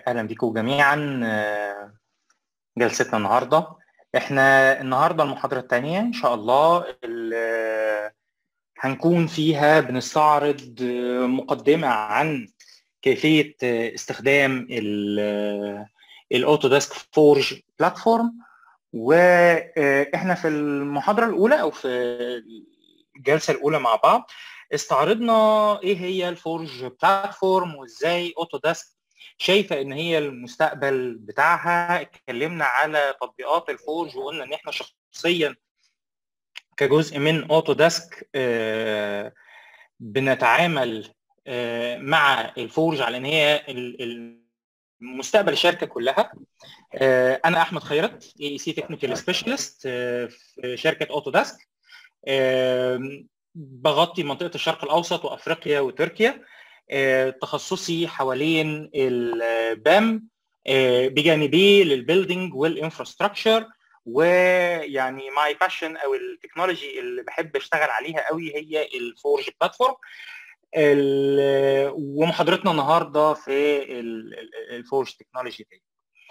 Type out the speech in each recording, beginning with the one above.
اهلا بيكم جميعا آه، جلستنا النهارده احنا النهارده المحاضره الثانيه ان شاء الله ال- هنكون فيها بنستعرض آه، مقدمه عن كيفيه آه، استخدام الاوتوديسك فورج بلاتفورم واحنا في المحاضره الاولى او في الجلسه الاولى مع بعض استعرضنا ايه هي الفورج بلاتفورم وازاي اوتوديسك شايفه ان هي المستقبل بتاعها اتكلمنا على تطبيقات الفورج وقلنا ان احنا شخصيا كجزء من اوتوديسك آه، بنتعامل آه، مع الفورج على ان هي ال- ال- مستقبل الشركه كلها آه، انا احمد خيرت اي سي تكنيكال سبيشالست في شركه اوتوديسك آم، بغطي منطقه الشرق الاوسط وافريقيا وتركيا آه، تخصصي حوالين البام بجانبيه للبيلدينج والانفراستراكشر ويعني ماي باشن او التكنولوجي اللي بحب اشتغل عليها قوي هي الفورج بلاتفورم ال- ومحاضرتنا النهارده في الفورج تكنولوجي دي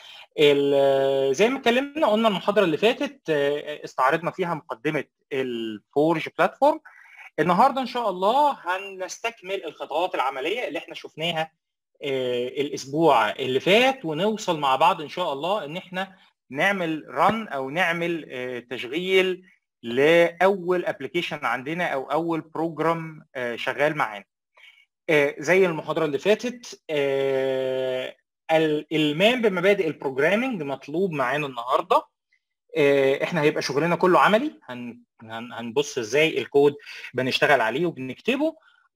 ال- زي ما اتكلمنا قلنا المحاضره اللي فاتت آه، استعرضنا فيها مقدمه الفورج بلاتفورم النهارده ان شاء الله هنستكمل الخطوات العمليه اللي احنا شفناها آه، الاسبوع اللي فات ونوصل مع بعض ان شاء الله ان احنا نعمل رن او نعمل آه، تشغيل لاول ابلكيشن عندنا او اول بروجرام شغال معانا آه، زي المحاضره اللي فاتت آه، الالمام بمبادئ البروجرامينج مطلوب معانا النهارده آه، احنا هيبقى شغلنا كله عملي هن هن- هنبص ازاي الكود بنشتغل عليه وبنكتبه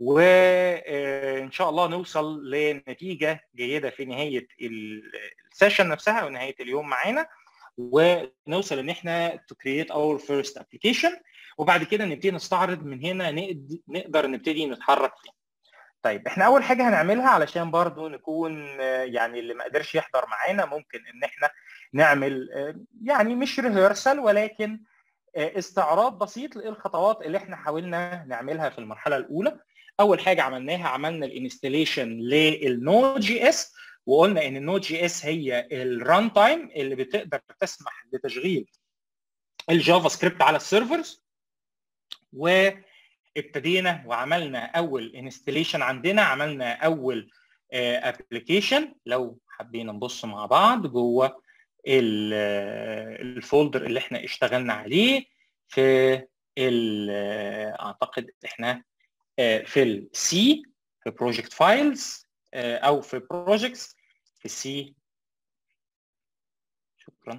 وان شاء الله نوصل لنتيجه جيده في نهايه ال- السيشن نفسها او نهايه اليوم معانا ونوصل ان احنا to create our first application وبعد كده نبتدي نستعرض من هنا نقد- نقدر نبتدي نتحرك فيه. طيب احنا اول حاجه هنعملها علشان برضو نكون آه، يعني اللي ما قدرش يحضر معانا ممكن ان احنا نعمل آه، يعني مش ريهرسال ولكن آه، استعراض بسيط للخطوات اللي احنا حاولنا نعملها في المرحله الاولى اول حاجه عملناها عملنا الانستليشن للنود جي اس وقلنا ان النود جي اس هي الران تايم اللي بتقدر تسمح بتشغيل الجافا سكريبت على السيرفرز وابتدينا وعملنا اول انستليشن عندنا عملنا اول ابلكيشن لو حبينا نبص مع بعض جوه ال- الفولدر اللي احنا اشتغلنا عليه في ال- اعتقد احنا آه، في السي في بروجكت فايلز او في بروجكتس في السي شكرا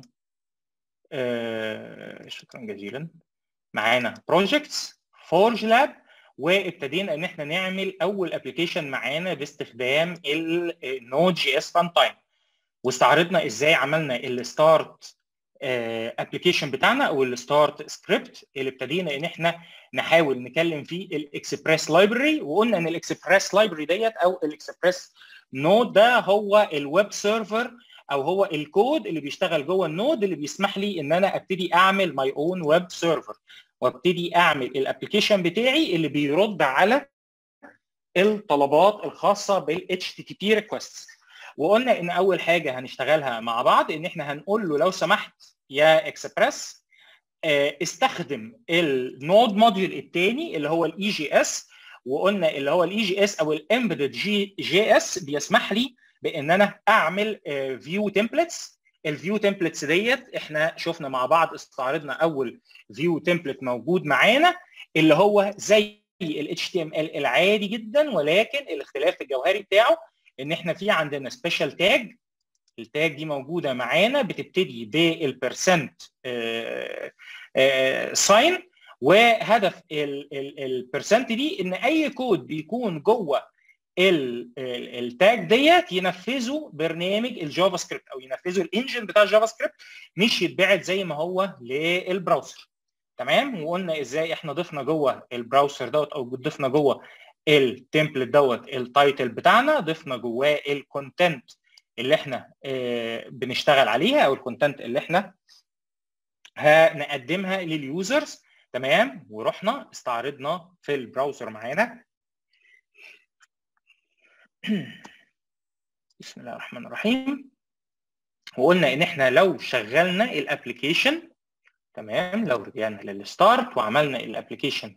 آه، شكرا جزيلا معانا بروجكتس فورج لاب وابتدينا ان احنا نعمل اول ابلكيشن معانا باستخدام النود جي اس ران تايم واستعرضنا ازاي عملنا الستارت ابلكيشن بتاعنا او الستارت سكريبت اللي ابتدينا ان احنا نحاول نكلم فيه الاكسبريس لايبرري وقلنا ان الاكسبريس لايبرري ديت او الاكسبريس نود ده هو الويب سيرفر او هو الكود اللي بيشتغل جوه النود اللي بيسمح لي ان انا ابتدي اعمل ماي اون ويب سيرفر وابتدي اعمل الابلكيشن بتاعي اللي بيرد على الطلبات الخاصه بال HTTP requests وقلنا ان اول حاجه هنشتغلها مع بعض ان احنا هنقول له لو سمحت يا اكسبريس استخدم النود موديول الثاني اللي هو الاي جي اس وقلنا اللي هو الاي جي اس او الامبيدد جي جي اس بيسمح لي بان انا اعمل فيو تمبلتس الفيو تمبلتس ديت احنا شفنا مع بعض استعرضنا اول فيو تمبلت موجود معانا اللي هو زي ال HTML العادي جدا ولكن الاختلاف الجوهري بتاعه ان احنا في عندنا سبيشال تاج التاج دي موجوده معانا بتبتدي بالبرسنت ساين وهدف البرسنت دي ان اي كود بيكون جوه ال- ال- التاج ديت ينفذه برنامج الجافا سكريبت او ينفذه الانجن بتاع الجافا سكريبت مش يتبعت زي ما هو للبراوزر تمام وقلنا ازاي احنا ضفنا جوه البراوزر دوت او ضفنا جوه التمبلت دوت التايتل بتاعنا ضفنا جواه الكونتنت اللي احنا آه، بنشتغل عليها او الكونتنت اللي احنا هنقدمها لليوزرز تمام ورحنا استعرضنا في البراوزر معانا بسم الله الرحمن الرحيم وقلنا ان احنا لو شغلنا الابلكيشن تمام لو رجعنا للستارت وعملنا الابلكيشن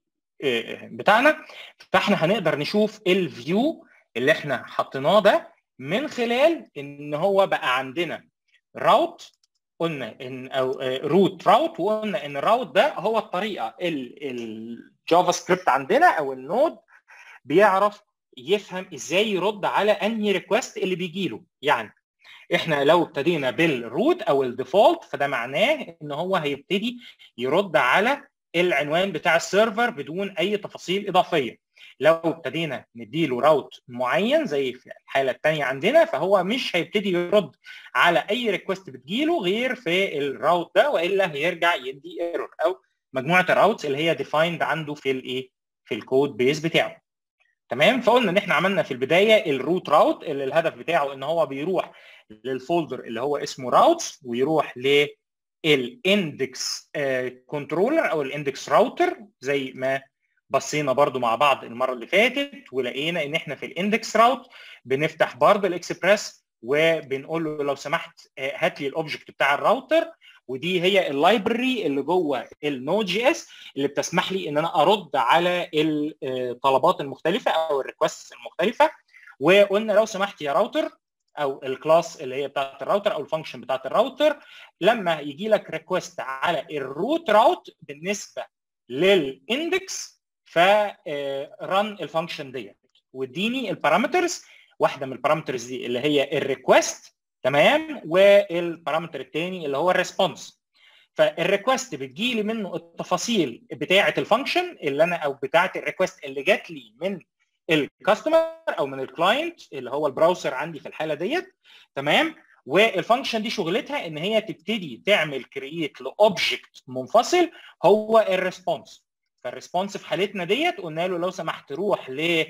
بتاعنا فاحنا هنقدر نشوف الفيو اللي احنا حطيناه ده من خلال ان هو بقى عندنا راوت قلنا ان او روت راوت وقلنا ان الراوت ده هو الطريقه الجافا سكريبت عندنا او النود بيعرف يفهم ازاي يرد على انهي ريكوست اللي بيجي له يعني احنا لو ابتدينا بالروت او الديفولت فده معناه ان هو هيبتدي يرد على العنوان بتاع السيرفر بدون اي تفاصيل اضافيه لو ابتدينا نديله راوت معين زي في الحاله الثانيه عندنا فهو مش هيبتدي يرد على اي ريكوست بتجيله غير في الراوت ده والا هيرجع يدي ايرور او مجموعه الراوتس اللي هي ديفايند عنده في الايه في الكود بيس بتاعه تمام فقلنا ان احنا عملنا في البدايه الروت راوت اللي الهدف بتاعه ان هو بيروح للفولدر اللي هو اسمه راوتس ويروح للاندكس كنترولر او الاندكس راوتر زي ما بصينا برضو مع بعض المره اللي فاتت ولقينا ان احنا في الاندكس راوت بنفتح برضو الاكسبريس وبنقول له لو سمحت هات لي الاوبجكت بتاع الراوتر ودي هي اللايبرري اللي جوه النود جي اس اللي بتسمح لي ان انا ارد على الطلبات المختلفه او الريكوست المختلفه وقلنا لو سمحت يا راوتر او الكلاس اللي هي بتاعت الراوتر او الفانكشن بتاعت الراوتر لما يجي لك ريكوست على الروت راوت بالنسبه للاندكس فرن الفانكشن ديت واديني البارامترز واحده من البارامترز دي اللي هي الريكوست تمام والبارامتر الثاني اللي هو الريسبونس فالريكوست بتجي لي منه التفاصيل بتاعه الفانكشن اللي انا او بتاعه الريكوست اللي جات لي من الكاستمر او من الكلاينت اللي هو البراوسر عندي في الحاله ديت تمام والفانكشن دي شغلتها ان هي تبتدي تعمل كرييت لاوبجكت منفصل هو الريسبونس فالريسبونس في حالتنا ديت قلنا له لو سمحت روح ل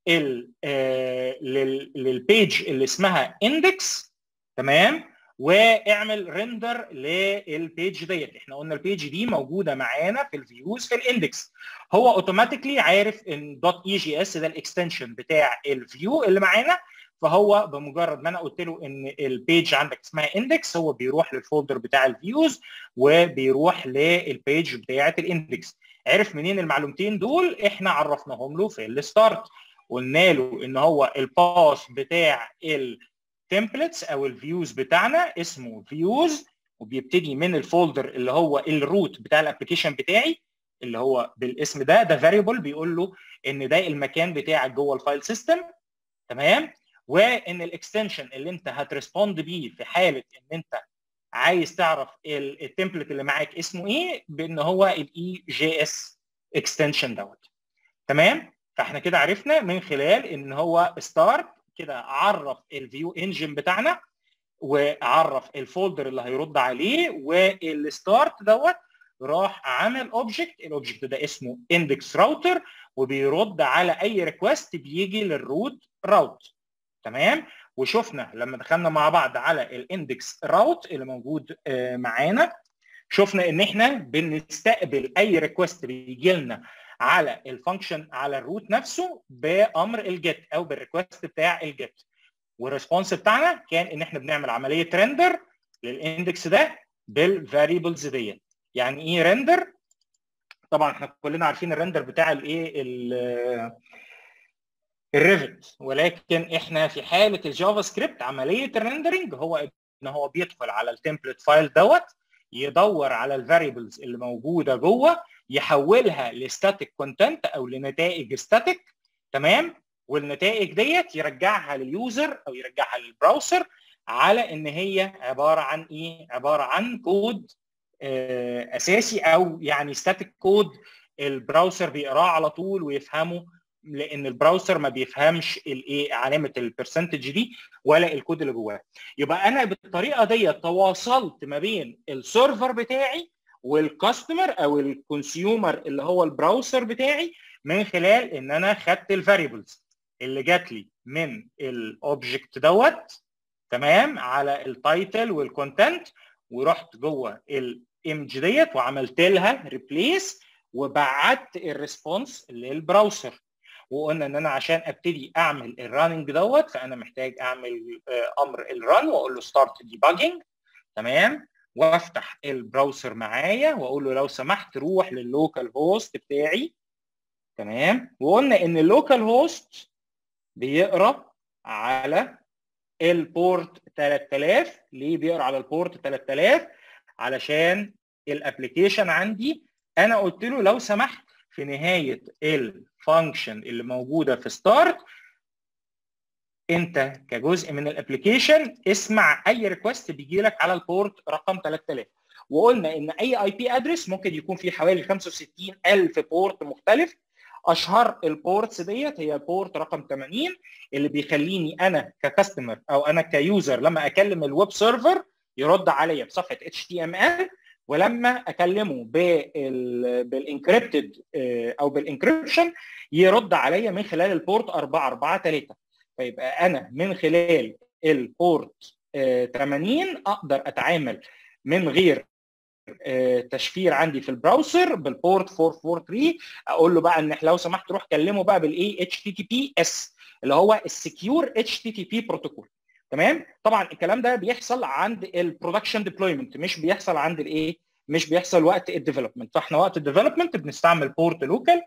للبيج اللي اسمها اندكس تمام واعمل ريندر للبيج ديت احنا قلنا البيج دي موجوده معانا في الفيوز في الاندكس هو اوتوماتيكلي عارف ان دوت اي جي اس ده الاكستنشن بتاع الفيو اللي معانا فهو بمجرد ما انا قلت له ان البيج عندك اسمها اندكس هو بيروح للفولدر بتاع الفيوز وبيروح للبيج بتاعه الاندكس عرف منين المعلومتين دول احنا عرفناهم له في الستارت قلنا له ان هو الباث بتاع التمبلتس او الفيوز بتاعنا اسمه فيوز وبيبتدي من الفولدر اللي هو الروت بتاع الابلكيشن بتاعي اللي هو بالاسم ده ده فاريبل بيقول له ان ده المكان بتاعك جوه الفايل سيستم تمام وان الاكستنشن اللي انت هتريسبوند بيه في حاله ان انت عايز تعرف التمبلت اللي معاك اسمه ايه بان هو الاي جي اس اكستنشن دوت تمام فاحنا كده عرفنا من خلال ان هو ستارت كده عرف الفيو انجن بتاعنا وعرف الفولدر اللي هيرد عليه والستارت دوت راح عمل اوبجكت الاوبجكت ده اسمه اندكس راوتر وبيرد على اي ريكوست بيجي للروت راوت تمام وشفنا لما دخلنا مع بعض على الاندكس راوت اللي موجود معانا شفنا ان احنا بنستقبل اي ريكوست بيجي لنا على الفانكشن على الروت نفسه بامر الجيت او بالريكوست بتاع الجيت والريسبونس بتاعنا كان ان احنا بنعمل عمليه ريندر للاندكس ده بالفاريبلز ديت يعني ايه ريندر طبعا احنا كلنا عارفين الريندر بتاع الايه الريفت ولكن احنا في حاله الجافا سكريبت عمليه الريندرنج هو ان هو بيدخل على التمبلت فايل دوت يدور على الفاريبلز اللي موجوده جوه يحولها لستاتيك كونتنت او لنتائج ستاتيك تمام والنتائج ديت يرجعها لليوزر او يرجعها للبراوسر على ان هي عباره عن ايه عباره عن كود اساسي او يعني ستاتيك كود البراوسر بيقراه على طول ويفهمه لان البراوسر ما بيفهمش الايه علامه البرسنتج دي ولا الكود اللي جواه يبقى انا بالطريقه دي تواصلت ما بين السيرفر بتاعي والكاستمر او الكونسيومر اللي هو البراوسر بتاعي من خلال ان انا خدت الفاريبلز اللي جات لي من الاوبجكت دوت تمام على التايتل والكونتنت ورحت جوه الايمج ديت وعملت لها ريبليس وبعت الريسبونس للبراوسر وقلنا ان انا عشان ابتدي اعمل الراننج دوت فانا محتاج اعمل امر الران واقول له ستارت ديباجنج تمام وافتح البراوزر معايا واقول له لو سمحت روح لللوكال هوست بتاعي تمام وقلنا ان اللوكال هوست بيقرا على البورت 3000 ليه بيقرا على البورت 3000 علشان الابلكيشن عندي انا قلت له لو سمحت في نهايه الفانكشن اللي موجوده في ستارت انت كجزء من الابلكيشن اسمع اي ريكوست بيجي لك على البورت رقم 3000 وقلنا ان اي اي بي ادرس ممكن يكون فيه حوالي 65000 بورت مختلف اشهر البورتس ديت هي البورت رقم 80 اللي بيخليني انا ككاستمر او انا كيوزر لما اكلم الويب سيرفر يرد عليا بصفحه اتش تي ام ال ولما اكلمه بالانكريبتد او بالانكريبشن يرد عليا من خلال البورت 443 فيبقى انا من خلال البورت 80 اقدر اتعامل من غير تشفير عندي في البراوزر بالبورت 443 اقول له بقى ان لو سمحت روح كلمه بقى بالايه اتش تي تي بي اس اللي هو السكيور اتش تي تي بي بروتوكول تمام طبعا الكلام ده بيحصل عند البرودكشن ديبلويمنت مش بيحصل عند الايه مش بيحصل وقت الديفلوبمنت فاحنا وقت الديفلوبمنت بنستعمل بورت لوكال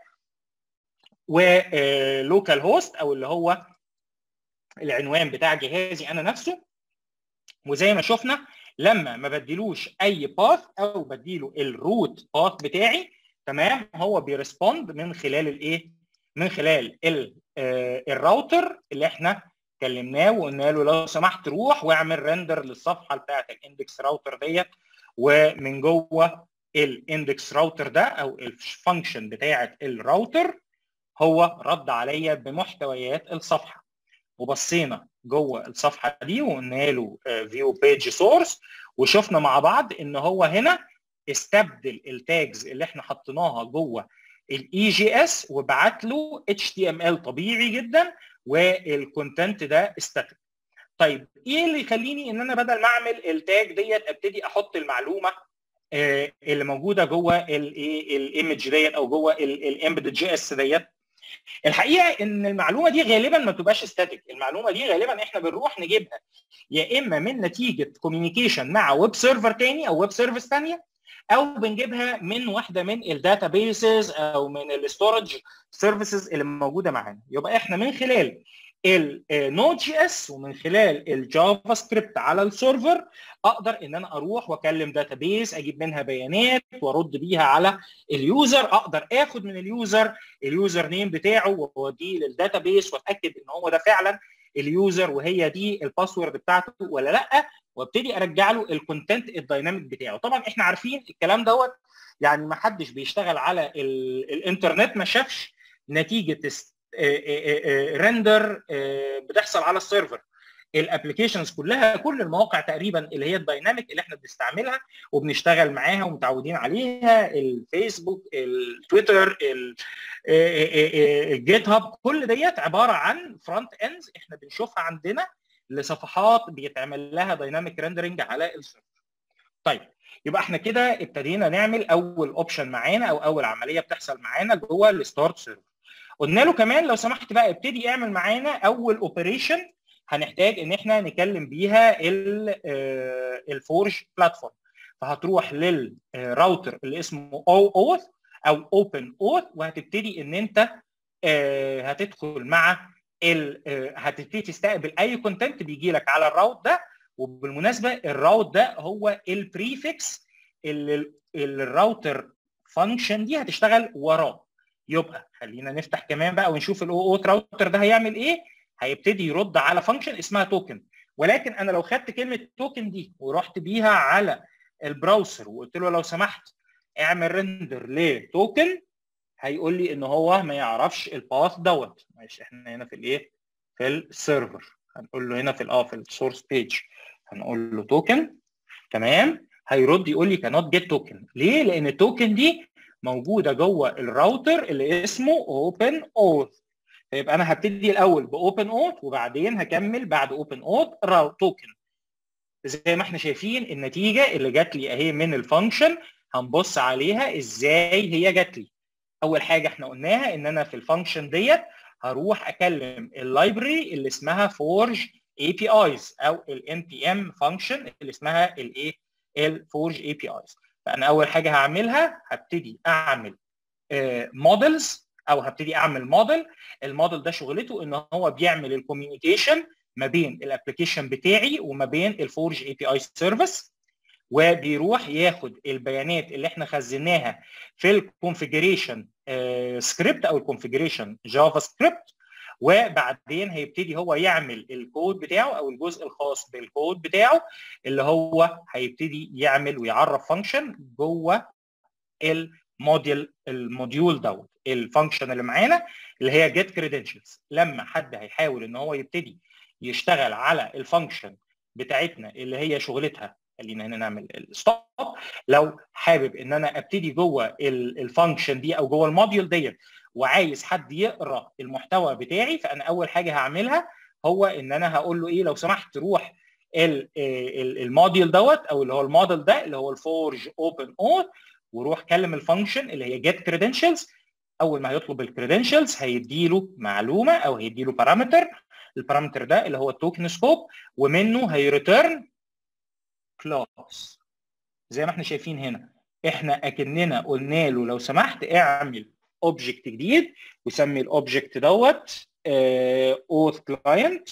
ولوكال هوست او اللي هو العنوان بتاع جهازي انا نفسه وزي ما شفنا لما ما بديلوش اي باث او بديله الروت باث بتاعي تمام هو بيرسبوند من خلال الايه من خلال الراوتر اللي احنا كلمناه وقلنا له لو سمحت روح واعمل ريندر للصفحه بتاعت الاندكس راوتر ديت ومن جوه الاندكس راوتر ده او الفانكشن بتاعت الراوتر هو رد عليا بمحتويات الصفحه وبصينا جوه الصفحه دي وقلنا له فيو بيج سورس وشفنا مع بعض ان هو هنا استبدل التاجز اللي احنا حطيناها جوه الاي جي اس وبعت له اتش تي ام ال طبيعي جدا والكونتنت ده استاتيك طيب ايه اللي يخليني ان انا بدل ما اعمل التاج ديت ابتدي احط المعلومه اللي موجوده جوه الايمج ديت او جوه الامبيدد جي اس ديت الحقيقه ان المعلومه دي غالبا ما بتبقاش ستاتيك المعلومه دي غالبا احنا بنروح نجيبها يا اما من نتيجه كوميونيكيشن مع ويب سيرفر تاني او ويب سيرفيس ثانيه او بنجيبها من واحده من الداتا بيسز او من الستورج سيرفيسز اللي موجوده معانا يبقى احنا من خلال النود جي اس ومن خلال الجافا سكريبت على السيرفر اقدر ان انا اروح واكلم داتا بيس اجيب منها بيانات وارد بيها على اليوزر اقدر اخد من اليوزر اليوزر نيم بتاعه واوديه للداتا بيس واتاكد ان هو ده فعلا اليوزر وهي دي الباسورد بتاعته ولا لا وابتدي ارجع له الكونتنت الدايناميك بتاعه طبعا احنا عارفين الكلام دوت يعني ما حدش بيشتغل على الانترنت ما شافش نتيجه ريندر بتحصل على السيرفر الابلكيشنز كلها كل المواقع تقريبا اللي هي الدايناميك اللي احنا بنستعملها وبنشتغل معاها ومتعودين عليها الفيسبوك التويتر الجيت هاب كل ديت عباره عن فرونت اندز احنا بنشوفها عندنا لصفحات بيتعمل لها دايناميك ريندرنج على السيرفر طيب يبقى احنا كده ابتدينا نعمل اول اوبشن معانا او اول عمليه بتحصل معانا جوه الستارت سيرفر قلنا له كمان لو سمحت بقى ابتدي اعمل معانا اول اوبريشن هنحتاج ان احنا نكلم بيها الفورج بلاتفورم فهتروح للراوتر اللي اسمه او اوث او اوبن اوث وهتبتدي ان انت هتدخل مع هتبتدي تستقبل اي كونتنت بيجي لك على الراوت ده وبالمناسبه الراوت ده هو البريفكس اللي الراوتر فانكشن دي هتشتغل وراه يبقى خلينا نفتح كمان بقى ونشوف الاو اوت راوتر ده هيعمل ايه هيبتدي يرد على فانكشن اسمها توكن ولكن انا لو خدت كلمه توكن دي ورحت بيها على البراوزر وقلت له لو سمحت اعمل ريندر لتوكن هيقول لي ان هو ما يعرفش الباث دوت ماشي احنا هنا في الايه في السيرفر هنقول له هنا في اه في السورس بيج هنقول له توكن تمام هيرد يقول لي كانوت جيت توكن ليه لان التوكن دي موجوده جوه الراوتر اللي اسمه اوبن اوث فيبقى انا هبتدي الاول باوبن اوث وبعدين هكمل بعد اوبن اوث توكن زي ما احنا شايفين النتيجه اللي جات لي اهي من الفانكشن هنبص عليها ازاي هي جات لي اول حاجه احنا قلناها ان انا في الفانكشن ديت هروح اكلم اللايبرري اللي اسمها فورج اي بي ايز او الان بي ام فانكشن اللي اسمها الايه الفورج اي بي ايز فانا اول حاجه هعملها هبتدي اعمل مودلز او هبتدي اعمل موديل الموديل ده شغلته ان هو بيعمل الكوميونيكيشن ما بين الابلكيشن بتاعي وما بين الفورج اي بي اي سيرفيس وبيروح ياخد البيانات اللي احنا خزناها في الكونفيجريشن سكريبت او الكونفيجريشن جافا سكريبت وبعدين هيبتدي هو يعمل الكود بتاعه او الجزء الخاص بالكود بتاعه اللي هو هيبتدي يعمل ويعرف فانكشن جوه الموديل الموديول دوت الفانكشن اللي معانا اللي هي جيت كريدنشلز لما حد هيحاول ان هو يبتدي يشتغل على الفانكشن بتاعتنا اللي هي شغلتها خلينا هنا نعمل الستوب لو حابب ان انا ابتدي جوه الفانكشن دي او جوه الموديول ديت وعايز حد يقرا المحتوى بتاعي فانا اول حاجه هعملها هو ان انا هقول له ايه لو سمحت روح الموديول دوت او اللي هو الموديل ده اللي هو الفورج اوبن او وروح كلم الفانكشن اللي هي جيت كريدنشلز اول ما هيطلب الكريدنشلز هيديله معلومه او هيديله بارامتر البارامتر ده اللي هو التوكن سكوب ومنه هيريتيرن كلاس زي ما احنا شايفين هنا احنا اكننا قلنا له لو سمحت اعمل اوبجكت جديد وسمي الاوبجكت دوت اوث كلاينت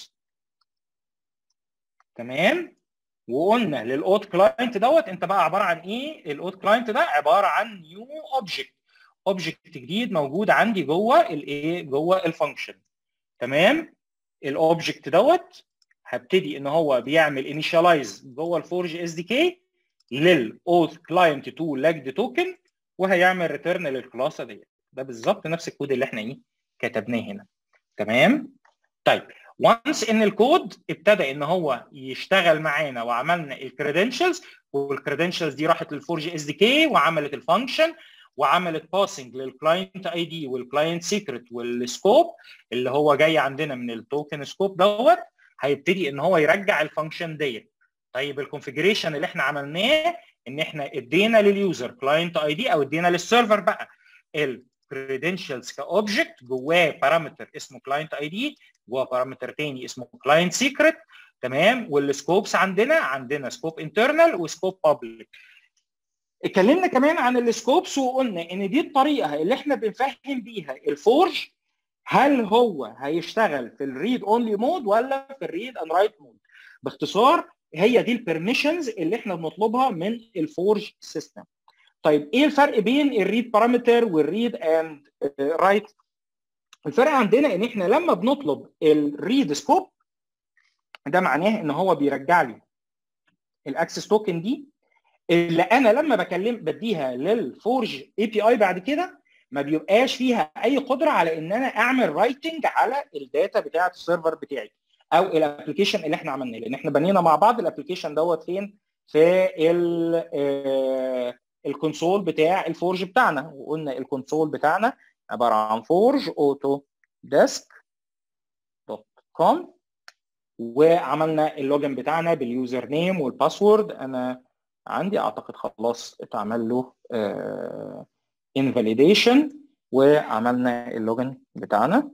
تمام وقلنا للاوث كلاينت دوت انت بقى عباره عن ايه الاوث كلاينت ده عباره عن نيو اوبجكت اوبجكت جديد موجود عندي جوه الايه جوه الفانكشن تمام الاوبجكت دوت هبتدي ان هو بيعمل انيشاليز جوه الفورج اس دي كي للاوث كلاينت تو لاجد توكن وهيعمل ريتيرن للكلاس ديت ده بالظبط نفس الكود اللي احنا ايه كتبناه هنا تمام طيب وانس ان الكود ابتدى ان هو يشتغل معانا وعملنا الكريدنشلز والكريدنشلز دي راحت للفورج اس دي كي وعملت الفانكشن وعملت باسنج للكلاينت اي دي والكلاينت سيكريت والسكوب اللي هو جاي عندنا من التوكن سكوب دوت هيبتدي ان هو يرجع الفانكشن ديت طيب الكونفيجريشن اللي احنا عملناه ان احنا ادينا لليوزر كلاينت اي دي او ادينا للسيرفر بقى الكريدنشلز كاوبجكت جواه بارامتر اسمه كلاينت اي دي جواه بارامتر تاني اسمه كلاينت سيكريت تمام والسكوبس عندنا عندنا سكوب انترنال وسكوب بابليك اتكلمنا كمان عن السكوبس وقلنا ان دي الطريقه اللي احنا بنفهم بيها الفورج هل هو هيشتغل في الريد اونلي مود ولا في الريد اند رايت مود باختصار هي دي البرميشنز اللي احنا بنطلبها من الفورج سيستم طيب ايه الفرق بين الريد بارامتر والريد اند رايت الفرق عندنا ان احنا لما بنطلب الريد سكوب ده معناه ان هو بيرجع لي الاكسس توكن دي اللي انا لما بكلم بديها للفورج اي بي اي بعد كده ما بيبقاش فيها اي قدره على ان انا اعمل رايتنج على الداتا بتاعه السيرفر بتاعي او الابلكيشن اللي احنا عملناه لان احنا بنينا مع بعض الابلكيشن دوت فين في الكونسول بتاع الفورج بتاعنا وقلنا الكونسول بتاعنا عباره عن فورج اوتو ديسك دوت كوم وعملنا اللوجن بتاعنا باليوزر نيم والباسورد انا عندي اعتقد خلاص اتعمل له انفاليديشن وعملنا اللوجن بتاعنا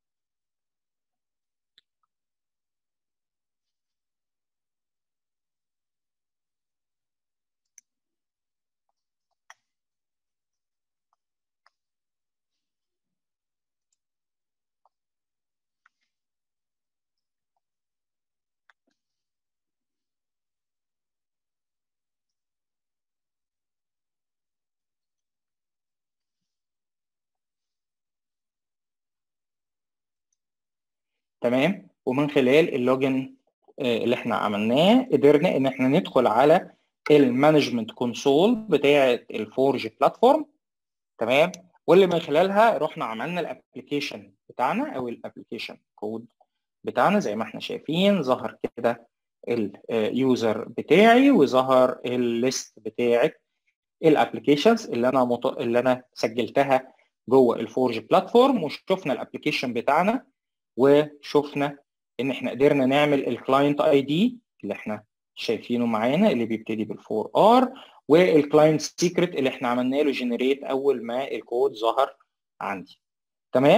تمام ومن خلال اللوجن اللي احنا عملناه قدرنا ان احنا ندخل على المانجمنت كونسول بتاعه الفورج بلاتفورم تمام واللي من خلالها رحنا عملنا الابلكيشن بتاعنا او الابلكيشن كود بتاعنا زي ما احنا شايفين ظهر كده اليوزر بتاعي وظهر الليست بتاعه الابلكيشنز اللي انا مط... اللي انا سجلتها جوه الفورج بلاتفورم وشفنا الابلكيشن بتاعنا وشفنا ان احنا قدرنا نعمل الكلاينت اي دي اللي احنا شايفينه معانا اللي بيبتدي بالفور ار والكلاينت سيكريت اللي احنا عملنا له جنريت اول ما الكود ظهر عندي تمام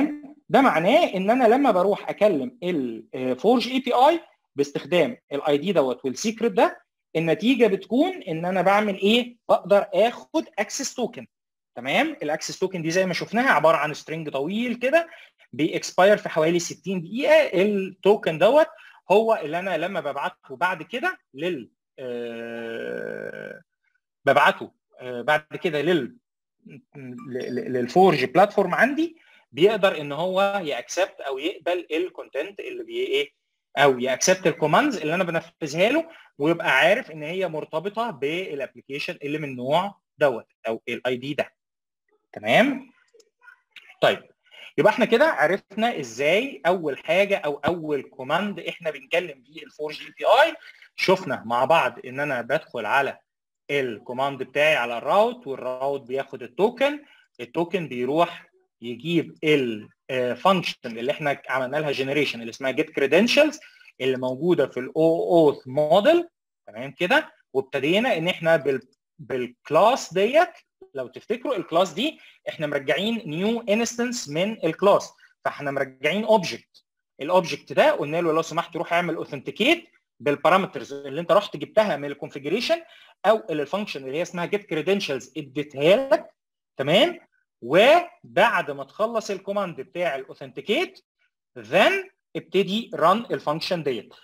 ده معناه ان انا لما بروح اكلم الفورج اي بي اي باستخدام الاي دي دوت والسيكريت ده النتيجه بتكون ان انا بعمل ايه بقدر اخد اكسس توكن تمام الاكسس توكن دي زي ما شفناها عباره عن سترنج طويل كده بيكسباير في حوالي 60 دقيقه التوكن دوت هو اللي انا لما ببعته بعد كده لل آه ببعته آه بعد كده لل للفورج بلاتفورم عندي بيقدر ان هو ياكسبت او يقبل الكونتنت اللي بي ايه او ياكسبت الكوماندز اللي انا بنفذها له ويبقى عارف ان هي مرتبطه بالابلكيشن اللي من النوع دوت او الاي دي ده تمام طيب يبقى احنا كده عرفنا ازاي اول حاجه او اول كوماند احنا بنكلم بيه الفور جي بي اي شفنا مع بعض ان انا بدخل على الكوماند بتاعي على الراوت والراوت بياخد التوكن التوكن بيروح يجيب الفانكشن اللي احنا عملنا لها جنريشن اللي اسمها جيت كريدنشالز اللي موجوده في الاو اوث موديل تمام كده وابتدينا ان احنا بال بالكلاس ديت لو تفتكروا الكلاس دي احنا مرجعين نيو انستنس من الكلاس فاحنا مرجعين اوبجكت الاوبجكت ده قلنا له لو سمحت روح اعمل اوثنتيكيت بالبارامترز اللي انت رحت جبتها من الكونفيجريشن او الفانكشن اللي هي اسمها جيت كريدنشالز اديتها لك تمام وبعد ما تخلص الكوماند بتاع الاوثنتيكيت then ابتدي رن الفانكشن ديت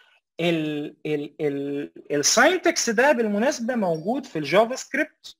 الساينتكس ده بالمناسبه موجود في الجافا سكريبت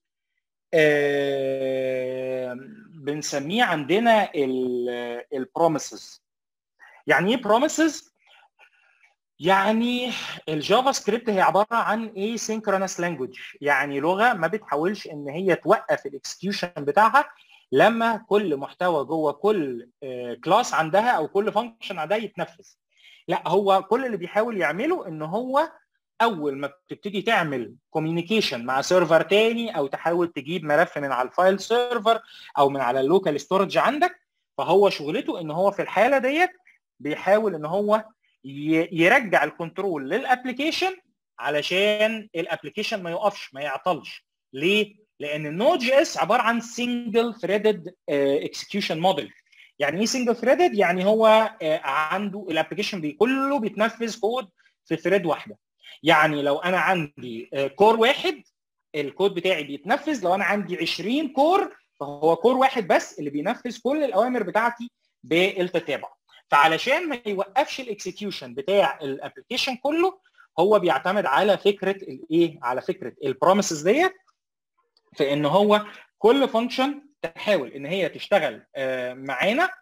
آه بنسميه عندنا البروميسز يعني ايه بروميسز يعني الجافا سكريبت هي عباره عن ايه سينكرونس لانجوج يعني لغه ما بتحاولش ان هي توقف الاكسكيوشن بتاعها لما كل محتوى جوه كل كلاس عندها او كل فانكشن عندها يتنفذ لا هو كل اللي بيحاول يعمله ان هو اول ما بتبتدي تعمل كوميونيكيشن مع سيرفر تاني او تحاول تجيب ملف من على الفايل سيرفر او من على اللوكال ستورج عندك فهو شغلته ان هو في الحاله ديت بيحاول ان هو يرجع الكنترول للابلكيشن علشان الابلكيشن ما يقفش ما يعطلش ليه لان النود جي اس عباره عن سنجل ثريدد اكسكيوشن موديل يعني ايه سنجل ثريدد يعني هو uh, عنده الابلكيشن بي كله بيتنفذ كود في ثريد واحده يعني لو انا عندي uh, كور واحد الكود بتاعي بيتنفذ لو انا عندي 20 كور فهو كور واحد بس اللي بينفذ كل الاوامر بتاعتي بالتتابع فعلشان ما يوقفش الاكسكيوشن بتاع الابلكيشن كله هو بيعتمد على فكره الايه على فكره البروميسز ديت في ان هو كل فانكشن تحاول ان هي تشتغل معانا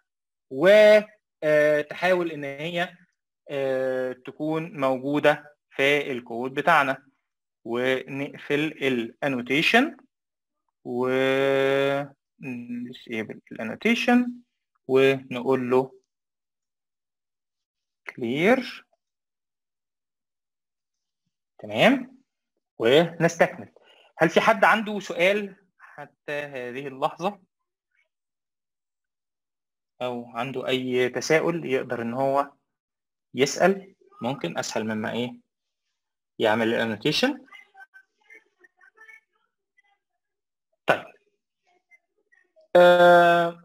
وتحاول ان هي تكون موجوده في الكود بتاعنا ونقفل الانوتيشن و نسيب الانوتيشن ونقول له كلير تمام ونستكمل هل في حد عنده سؤال حتى هذه اللحظة أو عنده أي تساؤل يقدر إن هو يسأل ممكن أسهل مما إيه يعمل الانوتيشن طيب آه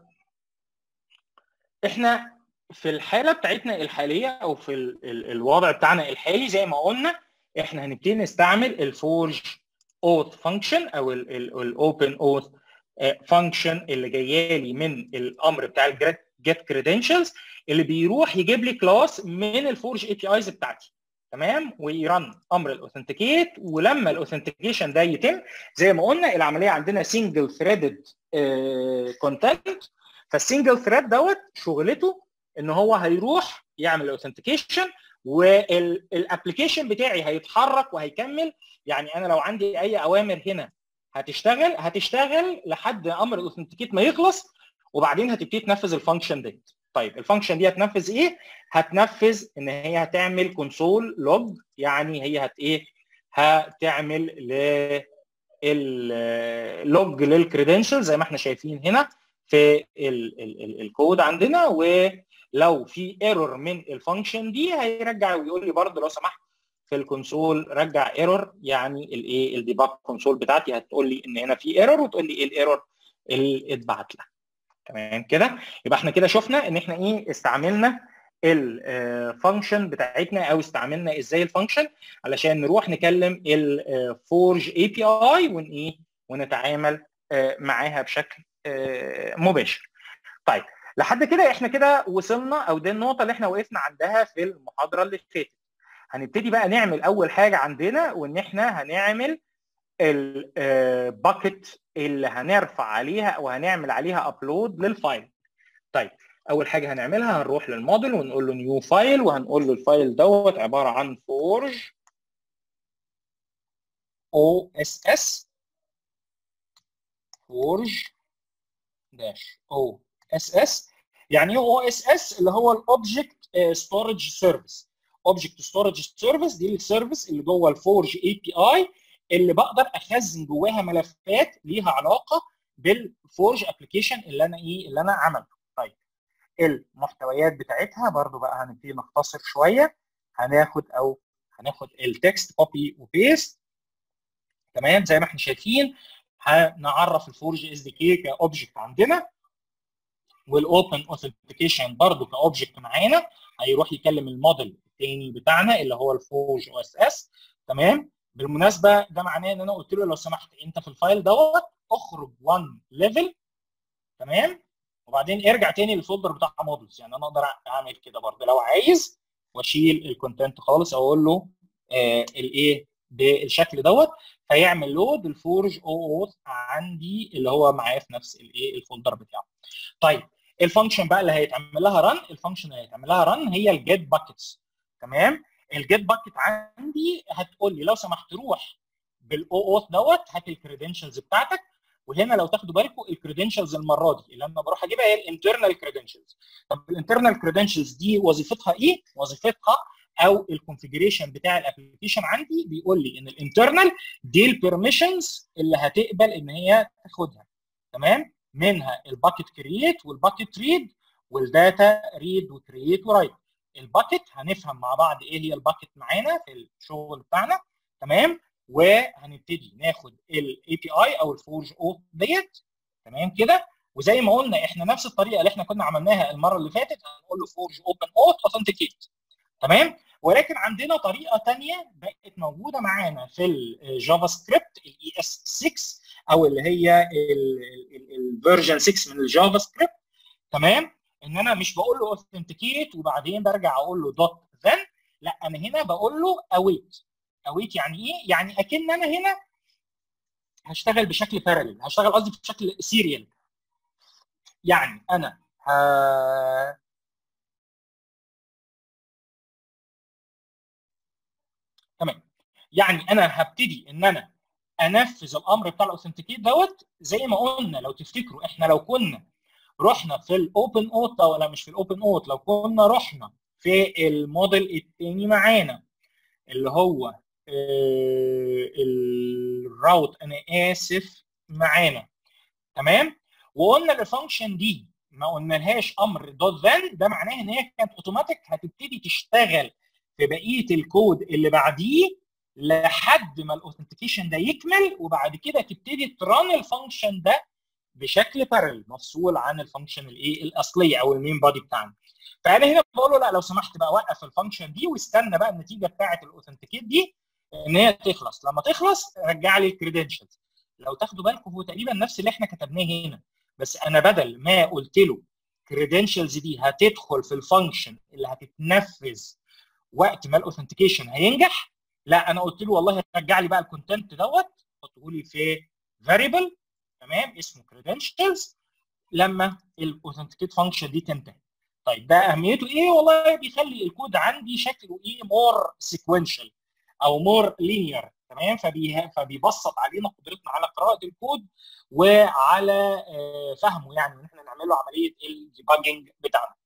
إحنا في الحالة بتاعتنا الحالية أو في ال ال الوضع بتاعنا الحالي زي ما قلنا إحنا هنبتدي نستعمل الفورج اوث فانكشن او الاوبن اوث فانكشن اللي جايه لي من الامر بتاع الجيت كريدنشالز اللي بيروح يجيب لي كلاس من الفورج اي بي ايز بتاعتي تمام ويرن امر الاوثنتيكيت ولما الاوثنتيكيشن ده يتم زي ما قلنا العمليه عندنا سنجل ثريدد كونتنت فالسنجل ثريد دوت شغلته ان هو هيروح يعمل الاوثنتيكيشن والابلكيشن بتاعي هيتحرك وهيكمل يعني انا لو عندي اي اوامر هنا هتشتغل هتشتغل لحد امر الاوثنتيكيت ما يخلص وبعدين هتبتدي تنفذ الفانكشن دي طيب الفانكشن دي هتنفذ ايه هتنفذ ان هي هتعمل كونسول لوج يعني هي هت ايه هتعمل ل اللوج للكريدنشال زي ما احنا شايفين هنا في ال ال ال الكود عندنا ولو في ايرور من الفانكشن دي هيرجع ويقول لي برضه لو سمحت في الكونسول رجع ايرور يعني الايه الديباج كونسول بتاعتي هتقول لي ان هنا في ايرور وتقول لي ايه الايرور اللي اتبعت لها تمام كده يبقى احنا كده شفنا ان احنا ايه استعملنا الفانكشن بتاعتنا او استعملنا ازاي الفانكشن علشان نروح نكلم الفورج اي بي اي ون ايه ونتعامل معاها بشكل مباشر. طيب لحد كده احنا كده وصلنا او دي النقطه اللي احنا وقفنا عندها في المحاضره اللي فاتت. هنبتدي بقى نعمل اول حاجه عندنا وان احنا هنعمل الباكت اللي هنرفع عليها او هنعمل عليها ابلود للفايل. طيب اول حاجه هنعملها هنروح للموديل ونقول له نيو فايل وهنقول له الفايل دوت عباره عن فورج او اس اس فورج داش او اس اس يعني ايه او اس اس اللي هو الاوبجكت ستورج سيرفيس اوبجكت ستورج سيرفيس دي السيرفيس اللي جوه الفورج اي بي اي اللي بقدر اخزن جواها ملفات ليها علاقه بالفورج ابلكيشن اللي انا ايه اللي انا عملته طيب المحتويات بتاعتها برضو بقى هنبتدي نختصر شويه هناخد او هناخد التكست كوبي وبيست تمام زي ما احنا شايفين هنعرف الفورج اس دي كي كاوبجكت عندنا والاوبن اوثنتيكيشن برضو كاوبجكت معانا هيروح يكلم الموديل الثاني بتاعنا اللي هو الفورج او اس اس تمام بالمناسبه ده معناه ان انا قلت له لو سمحت انت في الفايل دوت اخرج 1 ليفل تمام وبعدين ارجع تاني للفولدر بتاع مودلز يعني انا اقدر اعمل كده برضه لو عايز واشيل الكونتنت خالص او اقول له آه الايه بالشكل دوت فيعمل لود الفورج او اوث عندي اللي هو معايا في نفس الايه الفولدر بتاعه. طيب الفانكشن بقى اللي هيتعمل لها رن الفانكشن اللي هيتعمل لها رن هي الجيت باكيتس تمام الجيت باكيت عندي هتقول لي لو سمحت روح بالاو اوث دوت هات الكريدنشالز بتاعتك وهنا لو تاخدوا بالكم الكريدنشالز المره دي اللي انا بروح اجيبها هي الانترنال كريدنشالز طب الانترنال كريدنشالز دي وظيفتها ايه وظيفتها او الكونفيجريشن بتاع الابلكيشن عندي بيقول لي ان الانترنال دي البيرميشنز اللي هتقبل ان هي تاخدها تمام منها الباكيت كرييت والباكيت ريد والداتا ريد وكرييت ورايت الباكيت هنفهم مع بعض ايه هي الباكيت معانا في الشغل بتاعنا تمام وهنبتدي ناخد الاي بي اي او الفورج اوث ديت تمام كده وزي ما قلنا احنا نفس الطريقه اللي احنا كنا عملناها المره اللي فاتت هنقول له فورج اوبن اوث اوثنتيكيت تمام ولكن عندنا طريقه ثانيه بقت موجوده معانا في الجافا سكريبت الاي اس 6 او اللي هي الفيرجن 6 من الجافا سكريبت تمام ان انا مش بقول له اوثنتيكيت وبعدين برجع اقول له دوت ذن لا انا هنا بقول له اويت اويت يعني ايه؟ يعني اكن انا هنا هشتغل بشكل بارلل هشتغل قصدي بشكل سيريال يعني انا ه... تمام يعني انا هبتدي ان انا انفذ الامر بتاع الاوثنتيكيت دوت زي ما قلنا لو تفتكروا احنا لو كنا رحنا في الاوبن اوت ولا مش في الاوبن اوت لو كنا رحنا في الموديل الثاني معانا اللي هو الراوت انا اسف معانا تمام وقلنا الفانكشن دي ما قلنا لهاش امر دوت ذن ده معناه ان هي كانت اوتوماتيك هتبتدي تشتغل في بقيه الكود اللي بعديه لحد ما الاوثنتيكيشن ده يكمل وبعد كده تبتدي تران الفانكشن ده بشكل بارل مفصول عن الفانكشن الايه الاصليه او المين بادي بتاعنا فانا هنا بقول له لا لو سمحت بقى وقف الفانكشن دي واستنى بقى النتيجه بتاعه الاوثنتيكيت دي ان هي تخلص لما تخلص رجع لي الكريدنشالز لو تاخدوا بالكم هو تقريبا نفس اللي احنا كتبناه هنا بس انا بدل ما قلت له كريدنشالز دي هتدخل في الفانكشن اللي هتتنفذ وقت ما الاوثنتيكيشن هينجح لا انا قلت له والله رجع لي بقى الكونتنت دوت حطه لي في فاريبل تمام اسمه كريدنشالز لما الاوثنتيكيت فانكشن دي تنتهي طيب ده اهميته ايه والله بيخلي الكود عندي شكله ايه مور سيكونشال او مور لينير تمام فبي فبيبسط علينا قدرتنا على قراءه الكود وعلى فهمه يعني ان احنا نعمل له عمليه الديباجنج بتاعنا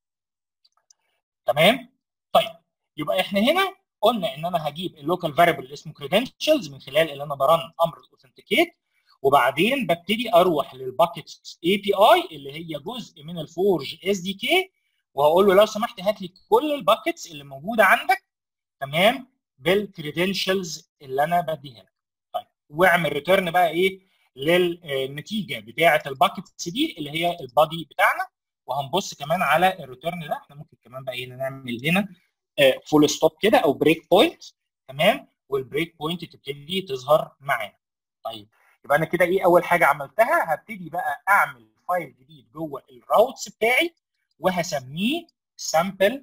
تمام طيب يبقى احنا هنا قلنا ان انا هجيب اللوكال فاريبل اللي اسمه كريدنشالز من خلال اللي انا برن امر الاوثنتيكيت وبعدين ببتدي اروح للباكيتس اي بي اي اللي هي جزء من الفورج اس دي كي وهقول له لو سمحت هات لي كل الباكيتس اللي موجوده عندك تمام بالكريدنشالز اللي انا بديها لك طيب واعمل ريتيرن بقى ايه للنتيجه بتاعه الباكتس دي اللي هي البادي بتاعنا وهنبص كمان على الريتيرن ده احنا ممكن كمان بقى ايه نعمل هنا فول ستوب كده او بريك بوينت تمام والبريك بوينت تبتدي تظهر معانا طيب يبقى انا كده ايه اول حاجه عملتها هبتدي بقى اعمل فايل جديد جوه الراوتس بتاعي وهسميه sample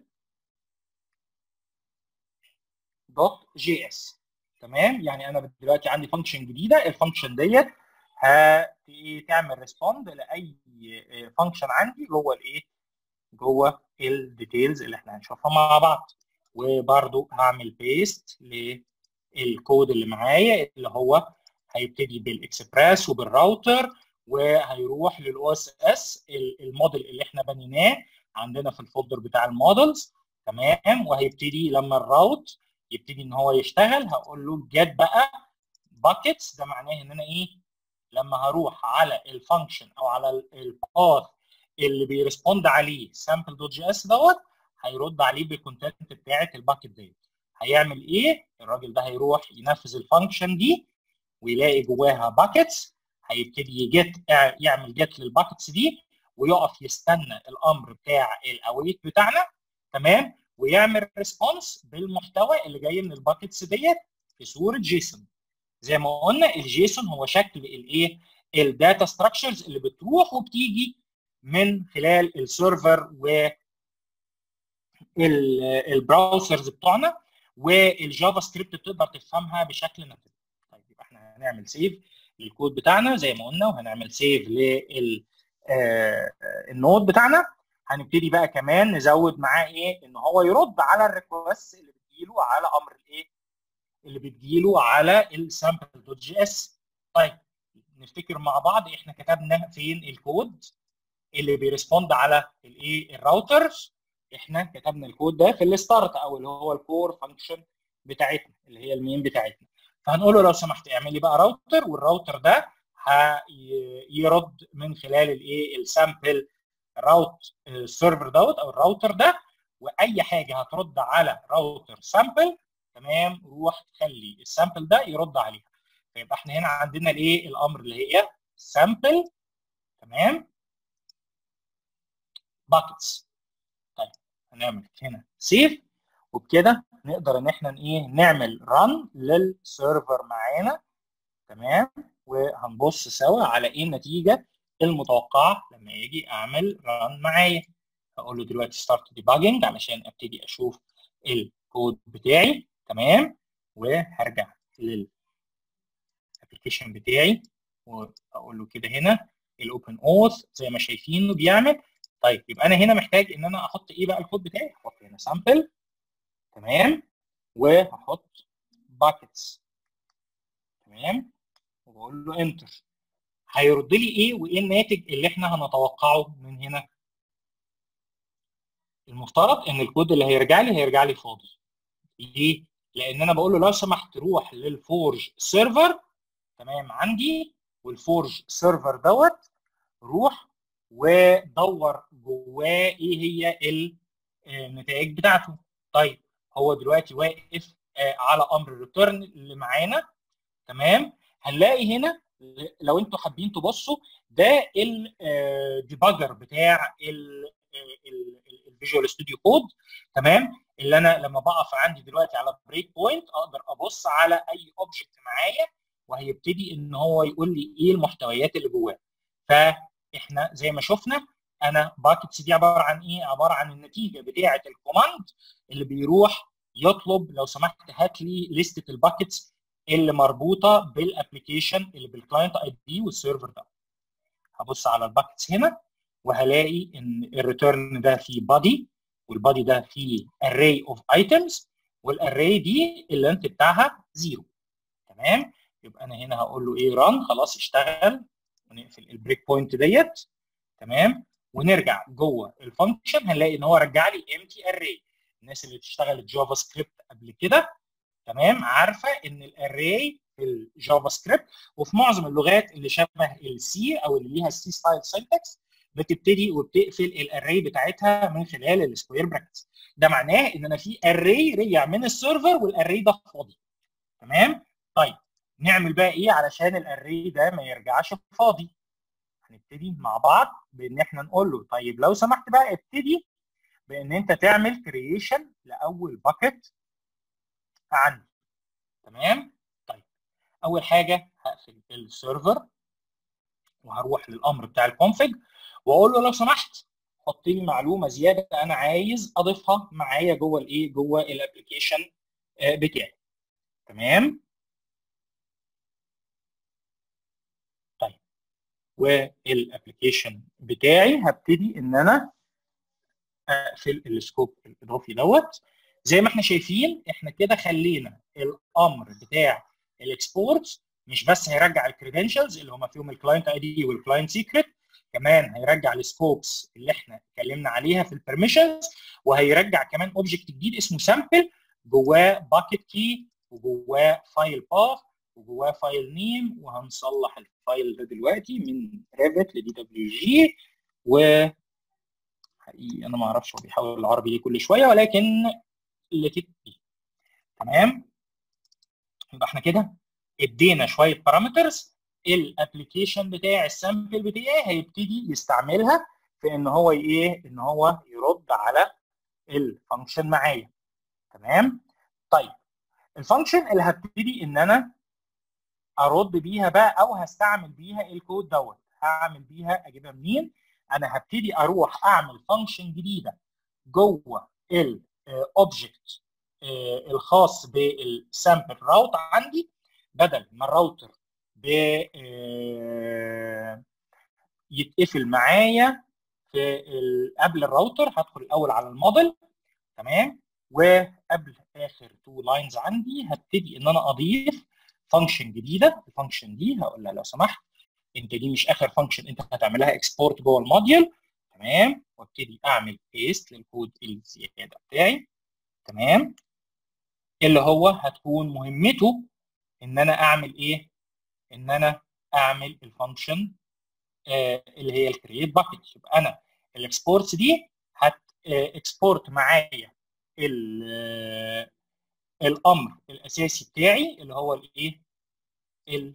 دوت جي اس تمام يعني انا دلوقتي عندي فانكشن جديده الفانكشن ديت هتعمل ريسبوند لاي فانكشن عندي جوه الايه جوه الديتيلز اللي احنا هنشوفها مع بعض وبرده هعمل بيست للكود اللي معايا اللي هو هيبتدي بالاكسبريس وبالراوتر وهيروح للاو اس اس الموديل اللي احنا بنيناه عندنا في الفولدر بتاع المودلز تمام وهيبتدي لما الراوت يبتدي ان هو يشتغل هقول له جيت بقى باكيتس ده معناه ان انا ايه لما هروح على الفانكشن او على الباث اللي بيرسبوند عليه سامبل دوت جي اس دوت هيرد عليه بالكونتنت بتاعه الباكيت ديت هيعمل ايه الراجل ده هيروح ينفذ الفانكشن دي ويلاقي جواها باكيتس هيبتدي يجت يعمل جت للباكيتس دي ويقف يستنى الامر بتاع الاويت بتاعنا تمام ويعمل ريسبونس بالمحتوى اللي جاي من الباكيتس ديت في صوره جيسون زي ما قلنا الجيسون هو شكل الايه الداتا ستراكشرز اللي بتروح وبتيجي من خلال السيرفر و البراوزرز بتوعنا والجافا سكريبت بتقدر تفهمها بشكل ناتج طيب يبقى احنا هنعمل سيف للكود بتاعنا زي ما قلنا وهنعمل سيف لل النود بتاعنا هنبتدي بقى كمان نزود معاه ايه ان هو يرد على الريكوست اللي بتجيله على امر الايه اللي بتجيله على السامبل دوت جي اس طيب نفتكر مع بعض احنا كتبنا فين الكود اللي بيرسبوند على الايه الراوترز احنا كتبنا الكود ده في الستارت او اللي هو الكور فانكشن بتاعتنا اللي هي المين بتاعتنا فهنقول له لو سمحت اعمل لي بقى راوتر والراوتر ده هيرد من خلال الايه السامبل راوت السيرفر دوت او الراوتر ده واي حاجه هترد على راوتر سامبل تمام روح تخلي السامبل ده يرد عليها فيبقى احنا هنا عندنا الايه الامر اللي هي سامبل تمام باكيتس طيب هنعمل هنا سيف وبكده نقدر ان احنا ايه نعمل رن للسيرفر معانا تمام وهنبص سوا على ايه النتيجه المتوقعه لما يجي اعمل ران معايا هقول له دلوقتي ستارت ديباجنج علشان ابتدي اشوف الكود بتاعي تمام وهرجع للابلكيشن بتاعي واقول له كده هنا الاوبن اوث زي ما شايفينه بيعمل طيب يبقى انا هنا محتاج ان انا احط ايه بقى الكود بتاعي احط هنا سامبل تمام وهحط باكيتس تمام وبقول له انتر هيرد لي ايه وايه الناتج اللي احنا هنتوقعه من هنا المفترض ان الكود اللي هيرجع لي هيرجع لي فاضي ليه لان انا بقول له لو سمحت روح للفورج سيرفر تمام عندي والفورج سيرفر دوت روح ودور جواه ايه هي النتائج بتاعته طيب هو دلوقتي واقف على امر الريتيرن اللي معانا تمام هنلاقي هنا لو انتوا حابين تبصوا ده الديباجر بتاع الفيجوال ستوديو كود تمام اللي انا لما بقف عندي دلوقتي على بريك بوينت اقدر ابص على اي اوبجكت معايا وهيبتدي ان هو يقول لي ايه المحتويات اللي جواه فاحنا زي ما شفنا انا باكيتس دي عباره عن ايه عباره عن النتيجه بتاعه الكوماند اللي بيروح يطلب لو سمحت هات لي لسته الباكيتس اللي مربوطه بالابلكيشن اللي بالكلاينت اي دي والسيرفر ده هبص على الباكيتس هنا وهلاقي ان الريتيرن ده فيه بادي والبادي ده فيه array of items والاري دي اللينث بتاعها زيرو تمام يبقى انا هنا هقول له ايه ران خلاص اشتغل ونقفل البريك بوينت ديت تمام ونرجع جوه الفانكشن هنلاقي ان هو رجع لي empty array الناس اللي بتشتغل جافا سكريبت قبل كده تمام عارفه ان الاري في الجافا سكريبت وفي معظم اللغات اللي شبه السي او اللي ليها السي ستايل سنتكس بتبتدي وبتقفل الاري بتاعتها من خلال السكوير براكتس ده معناه ان انا في اري رجع من السيرفر والاري ده فاضي تمام طيب نعمل بقى ايه علشان الاري ده ما يرجعش فاضي هنبتدي مع بعض بان احنا نقول له طيب لو سمحت بقى ابتدي بان انت تعمل كرييشن لاول باكت عندي تمام طيب اول حاجه هقفل السيرفر وهروح للامر بتاع الكونفج واقول له لو سمحت حط لي معلومه زياده انا عايز اضيفها معايا جوه الايه جوه الابلكيشن بتاعي تمام طيب والابلكيشن بتاعي هبتدي ان انا اقفل السكوب الاضافي دوت زي ما احنا شايفين احنا كده خلينا الامر بتاع الاكسبورت مش بس هيرجع الكريدنشالز اللي هم فيهم الكلاينت اي دي والكلاينت سيكريت كمان هيرجع السكوبس اللي احنا اتكلمنا عليها في البرميشنز وهيرجع كمان اوبجكت جديد اسمه سامبل جواه باكيت كي وجواه فايل باث وجواه فايل نيم وهنصلح الفايل ده دلوقتي من ريفت لدي دبليو جي و حقيقي انا ما اعرفش هو بيحاول العربي ليه كل شويه ولكن اللي تكفي تمام يبقى احنا كده ادينا شويه بارامترز الابلكيشن بتاع السامبل بتاعي هيبتدي يستعملها في ان هو ايه ان هو يرد على الفانكشن معايا تمام طيب الفانكشن اللي هبتدي ان انا ارد بيها بقى او هستعمل بيها الكود دوت هعمل بيها اجيبها منين انا هبتدي اروح اعمل فانكشن جديده جوه الاوبجكت الخاص بالسامبل راوت عندي بدل ما الراوتر ب يتقفل معايا في قبل الراوتر هدخل الاول على الموديل تمام وقبل اخر تو لاينز عندي هبتدي ان انا اضيف فانكشن جديده الفانكشن دي هقول لها لو سمحت انت دي مش اخر فانكشن انت هتعملها اكسبورت جوه الموديول تمام وابتدي اعمل بيست للكود الزياده بتاعي تمام اللي هو هتكون مهمته ان انا اعمل ايه ان انا اعمل الفانكشن آه اللي هي الكرييت باكج يبقى انا الاكسبورتس دي هت اكسبورت معايا الامر الاساسي بتاعي اللي هو الايه ال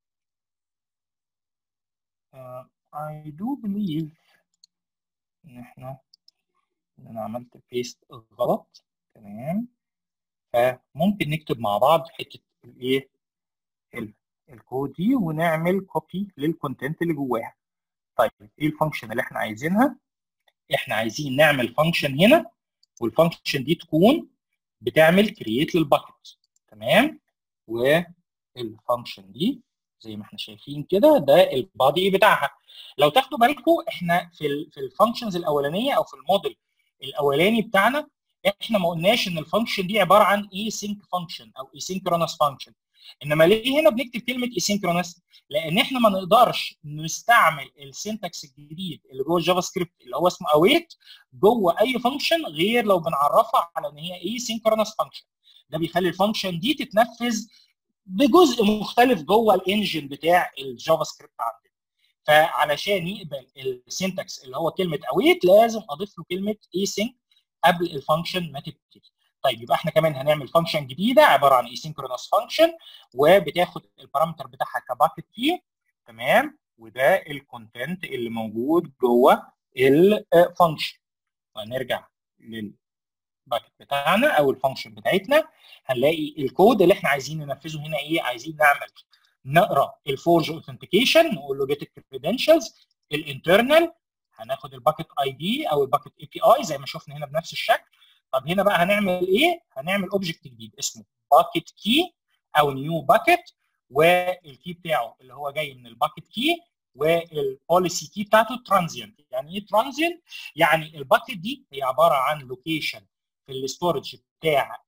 uh, I do believe ان احنا ان انا عملت بيست غلط تمام فممكن نكتب مع بعض حته الايه الكود دي ونعمل كوبي للكونتنت اللي جواها طيب ايه الفانكشن اللي احنا عايزينها احنا عايزين نعمل فانكشن هنا والفانكشن دي تكون بتعمل كرييت للباكت تمام والفانكشن دي زي ما احنا شايفين كده ده البادي بتاعها لو تاخدوا بالكم احنا في ال في الفانكشنز الاولانيه او في الموديل الاولاني بتاعنا احنا ما قلناش ان الفانكشن دي عباره عن اي سينك فانكشن او اي سينكرونس فانكشن انما ليه هنا بنكتب كلمه اي سينكرونس لان احنا ما نقدرش نستعمل السنتكس الجديد اللي جوه الجافا سكريبت اللي هو اسمه اويت جوه اي فانكشن غير لو بنعرفها على ان هي اي سينكرونس فانكشن ده بيخلي الفانكشن دي تتنفذ بجزء مختلف جوه الانجن بتاع الجافا سكريبت عندنا فعلشان يقبل السنتكس اللي هو كلمه اويت لازم اضيف له كلمه اي سينك قبل الفانكشن ما تبتدي طيب يبقى احنا كمان هنعمل فانكشن جديده عباره عن اسynchronous فانكشن وبتاخد البارامتر بتاعها كباكت كي تمام وده الكونتنت اللي موجود جوه الفانكشن وهنرجع للباكت بتاعنا او الفانكشن بتاعتنا هنلاقي الكود اللي احنا عايزين ننفذه هنا ايه عايزين نعمل نقرا الفورج اوثنتيكيشن نقول له جيت الكريدنشالز الانترنال هناخد الباكت اي دي او الباكت اي بي اي زي ما شفنا هنا بنفس الشكل طب هنا بقى هنعمل ايه؟ هنعمل اوبجكت جديد اسمه باكت كي او نيو باكت والكي بتاعه اللي هو جاي من الباكت كي والبوليسي كي بتاعته ترانزيانت يعني ايه ترانزيانت؟ يعني الباكت دي هي عباره عن لوكيشن في الاستورج بتاع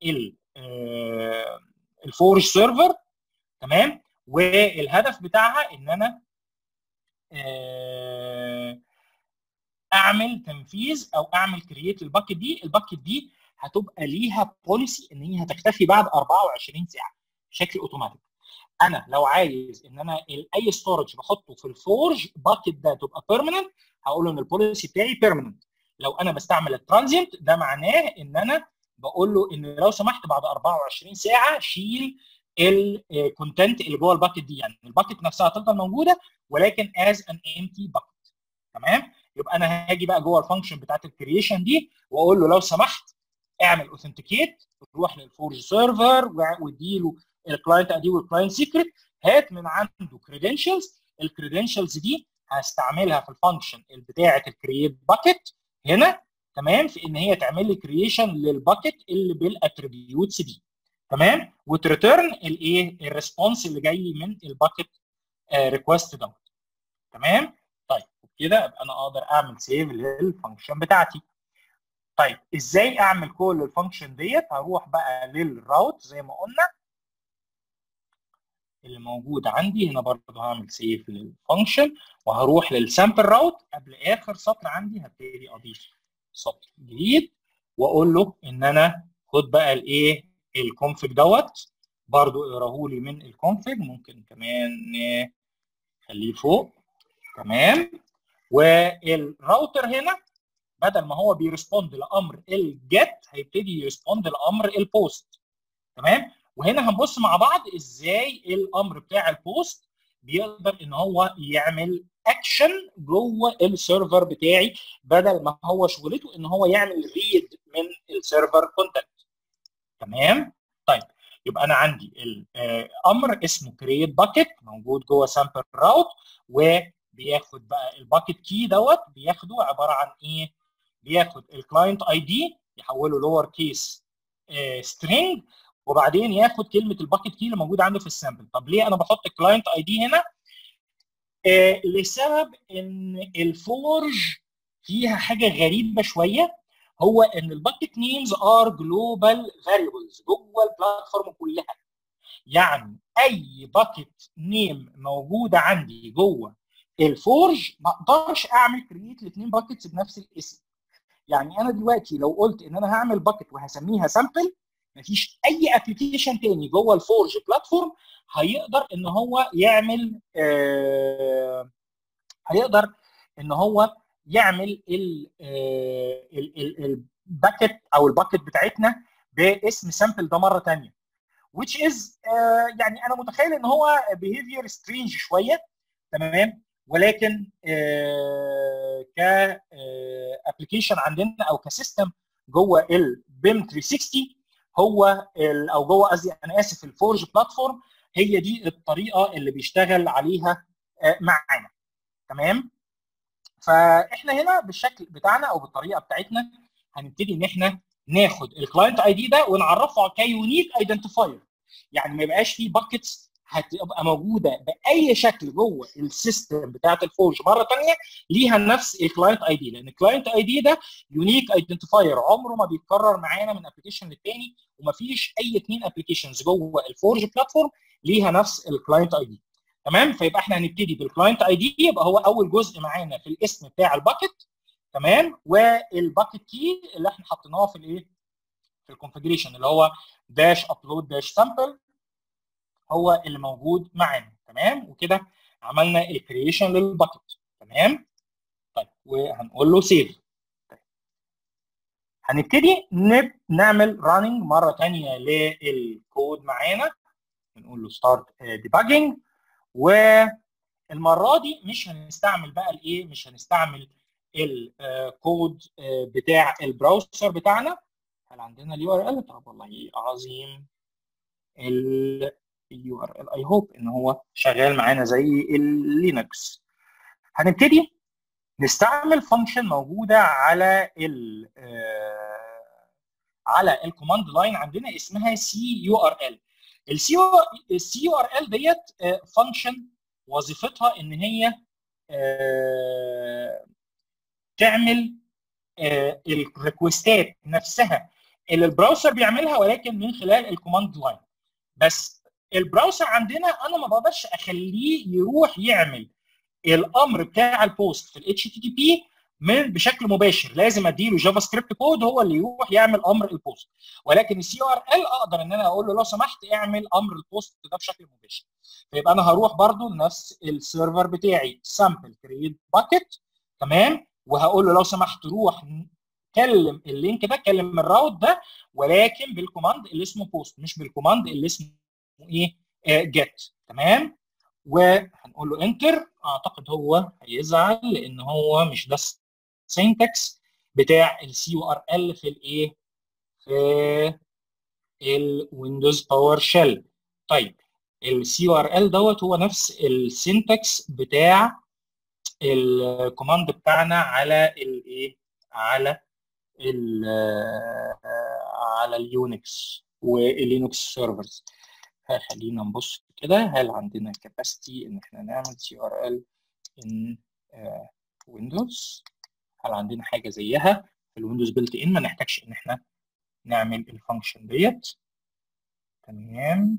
الفورج سيرفر تمام والهدف بتاعها ان انا اعمل تنفيذ او اعمل كرييت للباكت دي الباكت دي هتبقى ليها بوليسي ان هي هتختفي بعد 24 ساعه بشكل اوتوماتيك انا لو عايز ان انا اي ستورج بحطه في الفورج باكت ده تبقى بيرمننت هقول له ان البوليسي بتاعي بيرمننت لو انا بستعمل الترانزينت ده معناه ان انا بقول له ان لو سمحت بعد 24 ساعه شيل الكونتنت اللي جوه الباكت دي يعني الباكت نفسها هتفضل موجوده ولكن از ان امتي باكت تمام يبقى انا هاجي بقى جوه الفانكشن بتاعت الكرييشن دي واقول له لو سمحت اعمل اوثنتيكيت روح للفورج سيرفر واديله الكلاينت اي دي والكلاينت سيكريت هات من عنده كريدنشالز الكريدنشالز دي هستعملها في الفانكشن بتاعه الكرييت باكت هنا تمام في ان هي تعمل لي كرييشن للباكت اللي بالاتريبيوتس دي تمام وتريتيرن الايه الريسبونس اللي جاي من الباكت ريكوست دوت تمام طيب وبكده ابقى انا اقدر اعمل سيف للفانكشن بتاعتي طيب ازاي اعمل كل الفانكشن ديت هروح بقى للراوت زي ما قلنا اللي موجود عندي هنا برضه هعمل سيف للفانكشن وهروح للسامبل راوت قبل اخر سطر عندي هبتدي اضيف سطر جديد واقول له ان انا خد بقى الايه الكونفج دوت برضه اقراه لي من الكونفج ممكن كمان نخليه فوق تمام والراوتر هنا بدل ما هو بيرسبوند لامر الجيت هيبتدي يرسبوند لامر البوست تمام وهنا هنبص مع بعض ازاي الامر بتاع البوست بيقدر ان هو يعمل اكشن جوه السيرفر بتاعي بدل ما هو شغلته ان هو يعمل ريد من السيرفر كونتنت تمام طيب يبقى انا عندي الامر اسمه كرييت باكيت موجود جوه سامبل راوت وبياخد بقى الباكيت كي دوت بياخده عباره عن ايه بياخد الكلاينت اي دي يحوله لور كيس سترينج وبعدين ياخد كلمه الباكيت كي اللي موجوده عنده في السامبل طب ليه انا بحط الكلاينت اي دي هنا آه لسبب ان الفورج فيها حاجه غريبه شويه هو ان الباكيت نيمز ار جلوبال فاريبلز جوه البلاتفورم كلها يعني اي باكيت نيم موجوده عندي جوه الفورج ما اقدرش اعمل كرييت لاثنين باكيتس بنفس الاسم يعني انا دلوقتي لو قلت ان انا هعمل باكيت وهسميها سامبل مفيش اي ابلكيشن تاني جوه الفورج بلاتفورم هيقدر ان هو يعمل آه هيقدر ان هو يعمل الباكت او الباكت بتاعتنا باسم سامبل ده مره ثانيه which is آه يعني انا متخيل ان هو behavior strange شويه تمام ولكن آه ك ابلكيشن عندنا او كسيستم جوه البيم 360 هو او جوه قصدي انا اسف الفورج بلاتفورم هي دي الطريقه اللي بيشتغل عليها معانا تمام فاحنا هنا بالشكل بتاعنا او بالطريقه بتاعتنا هنبتدي ان احنا ناخد الكلاينت اي دي ده ونعرفه كيونيك ايدنتيفاير يعني ما يبقاش فيه باكيتس هتبقى موجوده باي شكل جوه السيستم بتاعت الفورج مره ثانيه ليها نفس الكلاينت اي دي لان الكلاينت اي دي ده يونيك ايدنتيفاير عمره ما بيتكرر معانا من ابلكيشن للتاني ومفيش اي اثنين ابلكيشنز جوه الفورج بلاتفورم ليها نفس الكلاينت اي دي تمام فيبقى احنا هنبتدي بالكلاينت اي دي يبقى هو اول جزء معانا في الاسم بتاع الباكت تمام والباكت كي اللي احنا حطيناه في الايه في الكونفجريشن اللي هو داش ابلود داش سامبل هو اللي موجود معانا تمام وكده عملنا الكرييشن للباكت تمام طيب وهنقول له سيف طيب. هنبتدي نعمل راننج مره ثانيه للكود معانا بنقول له ستارت ديباجنج والمره دي مش هنستعمل بقى الايه مش هنستعمل الكود بتاع البراوزر بتاعنا هل عندنا اليو ار ال طب والله عظيم اليو ار ال اي هوب ان هو شغال معانا زي اللينكس هنبتدي نستعمل فانكشن موجوده على ال على الكوماند لاين عندنا اسمها سي يو ار ال السي السي يو ار ال ديت فانكشن وظيفتها ان هي تعمل الريكوستات نفسها اللي البراوزر بيعملها ولكن من خلال الكوماند لاين بس البراوزر عندنا انا ما بقدرش اخليه يروح يعمل الامر بتاع البوست في الاتش تي تي بي من بشكل مباشر لازم اديله جافا سكريبت كود هو اللي يروح يعمل امر البوست ولكن السي ار ال اقدر ان انا اقول له لو سمحت اعمل امر البوست ده بشكل مباشر فيبقى انا هروح برضو لنفس السيرفر بتاعي سامبل كرييت باكيت تمام وهقول له لو سمحت روح كلم اللينك ده كلم الراوت ده ولكن بالكوماند اللي اسمه بوست مش بالكوماند اللي اسمه ايه جيت تمام وهنقول له انتر اعتقد هو هيزعل لان هو مش ده السينتكس بتاع السي يو ار ال في الايه في الويندوز باور شيل طيب السي يو ار ال دوت هو نفس السينتكس بتاع الكوماند بتاعنا على الايه على ال على اليونكس واللينكس سيرفرز خلينا نبص كده هل عندنا كاباسيتي ان احنا نعمل سي ار ال ان ويندوز هل عندنا حاجه زيها في الويندوز بيلت ان ما نحتاجش ان احنا نعمل الفانكشن ديت تمام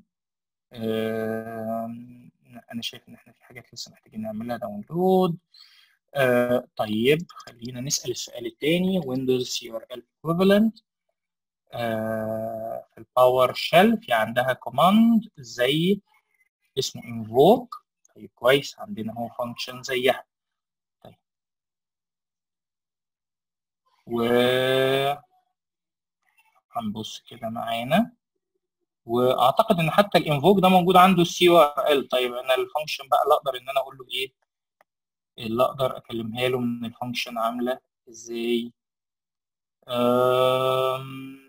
انا شايف ان احنا في حاجات لسه محتاجين نعملها داونلود آه طيب خلينا نسال السؤال الثاني ويندوز سي ار ال ايكويفالنت في الباور شيل في عندها كوماند زي اسمه invoke طيب كويس عندنا هو فانكشن زيها طيب و هنبص كده معانا واعتقد ان حتى الانفوك ده موجود عنده السي او ال طيب انا الفانكشن بقى اللي اقدر ان انا اقول له ايه اللي اقدر اكلمها له من الفانكشن عامله ازاي أم...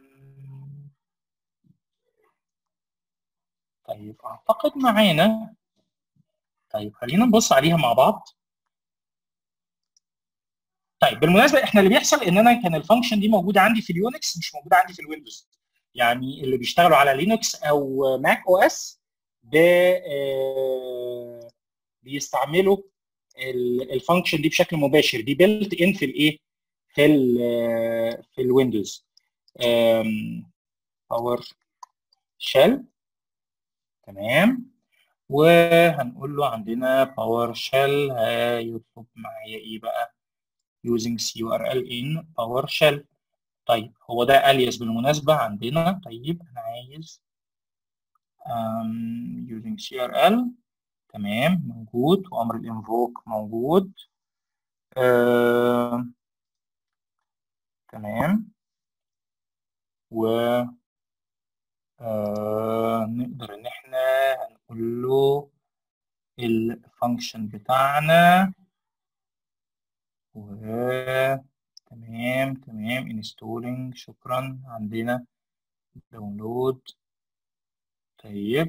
طيب اعتقد معانا طيب خلينا نبص عليها مع بعض طيب بالمناسبه احنا اللي بيحصل ان انا كان الفانكشن دي موجوده عندي في اليونكس مش موجوده عندي في الويندوز يعني اللي بيشتغلوا على لينكس او ماك او اس بيستعملوا الفانكشن دي بشكل مباشر دي بيلت ان في الايه في ال في الويندوز باور شيل تمام وهنقول له عندنا باور شيل هيطلب معايا ايه بقى using curl in PowerShell طيب هو ده alias بالمناسبة عندنا طيب أنا عايز um, using CRL تمام موجود وأمر الانفوك موجود uh, تمام و uh, نقدر إن إحنا هنقول له الفانكشن بتاعنا و تمام تمام انستولينج شكرا عندنا داونلود طيب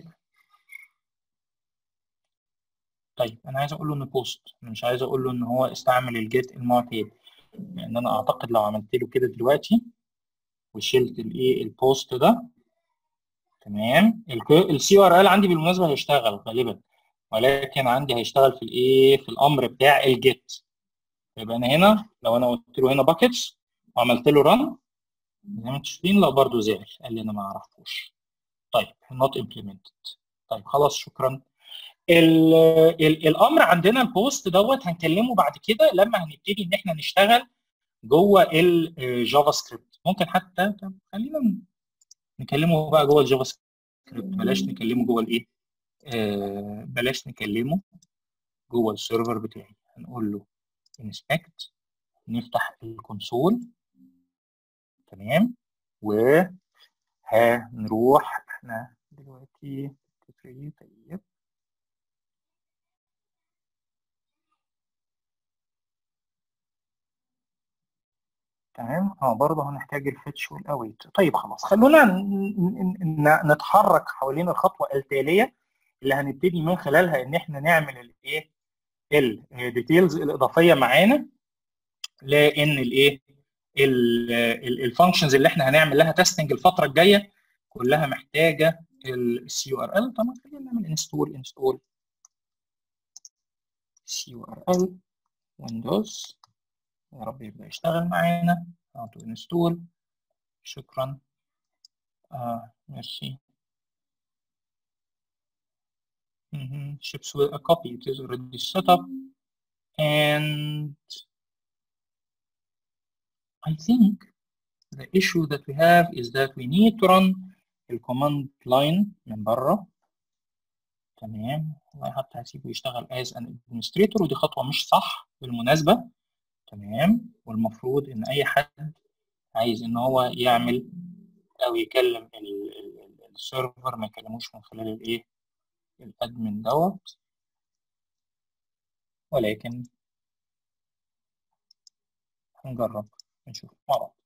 طيب انا عايز اقول له ان بوست انا مش عايز اقول له ان هو استعمل الجيت المعتاد لان انا اعتقد لو عملت له كده دلوقتي وشلت الايه البوست ده تمام السي ار ال عندي بالمناسبه هيشتغل غالبا ولكن عندي هيشتغل في الايه في الامر بتاع الجيت يبقى انا هنا لو انا قلت له هنا باكيتس وعملت له ران زي ما انتم شايفين لا برضه زعل قال لي انا ما اعرفوش طيب not implemented طيب خلاص شكرا ال ال الامر عندنا البوست دوت هنكلمه بعد كده لما هنبتدي ان احنا نشتغل جوه الجافا سكريبت ممكن حتى طب خلينا نكلمه بقى جوه الجافا سكريبت بلاش نكلمه جوه الايه آه بلاش نكلمه جوه السيرفر بتاعي هنقول له inspect نفتح الكونسول تمام وهنروح احنا دلوقتي طيب تمام اه برضه هنحتاج الفيتش والاويت طيب خلاص خلونا نتحرك حوالين الخطوه التاليه اللي هنبتدي من خلالها ان احنا نعمل الايه الديتيلز الاضافيه معانا لان الايه الفانكشنز اللي احنا هنعمل لها تيستنج الفتره الجايه كلها محتاجه السي يو ار ال طبعا خلينا نعمل انستول انستول سي يو ار ال ويندوز يا رب يبدا يشتغل معانا اوتو انستول شكرا اه ميرسي Mm-hmm. ships with a copy. It is already set up. And I think the issue that we have is that we need to run the command line من بره. تمام والله حتى هسيبه يشتغل as an administrator ودي خطوة مش صح بالمناسبة. تمام والمفروض إن أي حد عايز إن هو يعمل أو يكلم السيرفر ما يكلموش من خلال الايه الادمن دوت ولكن هنجرب نشوف مع بعض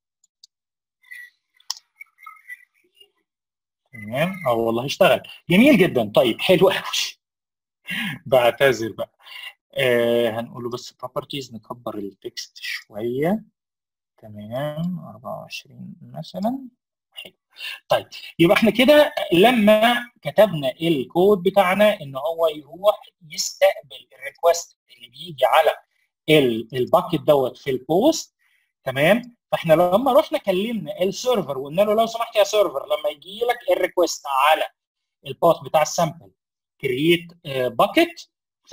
تمام اه والله اشتغل جميل جدا طيب حلو قوي بعتذر بقى آه هنقول له بس properties نكبر التكست شويه تمام 24 مثلا حلو طيب يبقى احنا كده لما كتبنا الكود بتاعنا ان هو يروح يستقبل الريكوست اللي بيجي على الباكت دوت في البوست تمام فاحنا لما رحنا كلمنا السيرفر وقلنا له لو سمحت يا سيرفر لما يجي لك الريكوست على الباث بتاع السامبل كرييت باكت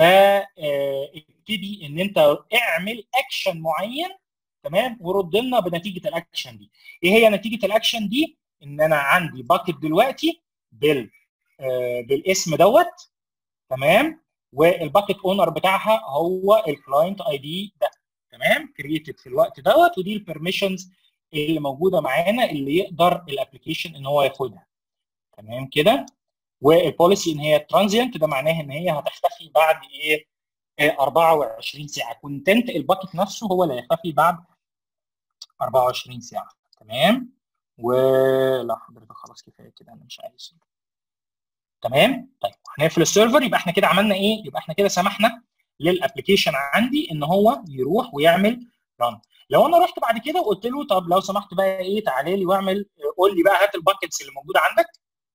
فابتدي ان انت اعمل اكشن معين تمام ورد لنا بنتيجه الاكشن دي ايه هي نتيجه الاكشن دي ان انا عندي باكت دلوقتي بال آه بالاسم دوت تمام والباكت اونر بتاعها هو الكلاينت اي دي ده تمام كرييتد في الوقت دوت ودي البرميشنز اللي موجوده معانا اللي يقدر الابلكيشن ان هو ياخدها تمام كده والبوليسي ان هي ترانزيانت ده معناه ان هي هتختفي بعد ايه 24 ساعه كونتنت الباكت نفسه هو اللي هيختفي بعد 24 ساعه تمام ولا حضرتك خلاص كفايه كده انا مش عايز تمام طيب هنقفل السيرفر يبقى احنا كده عملنا ايه يبقى احنا كده سمحنا للابلكيشن عندي ان هو يروح ويعمل ران لو انا رحت بعد كده وقلت له طب لو سمحت بقى ايه تعالى لي واعمل قول لي بقى هات الباكتس اللي موجوده عندك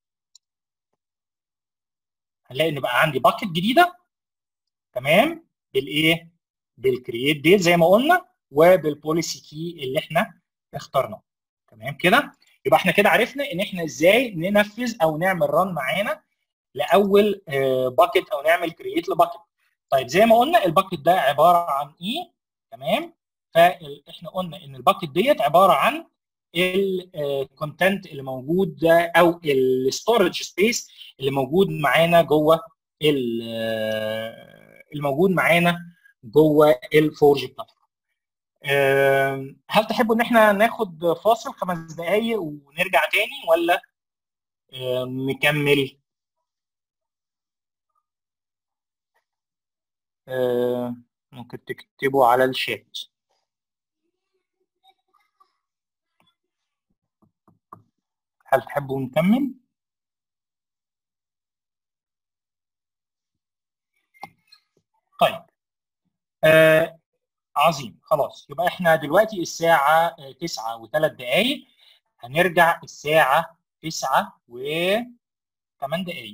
هنلاقي ان بقى عندي باكت جديده تمام بالايه بالكرييت ديت زي ما قلنا وبالبوليسي كي اللي احنا اخترناه تمام كده يبقى احنا كده عرفنا ان احنا ازاي ننفذ او نعمل ران معانا لاول باكت او نعمل كرييت لباكت طيب زي ما قلنا الباكت ده عباره عن ايه تمام فاحنا قلنا ان الباكت ديت عباره عن الكونتنت اللي موجود ده او الستورج سبيس اللي موجود معانا جوه الموجود معانا جوه الفورج بلاتفورم هل تحبوا ان احنا ناخد فاصل خمس دقائق ونرجع تاني ولا نكمل ممكن تكتبوا على الشات هل تحبوا نكمل؟ طيب آه عظيم خلاص يبقى احنا دلوقتي الساعة 9 و3 دقايق هنرجع الساعة 9 و 8 دقايق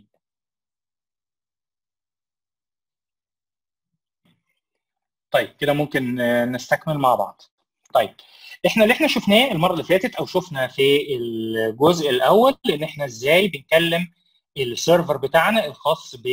طيب كده ممكن نستكمل مع بعض طيب احنا اللي احنا شفناه المره اللي فاتت او شفنا في الجزء الاول ان احنا ازاي بنكلم السيرفر بتاعنا الخاص ب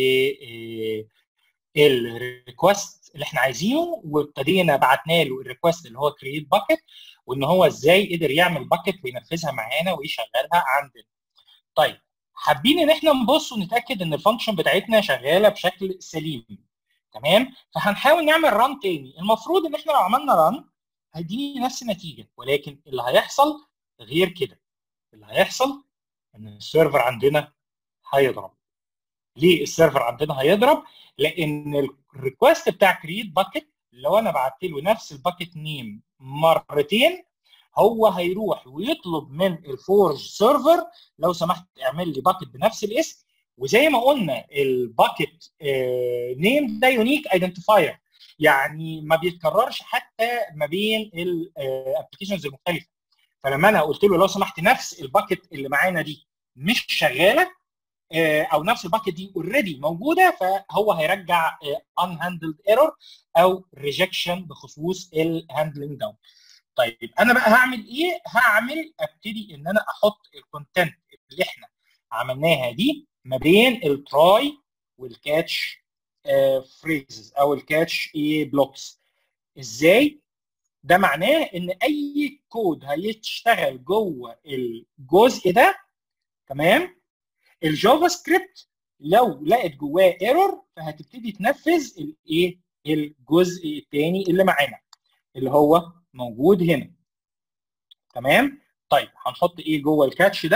الريكوست اللي احنا عايزينه وابتدينا بعتنا له الريكوست اللي هو كرييت باكت وان هو ازاي قدر يعمل باكت وينفذها معانا ويشغلها عندنا. طيب حابين ان احنا نبص ونتاكد ان الفانكشن بتاعتنا شغاله بشكل سليم تمام فهنحاول نعمل ران تاني المفروض ان احنا لو عملنا ران هيديني نفس النتيجه ولكن اللي هيحصل غير كده اللي هيحصل ان السيرفر عندنا هيضرب ليه السيرفر عندنا هيضرب لان الريكوست بتاع كرييت باكت لو انا بعت له نفس الباكت نيم مرتين هو هيروح ويطلب من الفورج سيرفر لو سمحت اعمل لي باكت بنفس الاسم وزي ما قلنا الباكت نيم ده يونيك ايدنتيفاير يعني ما بيتكررش حتى ما بين الابلكيشنز المختلفه فلما انا قلت له لو سمحت نفس الباكت اللي معانا دي مش شغاله او نفس الباكت دي اوريدي موجوده فهو هيرجع unhandled ايرور او ريجكشن بخصوص الهاندلنج داون طيب انا بقى هعمل ايه هعمل ابتدي ان انا احط الكونتنت اللي احنا عملناها دي ما بين التراي والكاتش فريزز او الكاتش ايه بلوكس ازاي ده معناه ان اي كود هيشتغل جوه الجزء ده تمام الجافا سكريبت لو لقت جواه ايرور فهتبتدي تنفذ الايه الجزء الثاني اللي معانا اللي هو موجود هنا تمام طيب هنحط ايه جوه الكاتش ده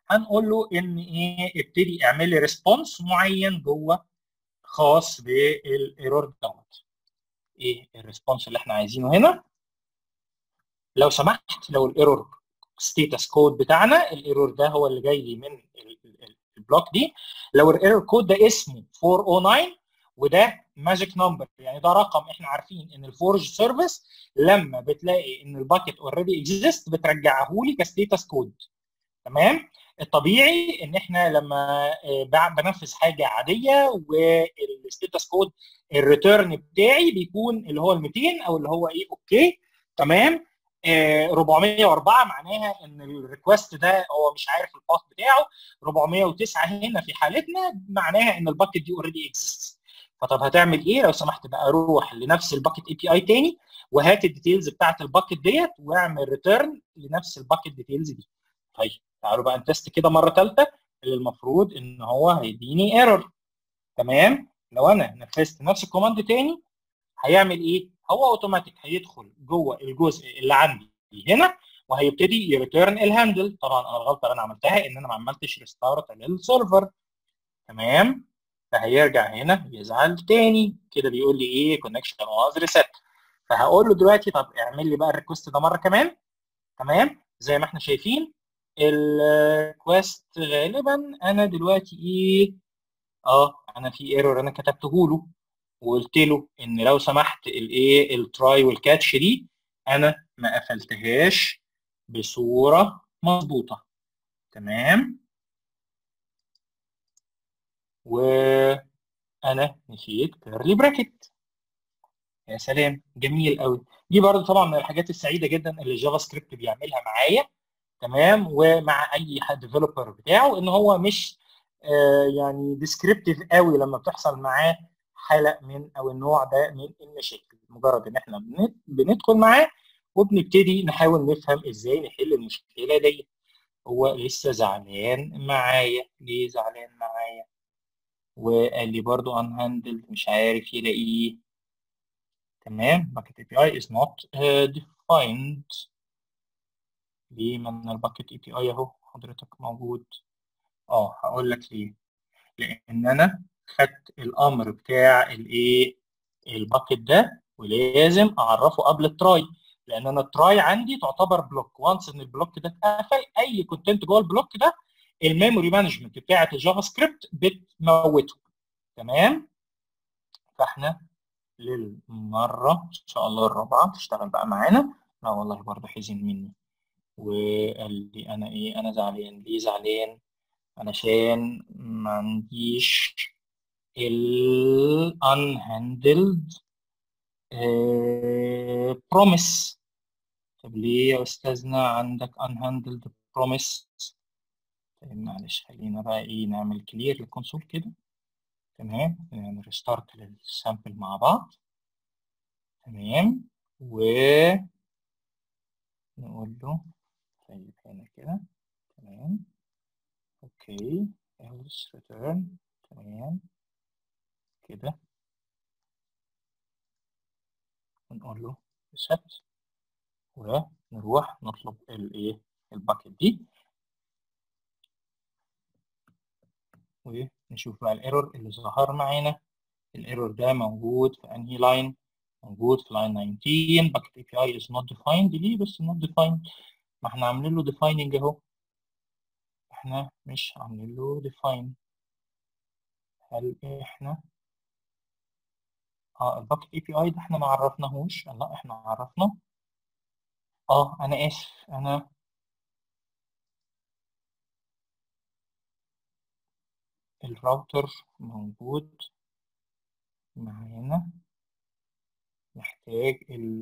هنقول له ان ايه ابتدي اعمل لي ريسبونس معين جوه خاص بالايرور دوت ايه الريسبونس اللي احنا عايزينه هنا لو سمحت لو الايرور ستيتس كود بتاعنا الايرور ده هو اللي جاي لي من البلوك دي لو الايرور كود ده اسمه 409 وده ماجيك نمبر يعني ده رقم احنا عارفين ان الفورج سيرفيس لما بتلاقي ان الباكت اوريدي اكزيست بترجعه لي كستيتس كود تمام الطبيعي ان احنا لما بنفذ حاجه عاديه والستيتس كود الريتيرن بتاعي بيكون اللي هو ال 200 او اللي هو ايه اوكي تمام 404 معناها ان الريكوست ده هو مش عارف الباث بتاعه 409 هنا في حالتنا معناها ان الباكت دي اوريدي اكزيست فطب هتعمل ايه لو سمحت بقى روح لنفس الباكت اي بي اي تاني وهات الديتيلز بتاعت الباكت ديت واعمل ريتيرن لنفس الباكت ديتيلز دي طيب تعالوا بقى نتست كده مره ثالثه اللي المفروض ان هو هيديني ايرور تمام لو انا نفذت نفس الكوماند تاني هيعمل ايه هو اوتوماتيك هيدخل جوه الجزء اللي عندي هنا وهيبتدي يريتيرن الهاندل طبعا انا الغلطه اللي انا عملتها ان انا ما عملتش ريستارت للسيرفر تمام فهيرجع هنا يزعل تاني كده بيقول لي ايه كونكشن واز ريسيت فهقول له دلوقتي طب اعمل لي بقى الريكوست ده مره كمان تمام زي ما احنا شايفين الكويست غالبا انا دلوقتي ايه اه انا في ايرور انا كتبته له وقلت له ان لو سمحت الايه التراي والكاتش دي انا ما قفلتهاش بصوره مظبوطه تمام وانا نسيت كيرلي براكت يا سلام جميل قوي دي برضو طبعا من الحاجات السعيده جدا اللي الجافا سكريبت بيعملها معايا تمام ومع اي حد ديفلوبر بتاعه ان هو مش آه يعني ديسكريبتيف قوي لما بتحصل معاه حاله من او النوع ده من المشاكل مجرد ان احنا بندخل معاه وبنبتدي نحاول نفهم ازاي نحل المشكله دي هو لسه زعلان معايا ليه زعلان معايا وقال لي برضو unhandled مش عارف يلاقيه تمام bucket API is not uh, defined ليه من الباكت اي بي اي اهو حضرتك موجود اه هقول لك ليه لان انا خدت الامر بتاع الايه الباكت ده ولازم اعرفه قبل التراي لان انا التراي عندي تعتبر بلوك وانس ان البلوك ده اتقفل اي كونتنت جوه البلوك ده الميموري مانجمنت بتاعه الجافا سكريبت بتموته تمام فاحنا للمره ان شاء الله الرابعه تشتغل بقى معانا لا والله برضه حزن مني وقال لي انا ايه انا زعلان ليه زعلان علشان ما عنديش ال unhandled promise طب ليه يا استاذنا عندك unhandled promise طيب معلش خلينا بقى ايه نعمل كلير للكونسول كده تمام نعمل ريستارت للسامبل مع بعض تمام و نقول له طيب هنا كده تمام اوكي else return تمام كده ونقول له reset ونروح نطلب الايه الباكت دي ونشوف بقى الايرور اللي ظهر معانا الايرور ده موجود في انهي لاين موجود في لاين 19 باكت اي بي اي از نوت ديفايند ليه بس نوت ديفايند ما احنا عاملين له ديفايننج اهو احنا مش عاملين له ديفاين هل احنا اه الباكت اي بي اي ده احنا ما عرفناهوش لا احنا عرفنا اه انا اسف انا الراوتر موجود معانا محتاج ال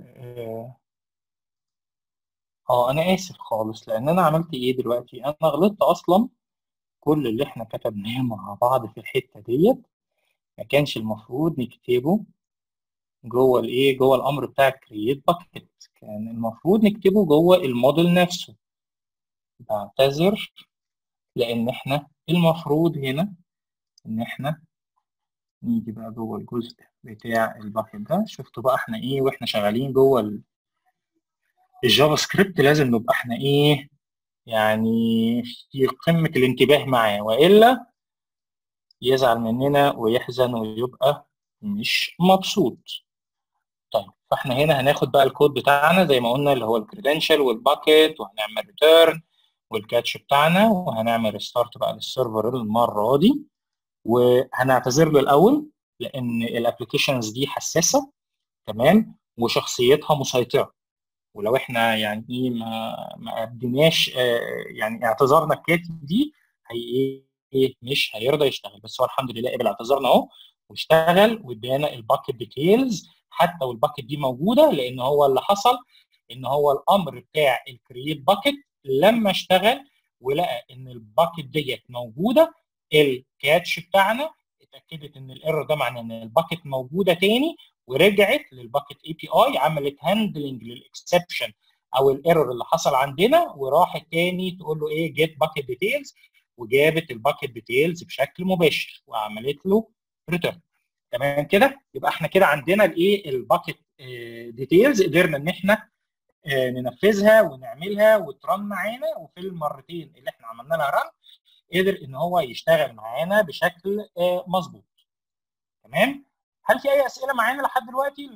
اه انا اسف خالص لان انا عملت ايه دلوقتي انا غلطت اصلا كل اللي احنا كتبناه مع بعض في الحته ديت ما كانش المفروض نكتبه جوه الايه جوه الامر بتاع كرييت باكيت كان المفروض نكتبه جوه الموديل نفسه بعتذر لان احنا المفروض هنا ان احنا نيجي بقى جوه الجزء بتاع الباكيت ده شفتوا بقى احنا ايه واحنا شغالين جوه الجافا سكريبت لازم نبقى احنا ايه يعني في قمه الانتباه معاه والا يزعل مننا ويحزن ويبقى مش مبسوط طيب فاحنا هنا هناخد بقى الكود بتاعنا زي ما قلنا اللي هو الكريدنشال والباكيت وهنعمل ريتيرن والكاتش بتاعنا وهنعمل ستارت بقى للسيرفر المره دي وهنعتذر له الاول لان الابلكيشنز دي حساسه تمام وشخصيتها مسيطره ولو احنا يعني ايه ما ما اديناش يعني اعتذارنا الكافي دي هي ايه مش هيرضى يشتغل بس هو الحمد لله قبل اعتذارنا اهو واشتغل وادانا الباكت ديتيلز حتى والباكت دي موجوده لان هو اللي حصل ان هو الامر بتاع الكرييت باكت لما اشتغل ولقى ان الباكت ديت موجوده الكاتش بتاعنا اتاكدت ان الايرور ده معناه ان الباكت موجوده تاني ورجعت للباكت اي بي اي عملت هاندلنج للاكسبشن او الايرور اللي حصل عندنا وراحت تاني تقول له ايه جيت باكت ديتيلز وجابت الباكت ديتيلز بشكل مباشر وعملت له ريتيرن تمام كده يبقى احنا كده عندنا الايه الباكت ديتيلز قدرنا ان احنا ننفذها ونعملها وترن معانا وفي المرتين اللي احنا عملنا لها رن قدر ان هو يشتغل معانا بشكل مظبوط تمام هل في اي اسئله معانا لحد دلوقتي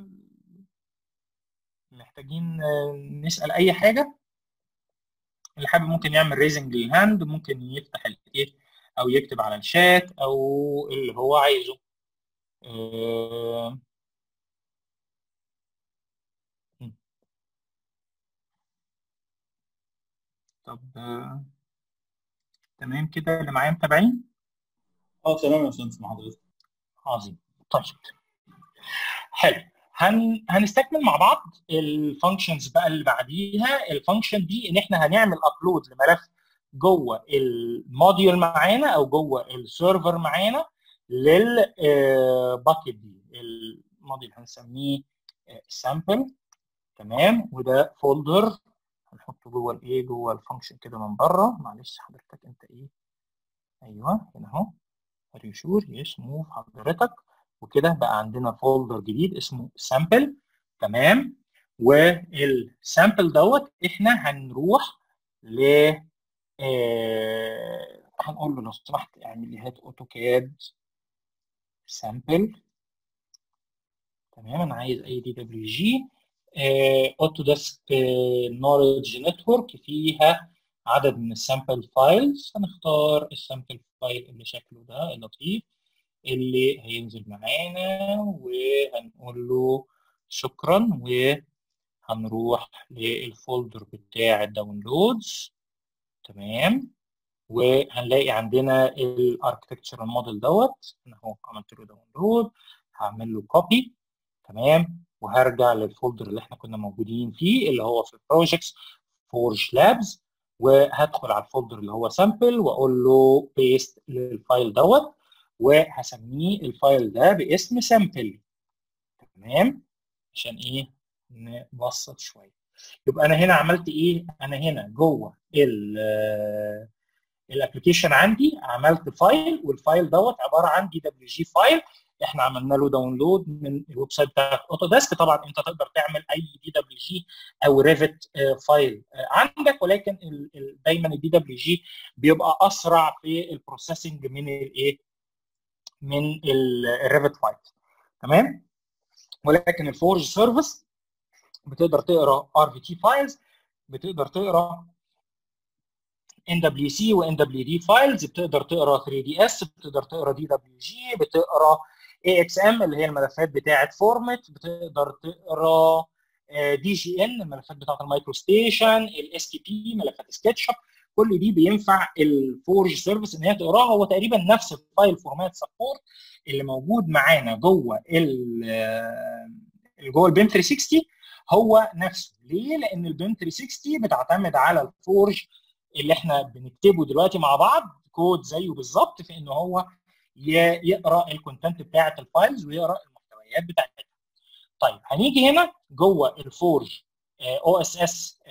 محتاجين نسال اي حاجه اللي حابب ممكن يعمل ريزنج للهاند ممكن يفتح الايه او يكتب على الشات او اللي هو عايزه أه... طب آه... تمام كده اللي معايا متابعين؟ اه تمام يا استاذ مع حضرتك عظيم طيب حلو هن... هنستكمل مع بعض الفانكشنز بقى اللي بعديها الفانكشن دي ان احنا هنعمل ابلود لملف جوه الموديول معانا او جوه السيرفر معانا للباكت دي الموديل هنسميه سامبل تمام وده فولدر هنحطه جوه الايه جوه الفانكشن كده من بره معلش حضرتك انت ايه ايوه هنا اهو ار يو شور يس موف حضرتك وكده بقى عندنا فولدر جديد اسمه سامبل تمام والسامبل دوت احنا هنروح ل آه هنقول له لو سمحت اعمل لي هات اوتوكاد سامبل تمام انا عايز اي دي دبليو جي اوتوديسك نولج نتورك فيها عدد من السامبل فايلز هنختار السامبل فايل اللي شكله ده اللطيف اللي هينزل معانا وهنقول له شكرا وهنروح للفولدر بتاع الداونلودز تمام وهنلاقي عندنا الاركتكتشر موديل دوت انا اهو عملت له داونلود هعمل له كوبي تمام وهرجع للفولدر اللي احنا كنا موجودين فيه اللي هو في البروجكتس فورج لابز وهدخل على الفولدر اللي هو سامبل واقول له بيست للفايل دوت وهسميه الفايل ده باسم سامبل تمام عشان ايه نبسط شويه يبقى انا هنا عملت ايه انا هنا جوه الابلكيشن عندي عملت فايل والفايل دوت عباره عن دي دبليو جي فايل احنا عملنا له داونلود من الويب سايت بتاعت اوتوديسك طبعا انت تقدر تعمل اي دي دبليو جي او ريفت فايل عندك ولكن دايما الدي دبليو جي بيبقى اسرع في البروسيسنج من الايه من الريفت فايل تمام ولكن الفورج سيرفيس بتقدر تقرا ار في تي فايلز بتقدر تقرا ان دبليو سي وان دبليو دي فايلز بتقدر تقرا 3 دي اس بتقدر تقرا دي دبليو جي بتقرا اي اكس ام اللي هي الملفات بتاعه فورمت بتقدر تقرا دي جي ان الملفات بتاعه المايكرو ستيشن الاس تي بي ملفات سكتش اب كل دي بينفع الفورج سيرفيس ان هي تقراها هو تقريبا نفس الفايل فورمات سبورت اللي موجود معانا جوه ال جوه البيم 360 هو نفسه ليه؟ لان البيم 360 بتعتمد على الفورج اللي احنا بنكتبه دلوقتي مع بعض كود زيه بالظبط في ان هو يقرا الكونتنت بتاعه الفايلز ويقرا المحتويات بتاعتها. طيب هنيجي هنا جوه الفورج او اس اس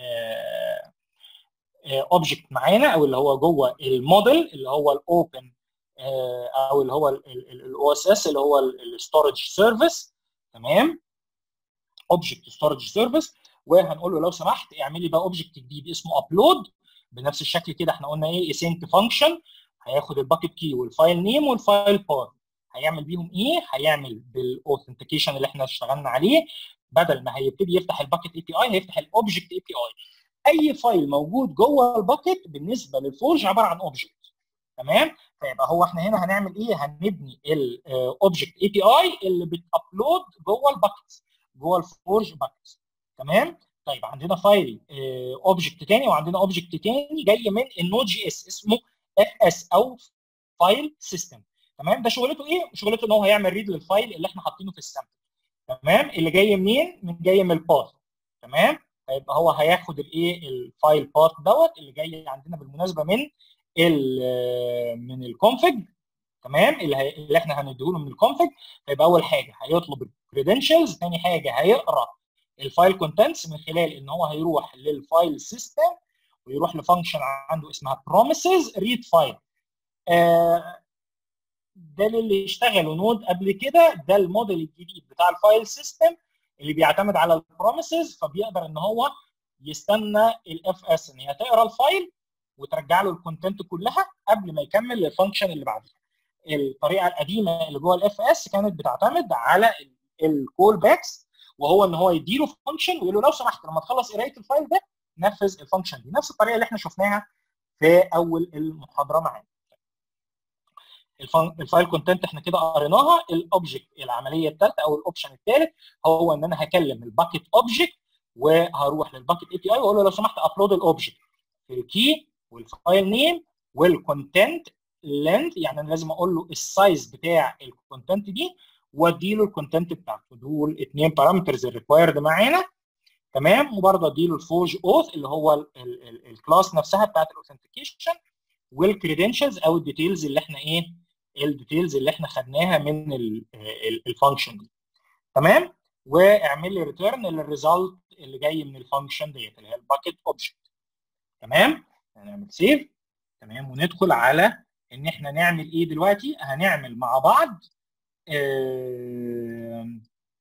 اوبجكت معانا او اللي هو جوه الموديل اللي هو الاوبن او اللي هو الاو اس اس اللي هو الستورج سيرفيس تمام اوبجكت ستورج سيرفيس وهنقول له لو سمحت اعمل لي بقى اوبجكت جديد اسمه ابلود بنفس الشكل كده احنا قلنا ايه اسينك فانكشن هياخد الباكت كي والفايل نيم والفايل باث هيعمل بيهم ايه؟ هيعمل بالاوثنتيكيشن اللي احنا اشتغلنا عليه بدل ما هيبتدي يفتح الباكت اي بي اي هيفتح الاوبجكت اي بي اي اي فايل موجود جوه الباكت بالنسبه للفورج عباره عن اوبجكت تمام فيبقى هو احنا هنا هنعمل ايه هنبني الاوبجكت اي بي اي اللي بتابلود جوه الباكت جوه الفورج باكت تمام طيب عندنا فايل اوبجكت تاني وعندنا اوبجكت تاني جاي من النود جي اس اسمه اف اس او فايل سيستم تمام ده شغلته ايه شغلته ان هو هيعمل ريد للفايل اللي احنا حاطينه في السامبل تمام اللي جاي منين من جاي من الباث تمام فيبقى هو هياخد الايه الفايل باث دوت اللي جاي عندنا بالمناسبه من ال من الكونفج تمام اللي, هي اللي احنا هنديهوله من الكونفج فيبقى اول حاجه هيطلب الكريدنشالز ثاني حاجه هيقرا الفايل كونتنتس من خلال ان هو هيروح للفايل سيستم ويروح لفانكشن عنده اسمها promises read file آه ده اللي اشتغلوا نود قبل كده ده الموديل الجديد بتاع الفايل سيستم اللي بيعتمد على البروميسز فبيقدر ان هو يستنى الاف اس ان هي تقرا الفايل وترجع له الكونتنت كلها قبل ما يكمل الفانكشن اللي بعدها الطريقه القديمه اللي جوه الاف اس كانت بتعتمد على الكول باكس وهو ان هو يديله فانكشن ويقول له لو سمحت لما تخلص قرايه الفايل ده نفذ الفانكشن دي نفس الطريقه اللي احنا شفناها في اول المحاضره معانا الفايل كونتنت احنا كده قريناها الاوبجكت العمليه الثالثه او الاوبشن الثالث هو ان انا هكلم الباكت اوبجكت وهروح للباكت اي بي اي واقول له لو سمحت ابلود الاوبجكت في الكي والفايل نيم والكونتنت لينث يعني انا لازم اقول له السايز بتاع الكونتنت دي وادي له الكونتنت بتاعته دول اثنين بارامترز الريكوايرد معانا تمام وبرضه ادي له الفورج اوث اللي هو الكلاس نفسها بتاعت الاوثنتيكيشن والكريدنشالز او الديتيلز اللي احنا ايه الديتيلز اللي احنا خدناها من الفانكشن دي تمام واعمل لي ريتيرن للريزلت اللي جاي من الفانكشن ديت اللي هي الباكت اوبجكت تمام هنعمل سيف تمام وندخل على ان احنا نعمل ايه دلوقتي هنعمل مع بعض آه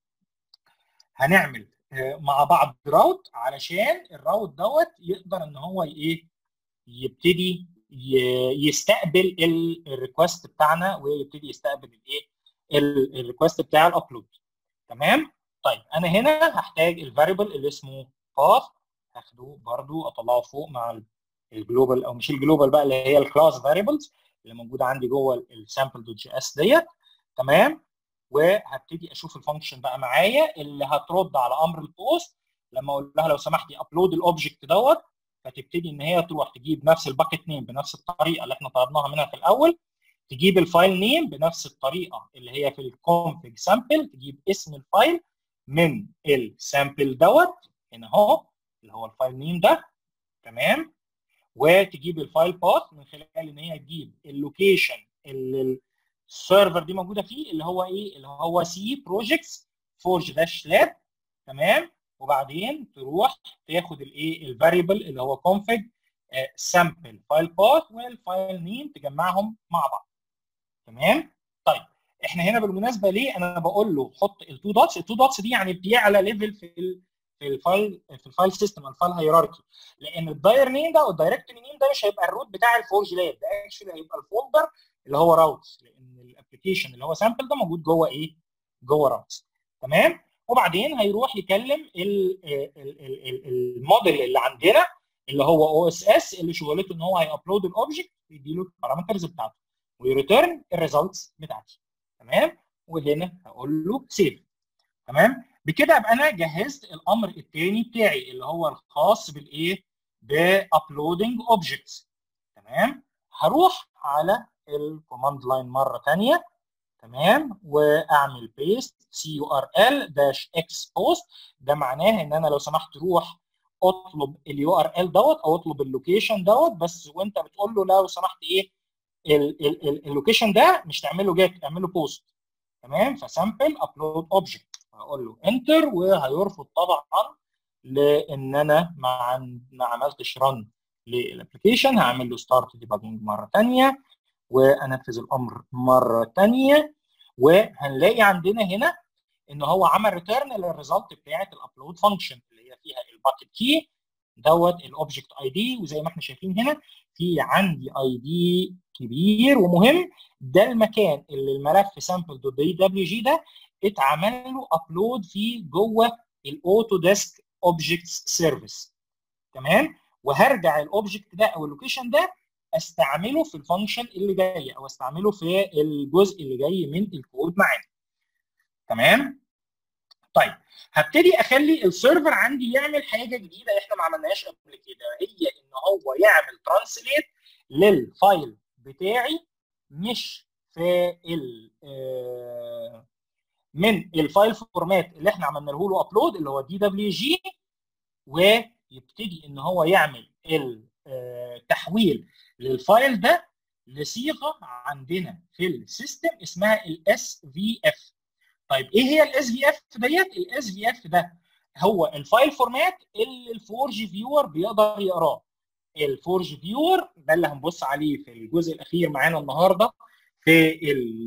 هنعمل آه مع بعض راوت علشان الراوت دوت يقدر ان هو ايه يبتدي يستقبل الريكوست بتاعنا ويبتدي يستقبل الايه الريكوست بتاع الابلود تمام طيب انا هنا هحتاج الفاريبل اللي اسمه باث هاخده برضو اطلعه فوق مع الجلوبال او مش الجلوبال بقى اللي هي الكلاس فاريبلز اللي موجوده عندي جوه السامبل دوت جي اس ديت تمام وهبتدي اشوف الفانكشن بقى معايا اللي هترد على امر البوست لما اقول لها لو سمحتي ابلود الاوبجكت دوت فتبتدي ان هي تروح تجيب نفس الباكت نيم بنفس الطريقه اللي احنا طلبناها منها في الاول تجيب الفايل نيم بنفس الطريقه اللي هي في الكونفج سامبل تجيب اسم الفايل من السامبل دوت هنا اهو اللي هو الفايل نيم ده تمام وتجيب الفايل باث من خلال ان هي تجيب اللوكيشن اللي السيرفر دي موجوده فيه اللي هو ايه اللي هو سي بروجكتس فورج داش لاب تمام وبعدين تروح تاخد الايه الفاريبل اللي هو config سامبل فايل باث والفايل نيم تجمعهم مع بعض تمام طيب احنا هنا بالمناسبه ليه انا بقول له حط التو دوتس التو دوتس دي يعني بيعلى ليفل في ال في الفايل في الفايل سيستم الفايل هيراركي لان الداير نيم ده والدايركتوري نيم ده مش هيبقى الروت بتاع الفورج لاب ده اكشلي هيبقى الفولدر اللي هو راوتس لان الابلكيشن اللي هو سامبل ده موجود جوه ايه؟ جوه راوتس تمام؟ وبعدين هيروح يكلم الموديل اللي عندنا اللي هو او اس اس اللي شغلته ان هو هيابلود الاوبجكت ويدي له البارامترز بتاعته ويريتيرن الريزلتس بتاعتي تمام وهنا هقول له سيف تمام بكده ابقى انا جهزت الامر الثاني بتاعي اللي هو الخاص بالايه بابلودنج اوبجكتس تمام هروح على الكوماند لاين مره ثانيه تمام واعمل بيست سي يو ار ال داش اكس بوست ده معناه ان انا لو سمحت روح اطلب اليو ار ال دوت او اطلب اللوكيشن دوت بس وانت بتقول له لو سمحت ايه اللوكيشن ده مش تعمله جيت اعمله بوست تمام فسامبل ابلود اوبجكت هقول له انتر وهيرفض طبعا لان انا ما ما عملتش رن للابلكيشن هعمل له ستارت ديباجنج مره ثانيه وانفذ الامر مره ثانيه وهنلاقي عندنا هنا ان هو عمل ريتيرن للريزلت بتاعه الابلود فانكشن اللي هي فيها الباكت كي دوت الاوبجكت اي دي وزي ما احنا شايفين هنا في عندي اي دي كبير ومهم ده المكان اللي الملف سامبل دوت دي دبليو جي ده اتعمل له ابلود فيه جوه الاوتو ديسك اوبجكتس سيرفيس تمام وهرجع الاوبجكت ده او اللوكيشن ده استعمله في الفانكشن اللي جايه او استعمله في الجزء اللي جاي من الكود معانا تمام طيب هبتدي اخلي السيرفر عندي يعمل حاجه جديده احنا ما عملناهاش قبل كده هي ان هو يعمل ترانسليت للفايل بتاعي مش في ال من الفايل فورمات اللي احنا عملنا له ابلود اللي هو دي دبليو جي ويبتدي ان هو يعمل التحويل للفايل ده لصيغه عندنا في السيستم اسمها الاس في اف طيب ايه هي الاس في اف ديت الاس في اف ده هو الفايل فورمات اللي الفورج فيور بيقدر يقراه الفورج فيور ده اللي هنبص عليه في الجزء الاخير معانا النهارده في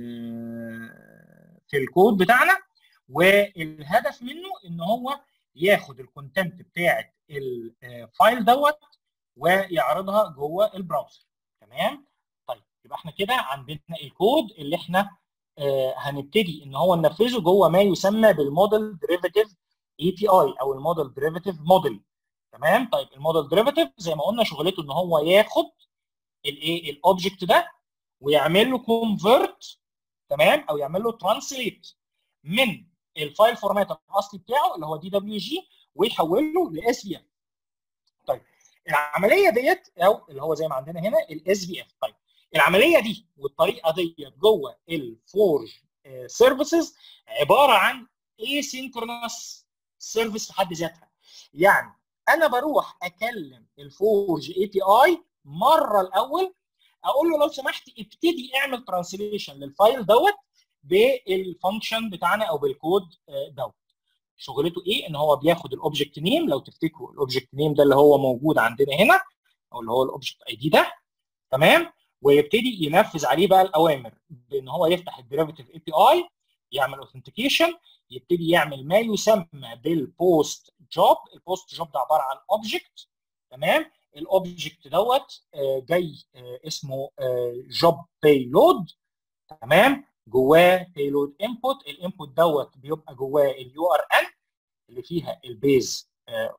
في الكود بتاعنا والهدف منه ان هو ياخد الكونتنت بتاعه الفايل دوت ويعرضها جوه البراوزر تمام طيب يبقى احنا كده عندنا الكود اللي احنا آه هنبتدي ان هو ننفذه جوه ما يسمى بالموديل ديريفيتيف اي بي اي او الموديل ديريفيتيف موديل تمام طيب الموديل ديريفيتيف زي ما قلنا شغلته ان هو ياخد الايه الاوبجكت ده ويعمل له كونفرت تمام او يعمل له ترانسليت من الفايل فورمات الاصلي بتاعه اللي هو دي دبليو جي ويحوله لاس في اف طيب العمليه ديت او اللي هو زي ما عندنا هنا الاس في اف طيب العمليه دي والطريقه ديت جوه الفورج سيرفيسز عباره عن اسynchronous سيرفيس في حد ذاتها يعني انا بروح اكلم الفورج اي بي اي مره الاول اقول له لو سمحت ابتدي اعمل ترانسليشن للفايل دوت بالفانكشن بتاعنا او بالكود دوت شغلته ايه ان هو بياخد الاوبجكت نيم لو تفتكروا الاوبجكت نيم ده اللي هو موجود عندنا هنا او اللي هو الاوبجكت اي دي ده تمام ويبتدي ينفذ عليه بقى الاوامر بان هو يفتح الديريفيتيف اي بي اي يعمل اوثنتيكيشن يبتدي يعمل ما يسمى بالبوست جوب البوست جوب ده عباره عن اوبجكت تمام الاوبجكت دوت جاي اسمه جوب بايلود تمام جواه بايلود انبوت الانبوت دوت بيبقى جواه اليو ار ان اللي فيها البيز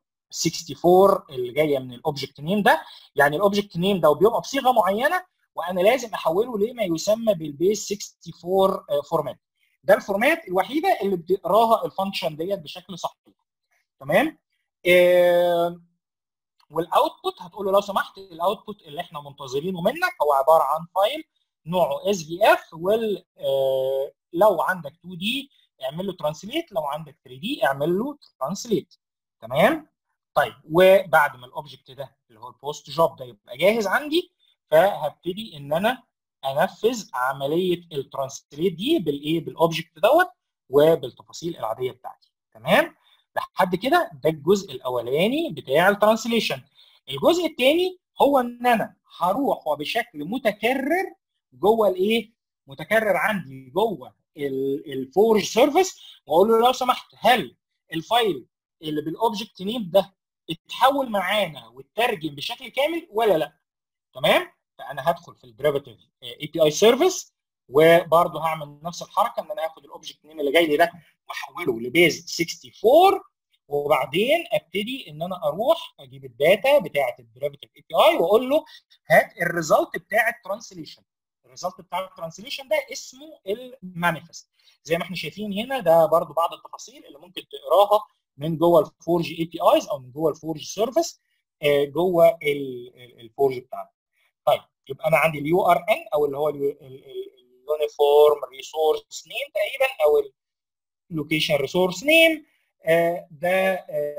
64 اللي جايه من الاوبجكت نيم ده يعني الاوبجكت نيم ده بيبقى بصيغه معينه وانا لازم احوله لما يسمى بالبيز 64 فورمات ده الفورمات الوحيده اللي بتقراها الفانكشن ديت بشكل صحيح تمام آه والاوتبوت هتقول له لو سمحت الاوتبوت اللي احنا منتظرينه منك هو عباره عن فايل نوعه اس في اف وال آه لو عندك 2 دي اعمل له ترانسليت لو عندك 3 دي اعمل له ترانسليت تمام طيب وبعد ما الاوبجكت ده اللي هو البوست جوب ده يبقى جاهز عندي فهبتدي ان انا انفذ عمليه الترانسليت دي بالايه بالاوبجكت دوت وبالتفاصيل العاديه بتاعتي تمام لحد كده ده الجزء الاولاني بتاع الترانسليشن الجزء الثاني هو ان انا هروح وبشكل متكرر جوه الايه متكرر عندي جوه الفورج سيرفيس واقول له لو سمحت هل الفايل اللي بالاوبجكت نيم ده اتحول معانا واترجم بشكل كامل ولا لا تمام فانا هدخل في الديريفيتيف اي بي اي سيرفيس وبرضه هعمل نفس الحركه ان انا هاخد الاوبجكت نيم اللي جاي لي ده واحوله لبيز 64 وبعدين ابتدي ان انا اروح اجيب الداتا بتاعه الديريفيتيف اي بي اي واقول له هات الريزلت بتاع الترانسليشن الريزلت بتاع الترانسليشن ده اسمه المانيفست زي ما احنا شايفين هنا ده برضو بعض التفاصيل اللي ممكن تقراها من جوه الفورج اي بي ايز او من جوه الفورج سيرفيس جوه الفورج بتاعنا طيب يبقى انا عندي اليو ار ان او اللي هو اليونيفورم ريسورس نيم تقريبا او اللوكيشن ريسورس نيم ده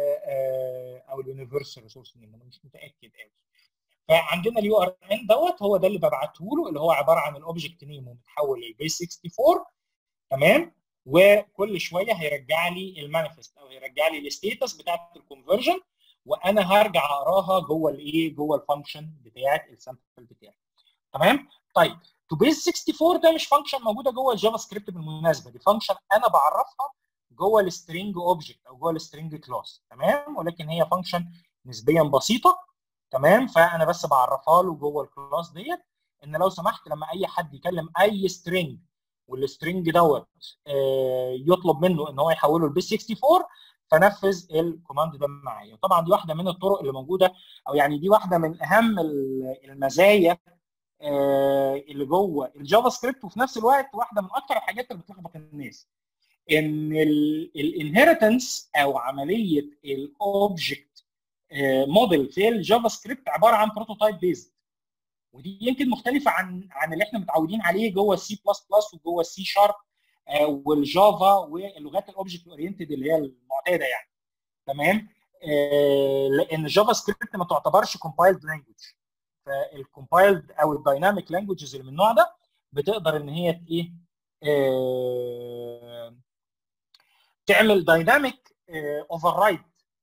او اليونيفرسال ريسورس نيم انا مش متاكد قوي فعندنا اليو ار ان دوت هو ده اللي ببعته له اللي هو عباره عن الاوبجكت نيم ومتحول للبيس 64 تمام وكل شويه هيرجع لي المانيفست او هيرجع لي الستيتس بتاعت الكونفرجن وانا هرجع اقراها جوه الايه جوه الفانكشن بتاعت السامبل بتاعي تمام طيب تو بيز 64 ده مش فانكشن موجوده جوه الجافا سكريبت بالمناسبه دي فانكشن انا بعرفها جوه السترينج اوبجكت او جوه السترينج كلاس تمام ولكن هي فانكشن نسبيا بسيطه تمام فانا بس بعرفها له جوه الكلاس ديت ان لو سمحت لما اي حد يكلم اي سترينج والسترينج دوت يطلب منه ان هو يحوله لبيس 64 فنفذ الكوماند ده معايا طبعا دي واحده من الطرق اللي موجوده او يعني دي واحده من اهم المزايا اللي جوه الجافا سكريبت وفي نفس الوقت واحده من اكثر الحاجات اللي بتلخبط الناس ان الانهيرتنس او عمليه الاوبجكت موديل في الجافا سكريبت عباره عن بروتوتايب بيزد ودي يمكن مختلفه عن عن اللي احنا متعودين عليه جوه السي بلس بلس وجوه السي شارب والجافا واللغات الاوبجكت اورينتد اللي هي المعتاده يعني تمام آه لان الجافا سكريبت ما تعتبرش كومبايلد لانجوج فالكومبايلد او الدايناميك لانجوجز اللي من النوع ده بتقدر ان هي ايه آه تعمل دايناميك اوفر رايد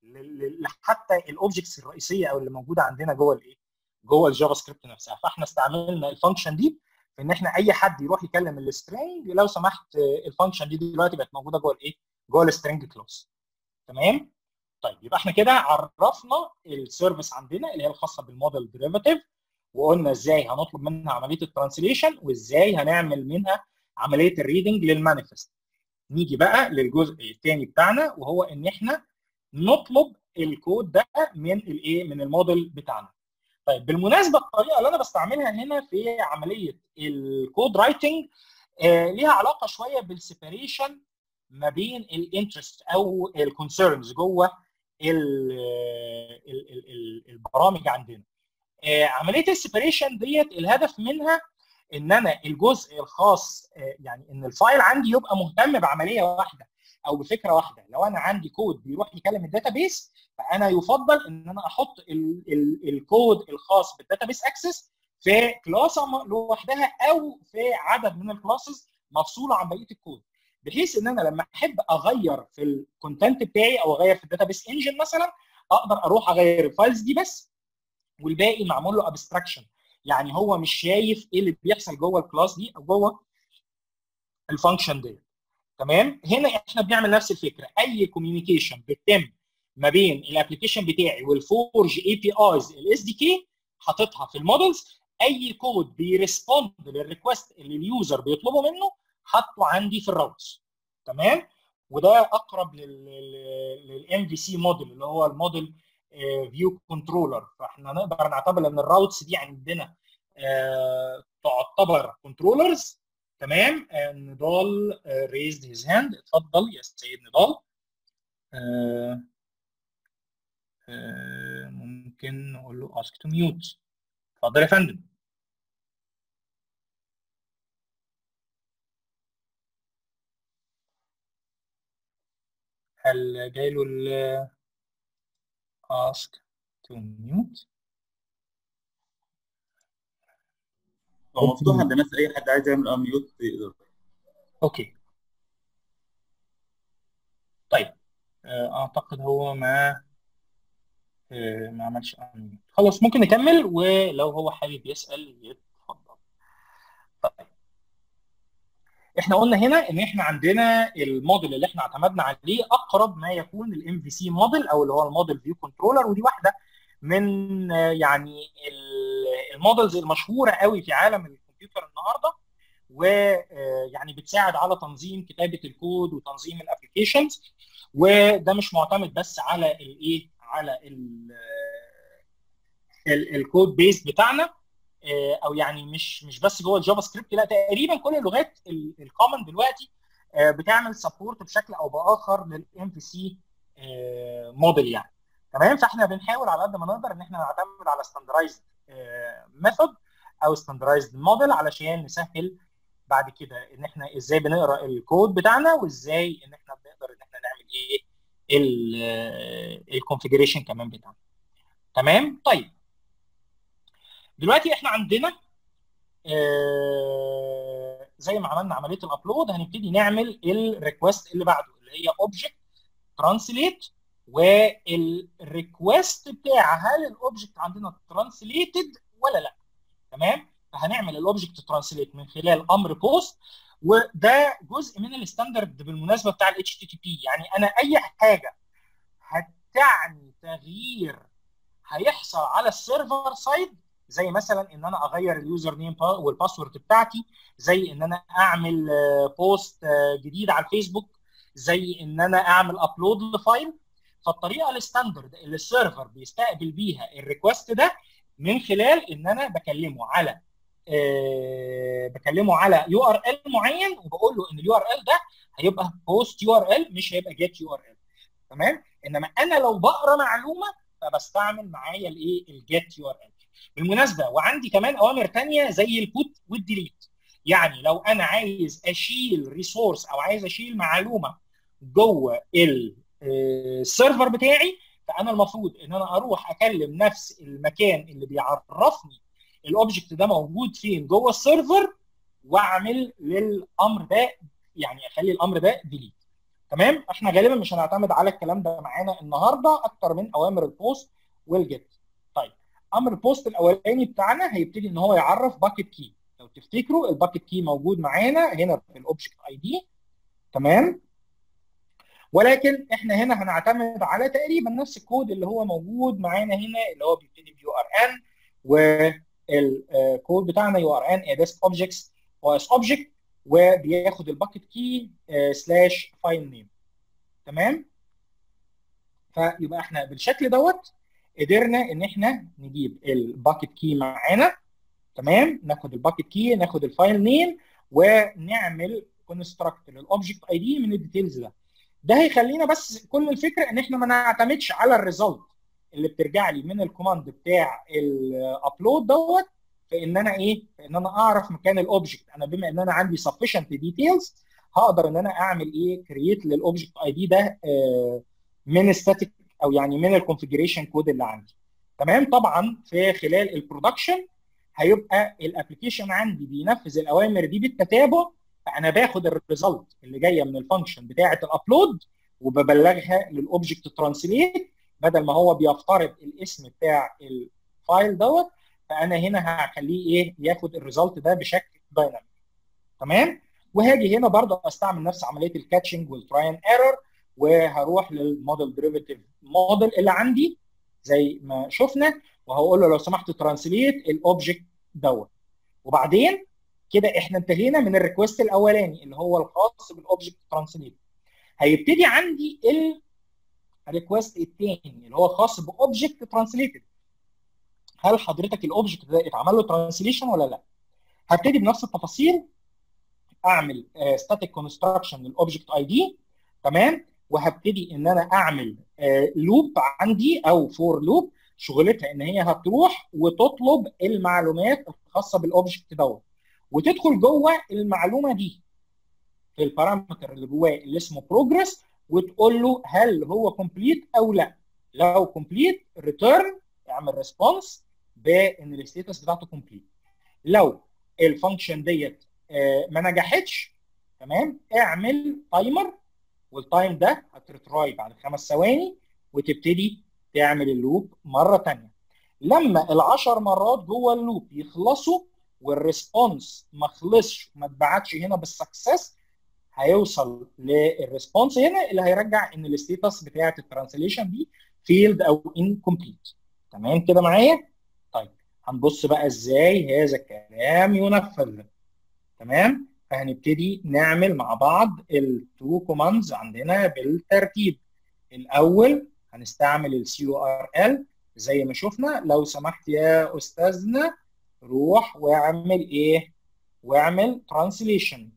حتى الاوبجكتس الرئيسيه او اللي موجوده عندنا جوه الايه جوه الجافا سكريبت نفسها فاحنا استعملنا الفانكشن دي في ان احنا اي حد يروح يكلم السترينج لو سمحت الفانكشن دي دلوقتي بقت موجوده جوه الايه جوه السترينج كلوز تمام طيب يبقى احنا كده عرفنا السيرفيس عندنا اللي هي الخاصه بالموديل ديريفاتيف وقلنا ازاي هنطلب منها عمليه الترانسليشن وازاي هنعمل منها عمليه الريدنج للمانيفست نيجي بقى للجزء الثاني بتاعنا وهو ان احنا نطلب الكود ده من الايه من الموديل بتاعنا طيب بالمناسبه الطريقه اللي انا بستعملها هنا في عمليه الكود رايتنج آه ليها علاقه شويه بالسيبريشن ما بين الانترست او الكونسيرنز جوه ال ال ال البرامج عندنا آه عمليه السيبريشن ديت الهدف منها ان انا الجزء الخاص آه يعني ان الفايل عندي يبقى مهتم بعمليه واحده او بفكره واحده لو انا عندي كود بيروح يكلم الداتابيس فانا يفضل ان انا احط ال ال الكود الخاص بالداتابيس اكسس في كلاس لوحدها او في عدد من الكلاسز مفصوله عن بقيه الكود بحيث ان انا لما احب اغير في الكونتنت بتاعي او اغير في الداتابيس انجن مثلا اقدر اروح اغير الفايلز دي بس والباقي معمول له ابستراكشن يعني هو مش شايف ايه اللي بيحصل جوه الكلاس دي او جوه الفانكشن دي تمام هنا احنا بنعمل نفس الفكره اي كوميونيكيشن بتتم ما بين الابلكيشن بتاعي والفورج اي بي ايز الاس دي كي حاططها في المودلز اي كود بيرسبوند للريكوست اللي اليوزر بيطلبه منه حاطه عندي في الراوتس تمام وده اقرب للام في سي موديل اللي هو الموديل فيو كنترولر فاحنا نقدر نعتبر ان الراوتس دي عندنا آه تعتبر كنترولرز تمام نضال ريزد هيز هاند اتفضل يا سيد نضال آه آه ممكن نقول له ask to mute اتفضل يا فندم هل جاي له ال ask to mute هو مفتوح عند الناس اي حد عايز يعمل اميوت يقدر اوكي طيب اعتقد هو ما ما عملش اميوت خلاص ممكن نكمل ولو هو حابب يسال يتفضل طيب احنا قلنا هنا ان احنا عندنا الموديل اللي احنا اعتمدنا عليه اقرب ما يكون الام في سي موديل او اللي هو الموديل فيو كنترولر ودي واحده من يعني المودلز المشهوره قوي في عالم الكمبيوتر النهارده ويعني بتساعد على تنظيم كتابه الكود وتنظيم الابلكيشنز وده مش معتمد بس على الايه على الكود بيس بتاعنا او يعني مش مش بس جوه الجافا سكريبت لا تقريبا كل اللغات الكومن دلوقتي بتعمل سبورت بشكل او باخر للام في سي موديل يعني تمام فاحنا بنحاول على قد ما نقدر ان احنا نعتمد على ستاندرايزد ميثود او ستاندرايزد موديل علشان نسهل بعد كده ان احنا ازاي بنقرا الكود بتاعنا وازاي ان احنا بنقدر ان احنا نعمل ايه الكونفيجريشن كمان بتاعنا تمام طيب دلوقتي احنا عندنا آه زي ما عملنا عمليه الابلود هنبتدي نعمل الريكوست اللي بعده اللي هي اوبجكت ترانسليت والريكوست بتاع هل الاوبجكت عندنا ترانسليتد ولا لا تمام فهنعمل الاوبجكت ترانسليت من خلال امر بوست وده جزء من الستاندرد بالمناسبه بتاع الاتش تي تي بي يعني انا اي حاجه هتعني تغيير هيحصل على السيرفر سايد زي مثلا ان انا اغير اليوزر نيم والباسورد بتاعتي زي ان انا اعمل بوست جديد على الفيسبوك زي ان انا اعمل ابلود لفايل فالطريقه الستاندرد اللي السيرفر بيستقبل بيها الريكوست ده من خلال ان انا بكلمه على أه بكلمه على يو ار ال معين وبقول له ان اليو ار ال ده هيبقى بوست يو ار ال مش هيبقى جيت يو ار ال تمام انما انا لو بقرا معلومه فبستعمل معايا الايه الجيت يو ار ال بالمناسبه وعندي كمان اوامر ثانيه زي البوت والديليت يعني لو انا عايز اشيل ريسورس او عايز اشيل معلومه جوه السيرفر بتاعي فانا المفروض ان انا اروح اكلم نفس المكان اللي بيعرفني الاوبجكت ده موجود فين جوه السيرفر واعمل للامر ده يعني اخلي الامر ده ديليت تمام احنا غالبا مش هنعتمد على الكلام ده معانا النهارده اكتر من اوامر البوست والجيت طيب امر البوست الاولاني بتاعنا هيبتدي ان هو يعرف باكيت كي لو تفتكروا الباكيت كي موجود معانا هنا في الاوبجكت اي دي تمام ولكن احنا هنا هنعتمد على تقريبا نفس الكود اللي هو موجود معانا هنا اللي هو بيبتدي بيو ار ان والكود بتاعنا يو ار ان اديسك اوبجكتس واس اوبجكت وبياخد الباكيت كي سلاش فايل نيم تمام فيبقى احنا بالشكل دوت قدرنا ان احنا نجيب الباكيت كي معانا تمام ناخد الباكيت كي ناخد الفايل نيم ونعمل كونستراكت للاوبجكت اي دي من الديتيلز ده ده هيخلينا بس كل الفكره ان احنا ما نعتمدش على الريزلت اللي بترجع لي من الكوماند بتاع الابلود دوت في ان انا ايه في ان انا اعرف مكان الاوبجكت انا بما ان انا عندي sufficient ديتيلز هقدر ان انا اعمل ايه كرييت للاوبجكت اي دي ده من ستاتيك او يعني من الكونفجريشن كود اللي عندي تمام طبعا في خلال البرودكشن هيبقى الابلكيشن عندي بينفذ الاوامر دي بالتتابع فانا باخد الريزلت اللي جايه من الفانكشن بتاعه الابلود وببلغها للاوبجكت ترانسليت بدل ما هو بيفترض الاسم بتاع الفايل دوت فانا هنا هخليه ايه ياخد الريزلت ده بشكل دايناميك تمام وهاجي هنا برضه استعمل نفس عمليه الكاتشنج والتراين ايرور وهروح للموديل ديريفيتيف موديل اللي عندي زي ما شفنا وهقول له لو سمحت ترانسليت الاوبجكت دوت وبعدين كده احنا انتهينا من الريكوست الاولاني اللي هو الخاص بالاوبجكت ترانسليت هيبتدي عندي الريكوست الثاني اللي هو خاص باوبجكت ترانسليتد هل حضرتك الاوبجكت ده اتعمل له ترانسليشن ولا لا هبتدي بنفس التفاصيل اعمل ستاتيك كونستراكشن للاوبجكت اي دي تمام وهبتدي ان انا اعمل لوب عندي او فور لوب شغلتها ان هي هتروح وتطلب المعلومات الخاصه بالاوبجكت دوت وتدخل جوه المعلومه دي في البارامتر اللي جواه اللي اسمه بروجرس وتقول له هل هو كومبليت او لا لو كومبليت ريتيرن اعمل ريسبونس بان الستيتس بتاعته كومبليت لو الفانكشن ديت ما نجحتش تمام اعمل تايمر والتايم ده هترتراي بعد خمس ثواني وتبتدي تعمل اللوب مره ثانيه لما العشر مرات جوه اللوب يخلصوا والريسبونس ما خلصش وما اتبعتش هنا بالسكسس هيوصل للريسبونس هنا اللي هيرجع ان الستيتس بتاعه الترانسليشن دي فيلد او انكمبليت تمام كده معايا طيب هنبص بقى ازاي هذا الكلام ينفذ تمام فهنبتدي نعمل مع بعض التو كوماندز عندنا بالترتيب الاول هنستعمل السي او ار ال زي ما شفنا لو سمحت يا استاذنا روح واعمل ايه واعمل ترانسليشن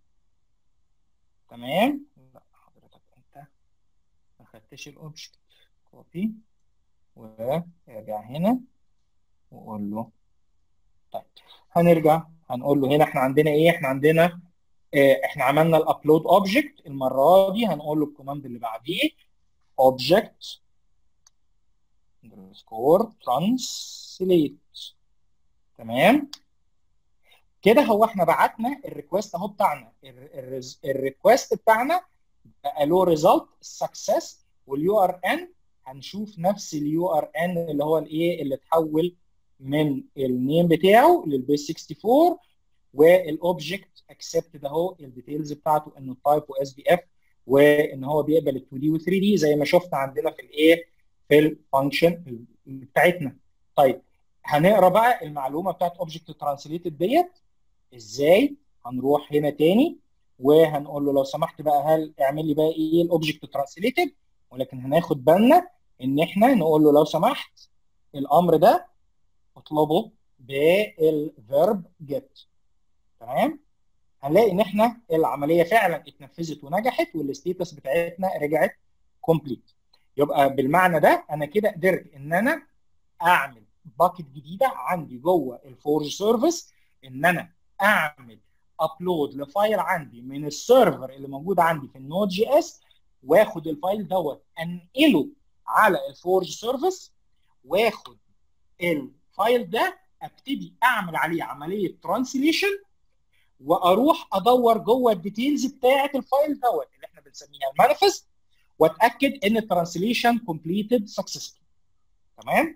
تمام لا حضرتك انت ما خدتش الاوبجكت كوبي وارجع هنا وقول له طيب هنرجع هنقول له هنا احنا عندنا ايه احنا عندنا اه احنا عملنا الابلود اوبجكت المره دي هنقول له الكوماند اللي بعديه اوبجكت underscore translate تمام كده هو احنا بعتنا الريكوست اهو بتاعنا الريكوست بتاعنا بقى له ريزلت سكسس واليو ار ان هنشوف نفس اليو ار ان اللي هو الايه اللي اتحول من النيم بتاعه للبيس 64 والاوبجكت اكسبتد اهو الديتيلز بتاعته انه تايب واس بي اف وان هو بيقبل ال 2 دي و 3 دي زي ما شفنا عندنا في الايه في الفانكشن بتاعتنا طيب هنقرا بقى المعلومه بتاعت اوبجكت ترانسليتد ديت ازاي هنروح هنا تاني وهنقول له لو سمحت بقى هل اعمل لي بقى ايه الاوبجكت ترانسليتد ولكن هناخد بالنا ان احنا نقول له لو سمحت الامر ده اطلبه بالفيرب جيت تمام هنلاقي ان احنا العمليه فعلا اتنفذت ونجحت والستيتس بتاعتنا رجعت كومبليت يبقى بالمعنى ده انا كده قدرت ان انا اعمل باكت جديده عندي جوه الفورج سيرفيس ان انا اعمل ابلود لفايل عندي من السيرفر اللي موجود عندي في النود جي اس واخد الفايل دوت انقله على الفورج سيرفيس واخد الفايل ده ابتدي اعمل عليه عمليه ترانسليشن واروح ادور جوه الديتيلز بتاعه الفايل دوت اللي احنا بنسميها المانيفست واتاكد ان الترانسليشن كومبليتد سكسسفول تمام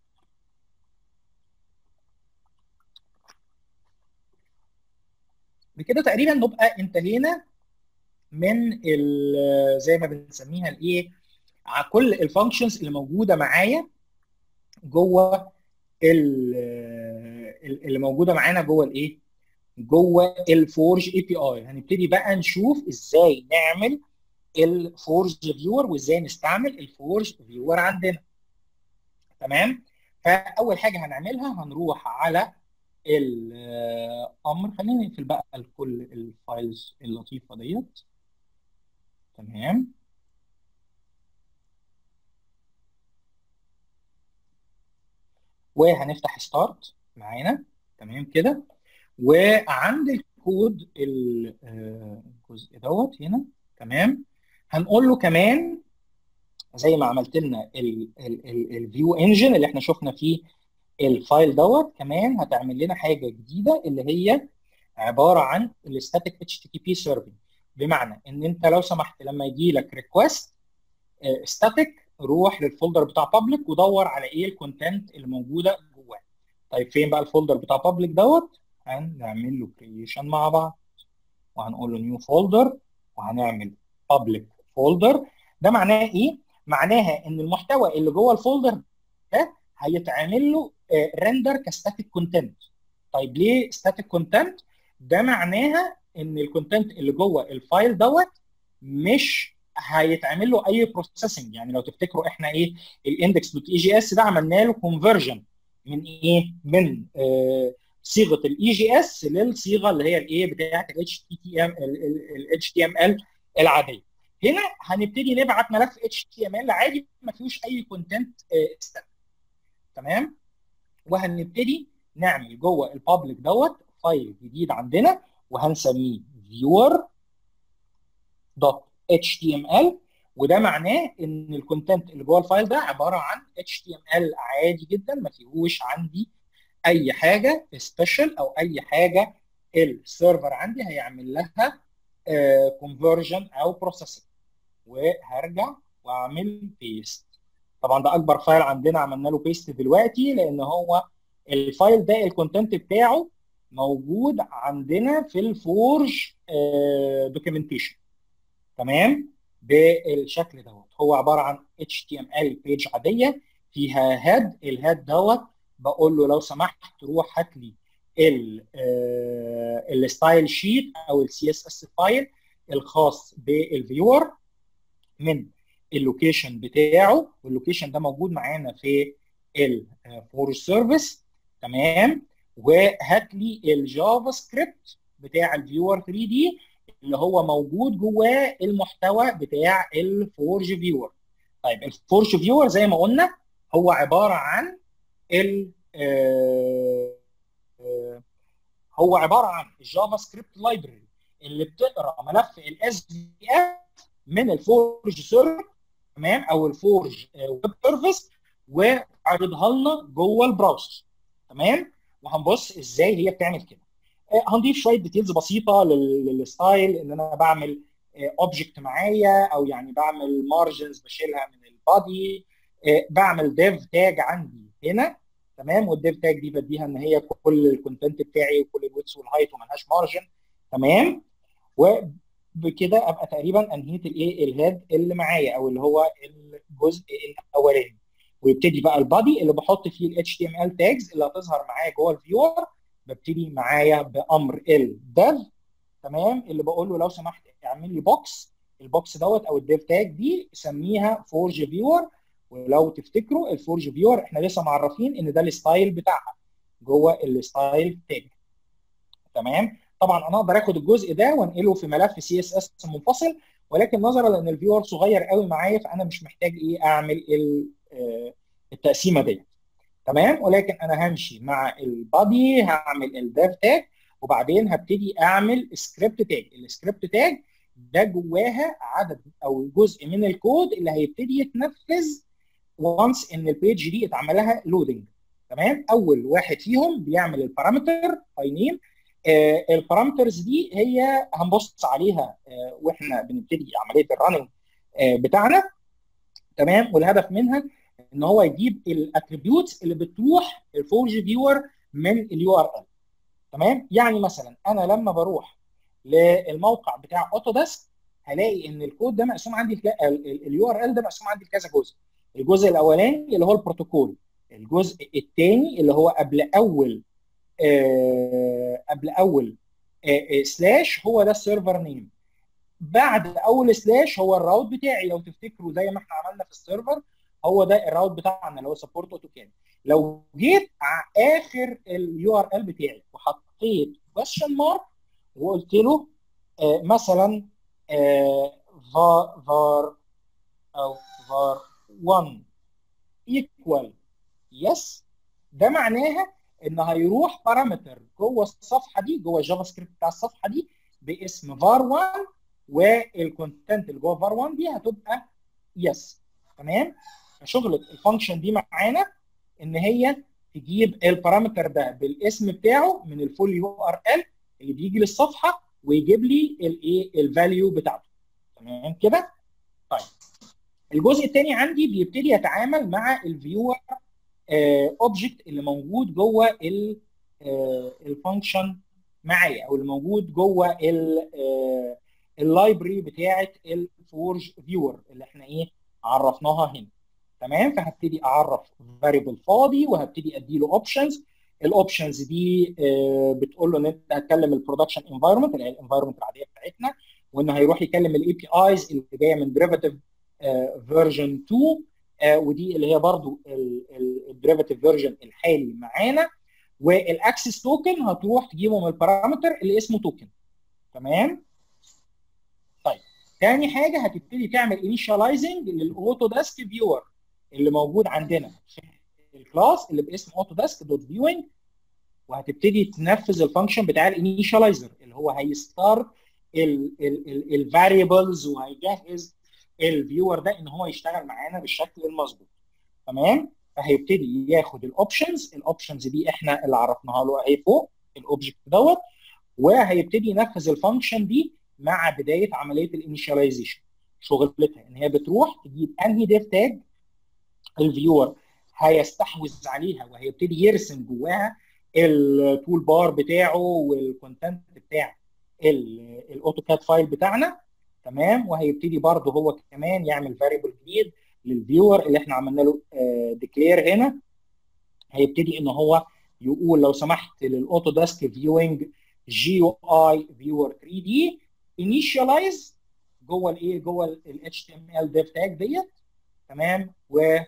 بكده تقريبا نبقى انتهينا من زي ما بنسميها الايه كل الفانكشنز اللي موجوده معايا جوه اللي موجوده معانا جوه الايه جوه الفورج اي بي اي هنبتدي بقى نشوف ازاي نعمل الفورج فيور وازاي نستعمل الفورج فيور عندنا تمام فاول حاجه هنعملها هنروح على الامر خلينا نقفل بقى كل الفايلز اللطيفه ديت تمام وهنفتح ستارت معانا تمام كده وعند الكود الجزء دوت هنا تمام هنقول له كمان زي ما عملت لنا الفيو انجن اللي احنا شفنا فيه الفايل دوت كمان هتعمل لنا حاجه جديده اللي هي عباره عن الستاتيك اتش تي بي سيرفنج بمعنى ان انت لو سمحت لما يجي لك ريكوست ستاتيك روح للفولدر بتاع بابليك ودور على ايه الكونتنت اللي موجوده جواه طيب فين بقى الفولدر بتاع بابليك دوت هنعمل له كريشن مع بعض وهنقول له نيو فولدر وهنعمل بابليك فولدر ده معناه ايه معناها ان المحتوى اللي جوه الفولدر ده هيتعمل له ريندر كستاتيك كونتنت طيب ليه ستاتيك كونتنت ده معناها ان الكونتنت اللي جوه الفايل دوت مش هيتعمل له اي بروسيسنج يعني لو تفتكروا احنا ايه الاندكس دوت اي جي اس ده عملنا له كونفرجن من ايه من آه صيغه الاي جي اس للصيغه اللي هي الايه بتاعه الاتش تي تي ام الاتش تي ام ال العاديه هنا هنبتدي نبعت ملف اتش تي ام ال عادي ما فيهوش اي كونتنت آه تمام وهنبتدي نعمل جوه البابليك دوت فايل جديد عندنا وهنسميه viewer دوت html وده معناه ان الكونتنت اللي جوه الفايل ده عباره عن html عادي جدا ما فيهوش عندي اي حاجه سبيشال او اي حاجه السيرفر عندي هيعمل لها كونفرجن او بروسيسنج وهرجع واعمل بيست طبعا ده اكبر فايل عندنا عملنا له بيست دلوقتي لان هو الفايل ده الكونتنت بتاعه موجود عندنا في الفورج دوكيومنتيشن تمام بالشكل دوت هو عباره عن HTML بيج عاديه فيها هاد الهاد دوت بقول له لو سمحت روح هات لي الستايل شيت او السي اس اس فايل الخاص بالفيور من اللوكيشن بتاعه واللوكيشن ده موجود معانا في الفور سيرفيس تمام وهات لي الجافا سكريبت بتاع الفيور 3 دي اللي هو موجود جواه المحتوى بتاع الفورج فيور طيب الفورج فيور زي ما قلنا هو عباره عن ال هو عباره عن الجافا سكريبت لايبرري اللي بتقرا ملف الاس دي اف من الفورج سيرفر تمام او الفورج ويب سيرفيس وعرضها لنا جوه البراوزر تمام وهنبص ازاي هي بتعمل كده هنضيف شويه ديتيلز بسيطه للستايل ان انا بعمل اوبجكت معايا او يعني بعمل مارجنز بشيلها من البادي بعمل ديف تاج عندي هنا تمام والديف تاج دي بديها ان هي كل الكونتنت بتاعي وكل الويتس والهايت وملهاش مارجن تمام وبكده ابقى تقريبا انهيت الايه الهاد اللي معايا او اللي هو الجزء الاولاني ويبتدي بقى البادي اللي بحط فيه ال HTML tags اللي هتظهر معايا جوه الفيور ببتدي معايا بامر الديف تمام اللي بقول له لو سمحت اعمل لي بوكس البوكس دوت او الديف تاج دي سميها فورج فيور ولو تفتكروا الفورج فيور احنا لسه معرفين ان ده الستايل بتاعها جوه الستايل تاج تمام طبعا انا اقدر اخد الجزء ده وانقله في ملف سي اس اس منفصل ولكن نظرا لان الفيور صغير قوي معايا فانا مش محتاج ايه اعمل التقسيمه دي تمام ولكن انا همشي مع البادي هعمل الديف تاج وبعدين هبتدي اعمل سكريبت تاج السكريبت تاج ده جواها عدد او جزء من الكود اللي هيبتدي يتنفذ وانس ان البيج دي اتعمل لها لودنج تمام اول واحد فيهم بيعمل البارامتر باي نيم آه البارامترز دي هي هنبص عليها آه واحنا بنبتدي عمليه الرننج آه بتاعنا تمام والهدف منها ان هو يجيب الاتريبيوتس اللي بتروح الفورج فيور من اليو ار ال تمام يعني مثلا انا لما بروح للموقع بتاع اوتوديسك هلاقي ان الكود ده مقسوم عندي اليو ار ال ده مقسوم عندي لكذا جزء الجزء الاولاني اللي هو البروتوكول الجزء الثاني اللي هو قبل اول آه قبل اول آه سلاش هو ده السيرفر نيم بعد اول سلاش هو الراوت بتاعي لو تفتكروا زي ما احنا عملنا في السيرفر هو ده الراوت بتاعنا اللي هو سبورت اوتوكاد لو جيت على اخر اليو ار ال بتاعي وحطيت كويشن مارك وقلت له آه مثلا آه var var او var 1 equal yes ده معناها ان هيروح بارامتر جوه الصفحه دي جوه الجافا سكريبت بتاع الصفحه دي باسم var 1 والكونتنت اللي جوه var 1 دي هتبقى yes تمام فشغله الفانكشن دي معانا ان هي تجيب البارامتر ده بالاسم بتاعه من الفول يو ار ال اللي بيجي للصفحه ويجيب لي الايه الفاليو بتاعته تمام كده طيب الجزء الثاني عندي بيبتدي يتعامل مع الفيور اوبجكت اللي موجود جوه الفانكشن معايا او اللي موجود جوه اللايبرري بتاعه الفورج فيور اللي احنا ايه عرفناها هنا تمام فهبتدي اعرف فاريبل فاضي وهبتدي ادي له اوبشنز الاوبشنز دي بتقول له ان انت هتكلم البرودكشن انفايرمنت اللي هي الانفايرمنت العاديه بتاعتنا وان هيروح يكلم الاي بي ايز اللي جايه من ديريفاتيف فيرجن 2 ودي اللي هي برضو الديريفاتيف فيرجن الحالي معانا والاكسس توكن هتروح تجيبه من البارامتر اللي اسمه توكن تمام طيب تاني حاجه هتبتدي تعمل انيشاليزنج للاوتو ديسك فيور اللي موجود عندنا في الكلاس اللي باسم اوتو ديسك دوت فيوينج وهتبتدي تنفذ الفانكشن بتاع الانيشاليزر اللي هو هيستارت الفاريبلز وهيجهز الفيور ده ان هو يشتغل معانا بالشكل المظبوط تمام فهيبتدي ياخد الاوبشنز الاوبشنز دي احنا اللي عرفناها له اهي فوق الاوبجكت دوت وهيبتدي ينفذ الفانكشن دي مع بدايه عمليه الانيشاليزيشن شغلتها ان هي بتروح تجيب انهي ديف تاج الفيور هيستحوذ عليها وهيبتدي يرسم جواها التول بار بتاعه والكونتنت بتاع الاوتوكاد فايل بتاعنا تمام وهيبتدي برضه هو كمان يعمل فاريبل جديد للفيور اللي احنا عملنا له ديكلير هنا هيبتدي ان هو يقول لو سمحت للاوتو ديسك فيوينج جي يو اي فيور 3 دي انيشاليز جوه الايه جوه الاتش تي ام ال ديف تاج ديت تمام و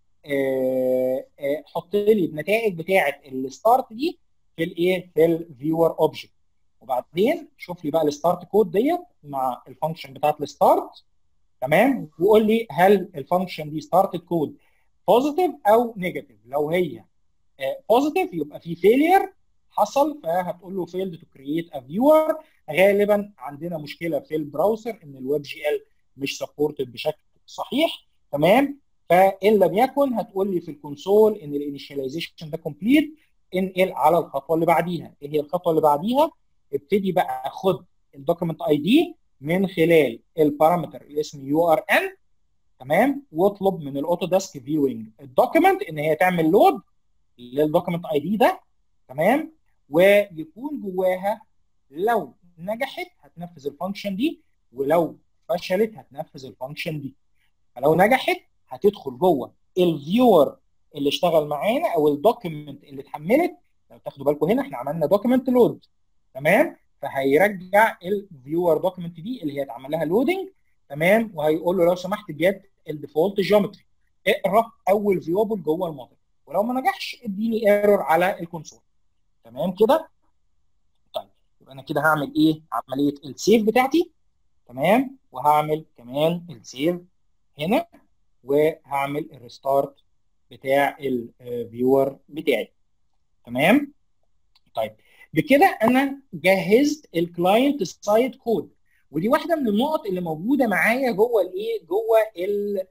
حط لي النتائج بتاعه الستارت دي في الايه في الفيور اوبجكت وبعدين شوف لي بقى الستارت كود ديت مع الفانكشن بتاعت الستارت تمام وقول لي هل الفانكشن دي ستارت كود بوزيتيف او نيجاتيف لو هي بوزيتيف يبقى في فيلير حصل فهتقول له فيلد تو كرييت ا فيور غالبا عندنا مشكله في البراوزر ان الويب جي ال مش سبورتد بشكل صحيح تمام فان لم يكن هتقول لي في الكونسول ان الانيشاليزيشن ده كومبليت انقل على الخطوه اللي بعديها ايه هي الخطوه اللي بعديها ابتدي بقى خد الدوكيمنت اي دي من خلال البارامتر اللي اسمه يو ار ان تمام واطلب من الاوتو ديسك فيوينج الدوكيمنت ان هي تعمل لود للدوكيمنت اي دي ده تمام ويكون جواها لو نجحت هتنفذ الفانكشن دي ولو فشلت هتنفذ الفانكشن دي فلو نجحت هتدخل جوه الفيور اللي اشتغل معانا او الدوكيمنت اللي اتحملت لو تاخدوا بالكم هنا احنا عملنا دوكيمنت لود تمام فهيرجع الفيور دوكيمنت دي اللي هي اتعمل لها لودنج تمام وهيقول له لو سمحت جيت الديفولت جيومتري اقرا اول فيوبل جوه الموديل ولو ما نجحش اديني ايرور على الكونسول تمام كده طيب يبقى انا كده هعمل ايه عمليه السيف بتاعتي تمام وهعمل كمان السيف هنا وهعمل الريستارت بتاع الفيور بتاعي تمام طيب بكده انا جهزت الكلاينت سايد كود ودي واحده من النقط اللي موجوده معايا جوه الايه جوه ال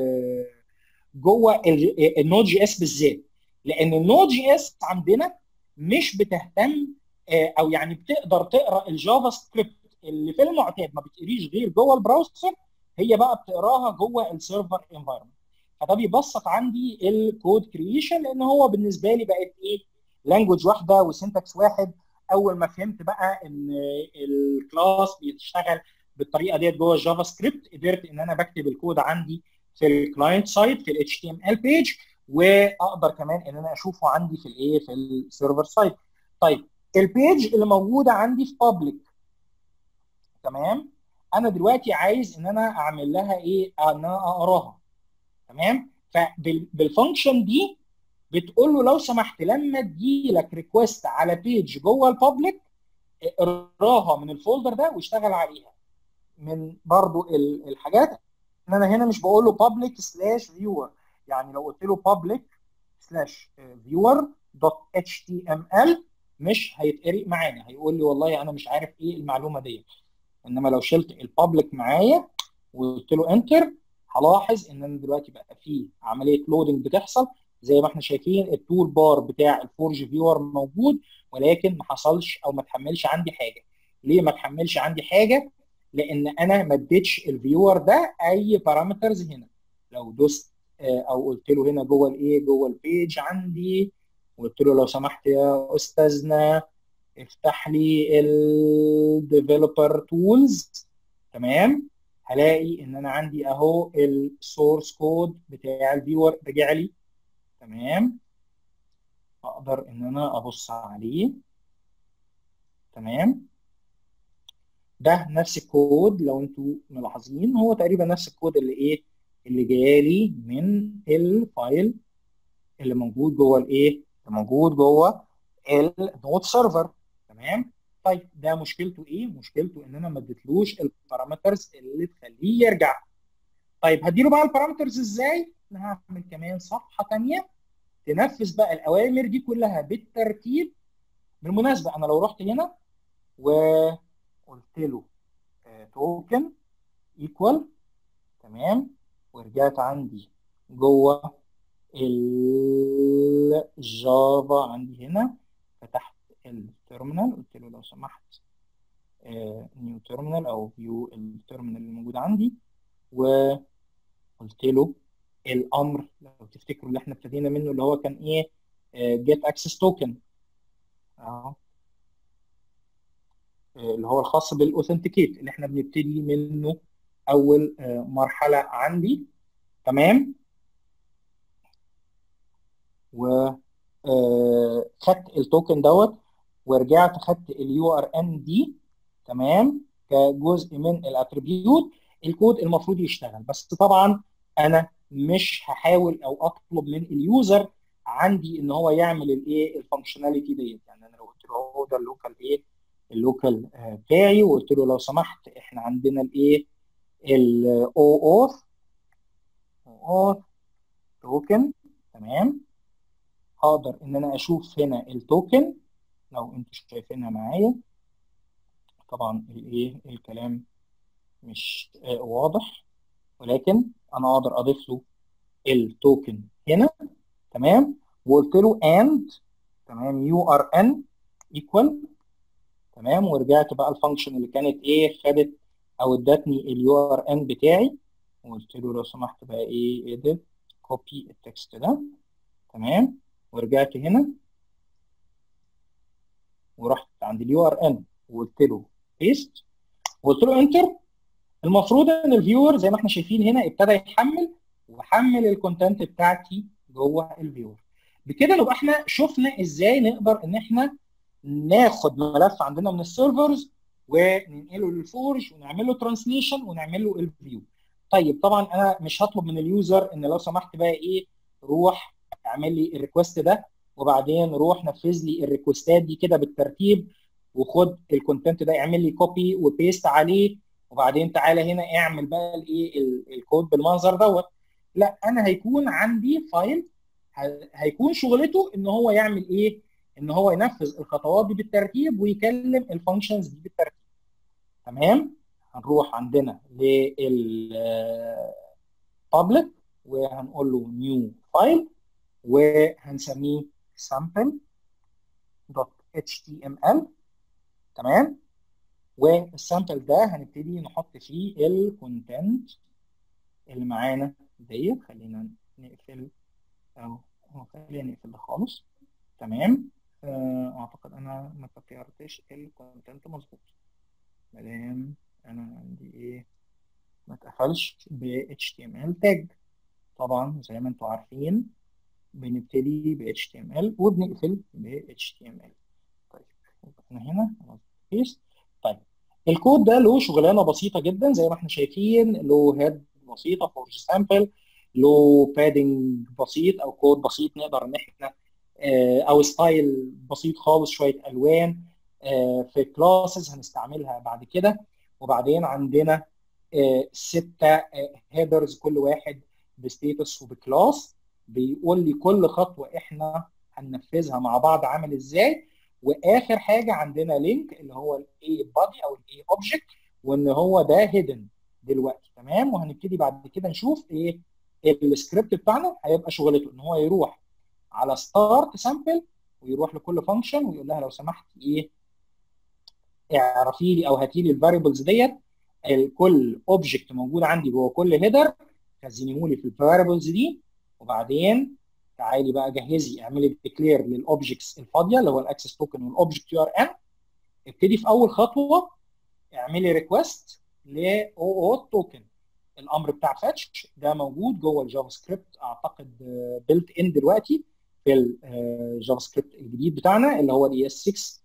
جوه النود جي اس بالذات لان النود جي اس عندنا مش بتهتم او يعني بتقدر تقرا الجافا سكريبت اللي في المعتاد ما بتقريش غير جوه البراوزر هي بقى بتقراها جوه السيرفر انفايرمنت فده بيبسط عندي الكود كرييشن لان هو بالنسبه لي بقت ايه لانجوج واحده وسنتكس واحد اول ما فهمت بقى ان الكلاس بيشتغل بالطريقه ديت جوه الجافا سكريبت قدرت ان انا بكتب الكود عندي في الكلاينت سايد في الاتش تي ام ال بيج واقدر كمان ان انا اشوفه عندي في الايه في السيرفر سايد طيب البيج اللي موجوده عندي في بابليك تمام انا دلوقتي عايز ان انا اعمل لها ايه ان انا اقراها تمام فبالفانكشن دي بتقول له لو سمحت لما تجي لك ريكوست على بيج جوه البابليك اقراها من الفولدر ده واشتغل عليها من برضو الحاجات ان انا هنا مش بقول له public سلاش فيور يعني لو قلت له public سلاش فيور دوت اتش تي ام ال مش هيتقري معانا هيقول لي والله انا مش عارف ايه المعلومه ديت انما لو شلت البابليك معايا وقلت له انتر هلاحظ ان انا دلوقتي بقى في عمليه لودنج بتحصل زي ما احنا شايفين التول بار بتاع الفورج فيور موجود ولكن ما حصلش او ما تحملش عندي حاجه ليه ما تحملش عندي حاجه لان انا ما اديتش الفيور ده اي بارامترز هنا لو دوست او قلت له هنا جوه الايه جوه البيج عندي وقلت له لو سمحت يا استاذنا افتح لي الديفلوبر تولز تمام هلاقي ان انا عندي اهو السورس كود بتاع الفيور رجع لي تمام اقدر ان انا ابص عليه تمام ده نفس الكود لو انتوا ملاحظين هو تقريبا نفس الكود اللي ايه اللي جالي من الفايل اللي موجود جوه الايه اللي موجود جوه النوت سيرفر تمام طيب ده مشكلته ايه مشكلته ان انا ما اديتلوش البارامترز اللي تخليه يرجع طيب هديله بقى البارامترز ازاي انا هعمل كمان صفحه ثانيه تنفذ بقى الاوامر دي كلها بالترتيب بالمناسبه انا لو رحت هنا وقلت له توكن ايكوال تمام ورجعت عندي جوه الجافا عندي هنا فتحت التيرمينال قلت له لو سمحت نيو تيرمينال او فيو التيرمينال اللي موجود عندي وقلت له الامر لو تفتكروا اللي احنا ابتدينا منه اللي هو كان ايه جيت اكسس توكن اهو اللي هو الخاص بالاوثنتيكيت اللي احنا بنبتدي منه اول مرحله عندي تمام و خدت التوكن دوت ورجعت خدت اليو ار ان دي تمام كجزء من الاتريبيوت الكود المفروض يشتغل بس طبعا انا مش هحاول او اطلب من اليوزر عندي ان هو يعمل الايه الفانكشناليتي ديت يعني انا لو قلت له هو ده اللوكال ايه اللوكال بتاعي وقلت له لو سمحت احنا عندنا الايه الاو اوث اوث توكن تمام هقدر ان انا اشوف هنا التوكن لو انتوا شايفينها معايا طبعا الايه الكلام مش واضح ولكن انا اقدر اضيف له التوكن هنا تمام وقلت له and تمام يو ار ان ايكوال تمام ورجعت بقى الفانكشن اللي كانت ايه خدت او ادتني اليو ار ان بتاعي وقلت له لو سمحت بقى ايه edit كوبي التكست ده تمام ورجعت هنا ورحت عند اليو ار ان وقلت له بيست وقلت له انتر المفروض ان الفيور زي ما احنا شايفين هنا ابتدى يتحمل واحمل الكونتنت بتاعتي جوه الفيور بكده نبقى احنا شفنا ازاي نقدر ان احنا ناخد ملف عندنا من السيرفرز وننقله للفورج ونعمل له ترانسليشن ونعمل له الفيو طيب طبعا انا مش هطلب من اليوزر ان لو سمحت بقى ايه روح اعمل لي الريكوست ده وبعدين روح نفذ لي الريكوستات دي كده بالترتيب وخد الكونتنت ده اعمل لي كوبي وبيست عليه وبعدين تعالى هنا اعمل بقى الايه الكود بالمنظر دوت لا انا هيكون عندي فايل هيكون شغلته ان هو يعمل ايه ان هو ينفذ الخطوات دي بالترتيب ويكلم الفانكشنز دي بالترتيب تمام هنروح عندنا لل public وهنقول له new file وهنسميه sample.html تمام والسامبل ده هنبتدي نحط فيه الكونتنت اللي معانا ديت خلينا نقفل او خلينا نقفل ده خالص تمام اعتقد انا ما تغيرتش الكونتنت مظبوط مادام انا عندي ايه ما اتقفلش ب HTML tag طبعا زي ما انتم عارفين بنبتدي ب HTML وبنقفل ب HTML طيب احنا هنا بيست طيب الكود ده له شغلانه بسيطه جدا زي ما احنا شايفين له هيد بسيطه فور سامبل له بادنج بسيط او كود بسيط نقدر ان احنا او ستايل بسيط خالص شويه الوان في كلاسز هنستعملها بعد كده وبعدين عندنا ستة هيدرز كل واحد بستيتس وبكلاس بيقول لي كل خطوه احنا هننفذها مع بعض عامل ازاي واخر حاجه عندنا لينك اللي هو الاي بادي او الاي اوبجكت وان هو ده هيدن دلوقتي تمام وهنبتدي بعد كده نشوف ايه السكريبت بتاعنا هيبقى شغلته ان هو يروح على ستارت سامبل ويروح لكل فانكشن ويقول لها لو سمحت ايه اعرفي لي او هاتي لي الفاريبلز ديت كل اوبجكت موجود عندي جوه كل هيدر خزنيه لي في الفاريبلز دي وبعدين تعالي بقى جهزي اعملي ديكلير للاوبجكتس الفاضيه اللي هو الاكسس توكن والاوبجكت يو ار ان ابتدي في اول خطوه اعملي ريكوست ل او او توكن الامر بتاع فاتش ده موجود جوه الجافا سكريبت اعتقد بيلت ان دلوقتي في الجافا سكريبت الجديد بتاعنا اللي هو الاي اس 6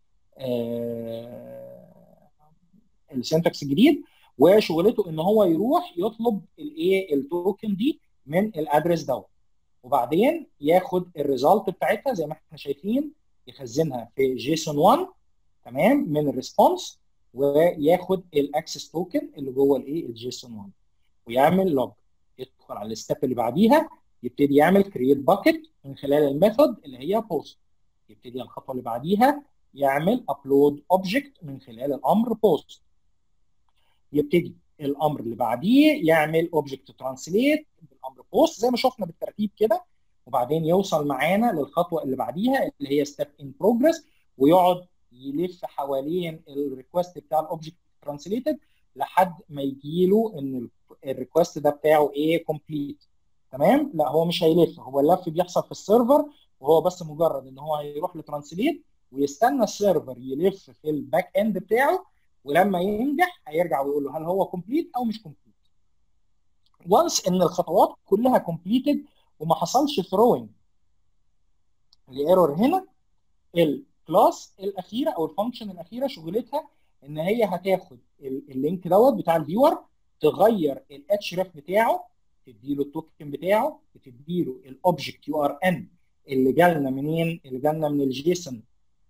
السنتكس الجديد وشغلته ان هو يروح يطلب الايه التوكن دي من الادرس دوت وبعدين ياخد الريزلت بتاعتها زي ما احنا شايفين يخزنها في جيسون 1 تمام من الريسبونس وياخد الاكسس توكن اللي جوه الايه الجيسون 1 ويعمل لوج يدخل على الستيب اللي بعديها يبتدي يعمل كرييت باكيت من خلال الميثود اللي هي بوست يبتدي الخطوه اللي بعديها يعمل ابلود اوبجكت من خلال الامر بوست يبتدي الامر اللي بعديه يعمل اوبجكت ترانسليت بالامر بوست زي ما شفنا بالترتيب كده وبعدين يوصل معانا للخطوه اللي بعديها اللي هي ستيب ان بروجرس ويقعد يلف حوالين الريكوست بتاع الاوبجكت ترانسليتد لحد ما يجي له ان الريكوست ده بتاعه ايه كومبليت تمام لا هو مش هيلف هو اللف بيحصل في السيرفر وهو بس مجرد ان هو هيروح لترانسليت ويستنى السيرفر يلف في الباك اند بتاعه ولما ينجح هيرجع ويقول له هل هو كومبليت او مش كومبليت وانس ان الخطوات كلها كومبليتد وما حصلش ثروينج الايرور هنا الكلاس الاخيره او الفانكشن الاخيره شغلتها ان هي هتاخد اللينك دوت بتاع الفيور تغير الاتش ريف بتاعه تدي له التوكن بتاعه وتدي له الاوبجكت يو ار ان اللي جالنا منين؟ اللي جالنا من الجيسون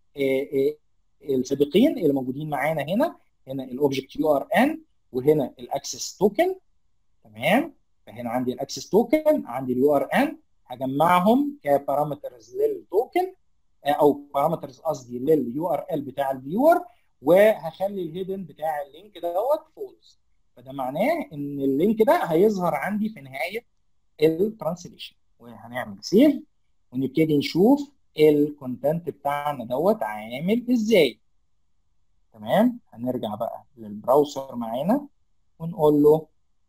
السابقين اللي موجودين معانا هنا هنا الاوبجكت يو ار ان وهنا الاكسس توكن تمام فهنا عندي الاكسس توكن عندي اليو ار ان هجمعهم كبارامترز للتوكن او بارامترز قصدي لليو ار ال بتاع الفيور وهخلي الهيدن بتاع اللينك دوت فولس فده معناه ان اللينك ده هيظهر عندي في نهايه الترانسليشن وهنعمل سيف ونبتدي نشوف الكونتنت بتاعنا دوت عامل ازاي تمام هنرجع بقى للبراوزر معانا ونقول له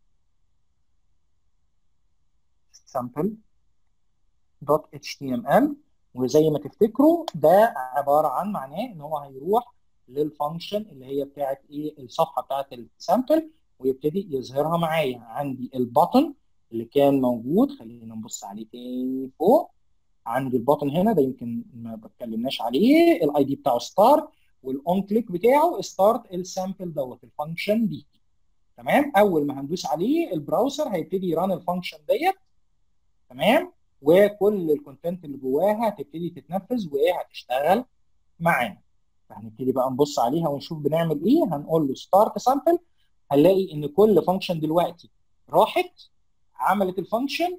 sample.html وزي ما تفتكروا ده عباره عن معناه ان هو هيروح للفانكشن اللي هي بتاعت ايه الصفحه بتاعت السامبل ويبتدي يظهرها معايا عندي البطن اللي كان موجود خلينا نبص عليه تاني فوق عندي البطن هنا ده يمكن ما بتكلمناش عليه الاي دي بتاعه ستارت والاون كليك بتاعه ستارت السامبل دوت الفانكشن دي تمام اول ما هندوس عليه البراوزر هيبتدي يران الفانكشن ديت تمام وكل الكونتنت اللي جواها هتبتدي تتنفذ وهتشتغل معانا فهنبتدي بقى نبص عليها ونشوف بنعمل ايه هنقول له ستارت سامبل هنلاقي ان كل فانكشن دلوقتي راحت عملت الفانكشن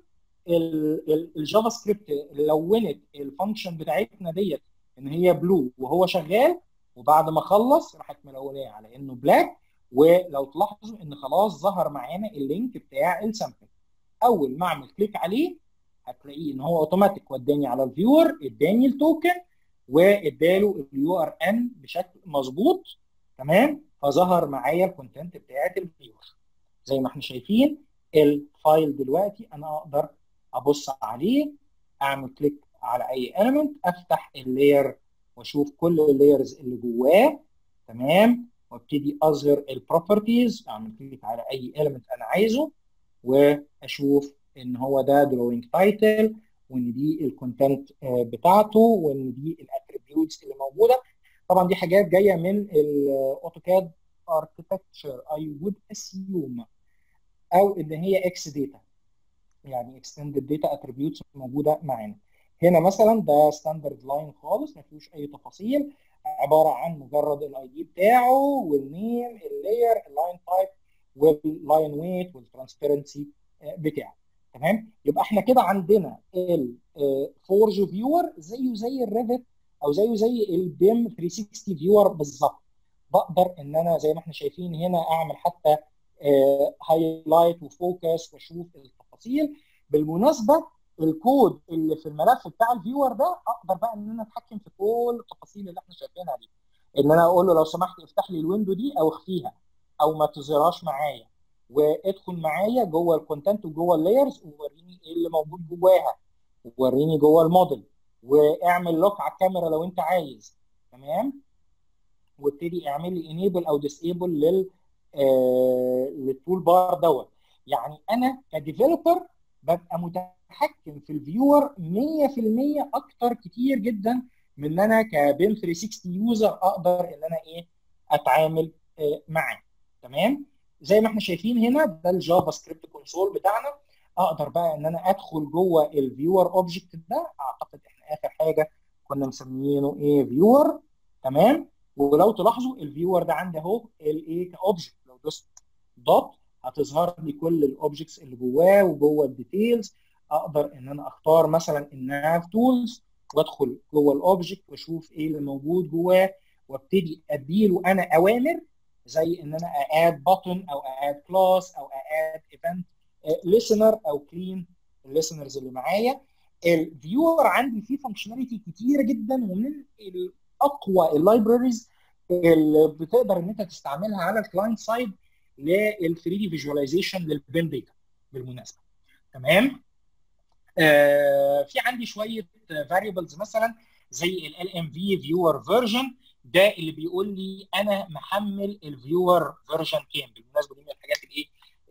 الجافا سكريبت لونت الفانكشن بتاعتنا ديت ان هي بلو وهو شغال وبعد ما خلص راحت ملوناه على انه بلاك ولو تلاحظوا ان خلاص ظهر معانا اللينك بتاع السامبل اول ما اعمل كليك عليه هتلاقيه ان هو اوتوماتيك وداني على الفيور اداني التوكن واداله اليو ار ان بشكل مظبوط تمام فظهر معايا الكونتنت بتاعت الفيور زي ما احنا شايفين الفايل دلوقتي انا اقدر ابص عليه اعمل كليك على اي element افتح اللاير واشوف كل اللايرز اللي جواه تمام وابتدي اظهر البروبرتيز اعمل كليك على اي element انا عايزه واشوف ان هو ده دروينج تايتل وان دي الكونتنت بتاعته وان دي الاتريبيوتس اللي موجوده طبعا دي حاجات جايه من الاوتوكاد اركتكتشر اي وود اسيوم او ان هي اكس داتا يعني اكستندد داتا اتريبيوتس موجوده معانا هنا مثلا ده ستاندرد لاين خالص ما فيهوش اي تفاصيل عباره عن مجرد الاي دي بتاعه والنيم اللاير اللاين تايب واللاين ويت والترانسبيرنسي بتاعه تمام يبقى احنا كده عندنا الفورج فيور زيه زي الريفت او زيه زي البيم 360 فيور بالظبط بقدر ان انا زي ما احنا شايفين هنا اعمل حتى هايلايت وفوكس واشوف التفاصيل بالمناسبه الكود اللي في الملف بتاع الفيور ده اقدر بقى ان انا اتحكم في كل التفاصيل اللي احنا شايفينها دي ان انا اقول له لو سمحت افتح لي الويندو دي او اخفيها او ما تظهرهاش معايا وادخل معايا جوه الكونتنت وجوه اللايرز ووريني ايه اللي موجود جواها ووريني جوه الموديل واعمل لوك على الكاميرا لو انت عايز تمام وابتدي اعمل لي انيبل او ديسيبل لل آه للتول بار دوت يعني انا كديفلوبر ببقى متحكم في الفيور 100% اكتر كتير جدا من ان انا كبيم 360 يوزر اقدر ان انا ايه اتعامل آه معاه تمام زي ما احنا شايفين هنا ده الجافا سكريبت كونسول بتاعنا اقدر بقى ان انا ادخل جوه الفيور اوبجكت ده اعتقد احنا اخر حاجه كنا مسمينه ايه فيور تمام ولو تلاحظوا الفيور ده عندي اهو الايه كاوبجكت لو دوست دوت هتظهر لي كل الاوبجكتس اللي جواه وجوه الديتيلز اقدر ان انا اختار مثلا الناف تولز وادخل جوه الاوبجكت واشوف ايه اللي موجود جواه وابتدي اديله انا اوامر زي ان انا اد بutton او اد كلاس او اد ايفنت listener او كلين الليسنرز اللي معايا الفيور عندي فيه فانكشناليتي كتيره جدا ومن اقوى اللايبراريز اللي بتقدر ان انت تستعملها على الكلاينت سايد لل 3 دي فيجواليزيشن للبين داتا بالمناسبه تمام آه في عندي شويه فاريبلز مثلا زي ال ام في فيور فيرجن ده اللي بيقول لي انا محمل الفيور فيرجن كام بالمناسبه دي من الحاجات الايه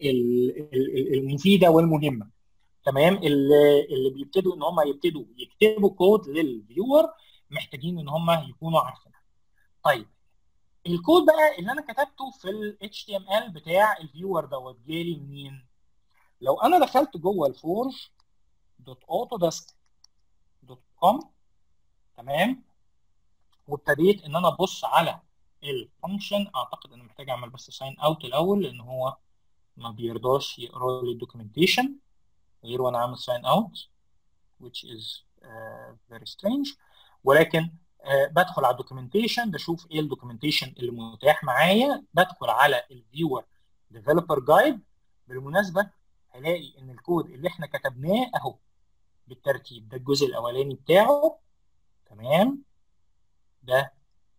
المفيده والمهمه تمام اللي, اللي بيبتدوا ان هم يبتدوا يكتبوا كود للفيور محتاجين ان هم يكونوا عارفينها طيب الكود بقى اللي انا كتبته في ال HTML بتاع الفيور دوت جالي منين لو انا دخلت جوه الفورج دوت اوتوديسك دوت كوم تمام وابتديت ان انا ابص على الفانكشن اعتقد انا محتاج اعمل بس ساين اوت الاول لان هو ما بيرضاش يقرا لي الدوكيومنتيشن غير وانا عامل ساين اوت which is uh, very strange ولكن uh, بدخل على الدوكيومنتيشن بشوف ايه الدوكيومنتيشن اللي متاح معايا بدخل على الفيور ديفلوبر جايد بالمناسبه هلاقي ان الكود اللي احنا كتبناه اهو بالترتيب ده الجزء الاولاني بتاعه تمام ده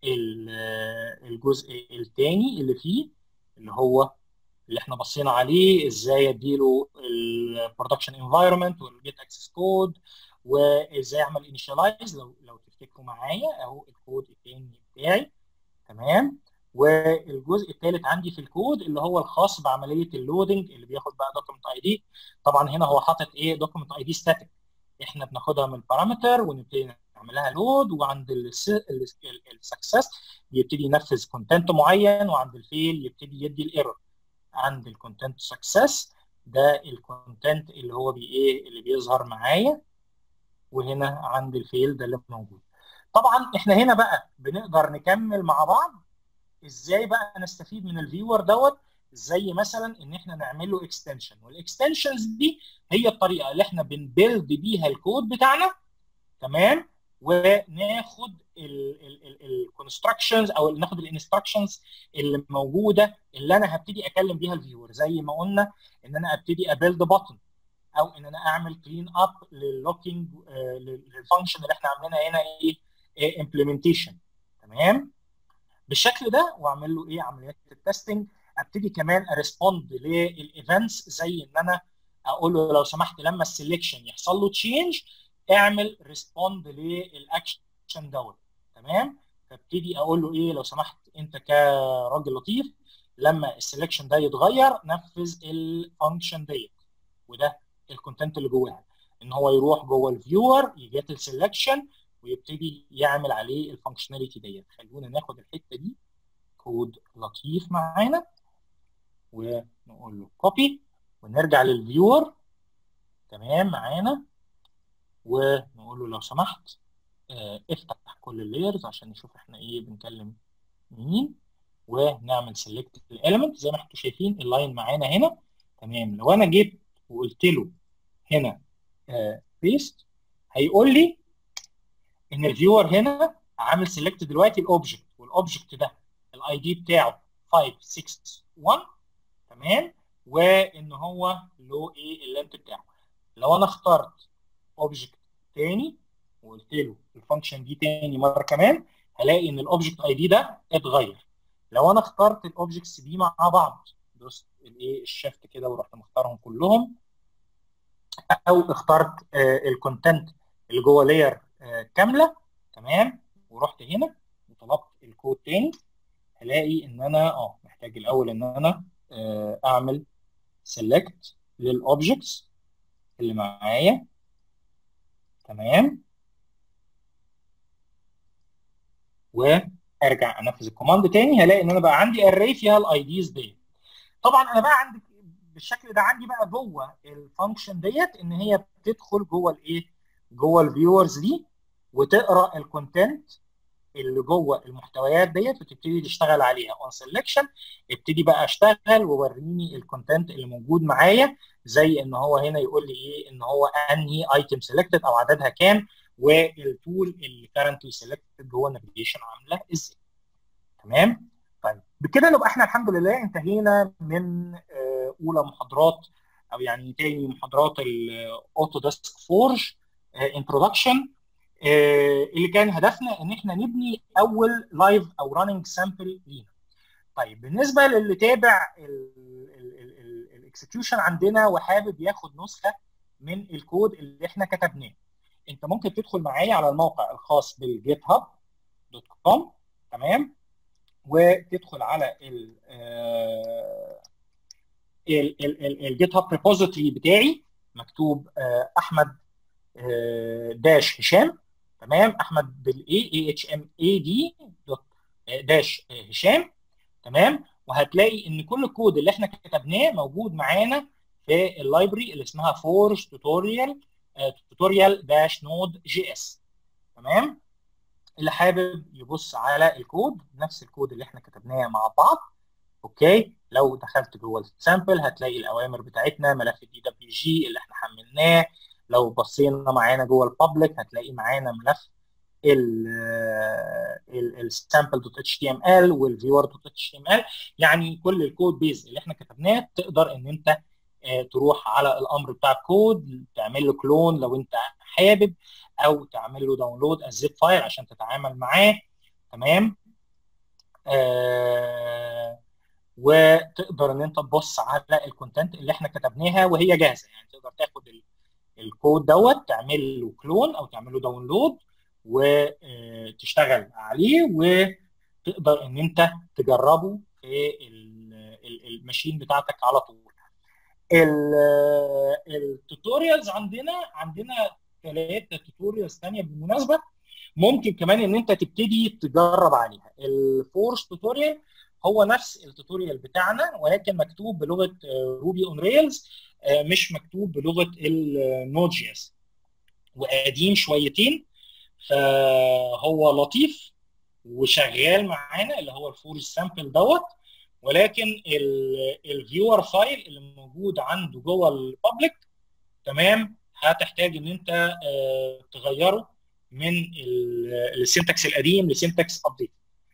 الجزء الثاني اللي فيه اللي هو اللي احنا بصينا عليه ازاي اديله البرودكشن انفايرمنت والجيت اكسس كود وازاي اعمل انيشاليز لو لو تفتكروا معايا اهو الكود الثاني بتاعي تمام والجزء الثالث عندي في الكود اللي هو الخاص بعمليه اللودنج اللي بياخد بقى دوكيمنت اي دي طبعا هنا هو حاطط ايه دوكيمنت اي دي ستاتيك احنا بناخدها من بارامتر ونبتدي نعملها لود وعند السكسس يبتدي ينفذ كونتنت معين وعند الفيل يبتدي يدي الايرور عند الكونتنت سكسس ده الكونتنت اللي هو بي ايه اللي بيظهر معايا وهنا عند الفيل ده اللي موجود طبعا احنا هنا بقى بنقدر نكمل مع بعض ازاي بقى نستفيد من الفيور دوت زي مثلا ان احنا نعمل له اكستنشن والاكستنشنز دي هي الطريقه اللي احنا بنبيلد بيها الكود بتاعنا تمام وناخد الكونستراكشنز او ناخد الانستراكشنز اللي موجوده اللي انا هبتدي اكلم بيها الفيور زي ما قلنا ان انا ابتدي ابيلد بutton او ان انا اعمل كلين اب للوكينج للفانكشن اللي احنا عاملينها هنا ايه امبلمنتيشن تمام بالشكل ده واعمل له ايه عمليات التستنج ابتدي كمان اريسبوند للايفنتس زي ان انا اقول له لو سمحت لما السلكشن يحصل له تشينج اعمل ريسبوند للاكشن دوت تمام فابتدي اقول له ايه لو سمحت انت كراجل لطيف لما السلكشن ده يتغير نفذ الفانكشن ديت وده الكونتنت اللي جواها ان هو يروح جوه الفيور يجيت السلكشن ويبتدي يعمل عليه الفانكشناليتي ديت خلونا ناخد الحته دي كود لطيف معانا ونقول له كوبي ونرجع للفيور تمام معانا ونقول له لو سمحت اه افتح كل اللايرز عشان نشوف احنا ايه بنكلم مين ونعمل سيلكت الاليمنت زي ما انتم شايفين اللاين معانا هنا تمام لو انا جيت وقلت له هنا بيست هيقول لي ان الفيور هنا عامل سيلكت دلوقتي الاوبجكت والاوبجكت ده الاي دي بتاعه 561 تمام وان هو له ايه اللينت بتاعه لو انا اخترت اوبجكت تاني وقلت له الفانكشن دي تاني مره كمان هلاقي ان الاوبجكت اي دي ده اتغير لو انا اخترت الاوبجكتس دي مع بعض دوست الايه الشيفت كده ورحت مختارهم كلهم او اخترت آه الكونتنت اللي جوه لاير آه كامله تمام ورحت هنا وطلبت الكود تاني هلاقي ان انا اه محتاج الاول ان انا آه اعمل سيلكت للاوبجكتس اللي معايا تمام وارجع انفذ الكوماند تاني هلاقي ان انا بقى عندي اري فيها الاي ديز ديت طبعا انا بقى عندي بالشكل ده عندي بقى جوه الفانكشن ديت ان هي بتدخل جوه الايه جوه الفيورز دي وتقرا الكونتنت اللي جوه المحتويات ديت وتبتدي تشتغل عليها اون سelection ابتدي بقى اشتغل ووريني الكونتنت اللي موجود معايا زي ان هو هنا يقول لي ايه ان هو انهي ايتم سيلكتد او عددها كام والتول اللي كارنتلي سيلكتد جوه النافيجيشن عامله ازاي تمام طيب بكده نبقى احنا الحمد لله انتهينا من اولى محاضرات او يعني تاني محاضرات الاوتو ديسك فورج انترودكشن اللي كان هدفنا ان احنا نبني اول لايف او راننج سامبل لينا طيب بالنسبه للي تابع الاكسكيوشن عندنا وحابب ياخد نسخه من الكود اللي احنا كتبناه انت ممكن تدخل معايا على الموقع الخاص بالجيت هاب دوت كوم تمام وتدخل على ال الجيت هاب ريبوزيتوري بتاعي مكتوب احمد داش هشام تمام احمد بالاي اي اتش ام اي دي دوت داش هشام تمام وهتلاقي ان كل الكود اللي احنا كتبناه موجود معانا في اللايبرري اللي اسمها فورج توتوريال توتوريال داش نود جي اس تمام اللي حابب يبص على الكود نفس الكود اللي احنا كتبناه مع بعض اوكي لو دخلت جوه السامبل هتلاقي الاوامر بتاعتنا ملف الدي دبليو جي اللي احنا حملناه لو بصينا معانا جوه البابليك هتلاقي معانا ملف السامبل دوت اتش تي ام ال والفيور دوت اتش تي ام ال يعني كل الكود بيز اللي احنا كتبناه تقدر ان انت تروح على الامر بتاع الكود تعمل له كلون لو انت حابب او تعمل له داونلود از زيب فايل عشان تتعامل معاه تمام آه وتقدر ان انت تبص على الكونتنت اللي احنا كتبناها وهي جاهزه يعني تقدر تاخد الكود دوت تعمل له كلون او تعمل له داونلود وتشتغل عليه تقدر ان انت تجربه في الماشين بتاعتك على طول التوتوريالز عندنا عندنا ثلاثه توتوريالز ثانيه بالمناسبه ممكن كمان ان انت تبتدي تجرب عليها الفورس توتوريال هو نفس التوتوريال بتاعنا ولكن مكتوب بلغه روبي اون ريلز مش مكتوب بلغه النود جي اس وقديم شويتين فهو لطيف وشغال معانا اللي هو الفورس سامبل دوت ولكن الفيور فايل اللي موجود عنده جوه البابليك تمام هتحتاج ان انت تغيره من السنتكس القديم لسنتكس ابديت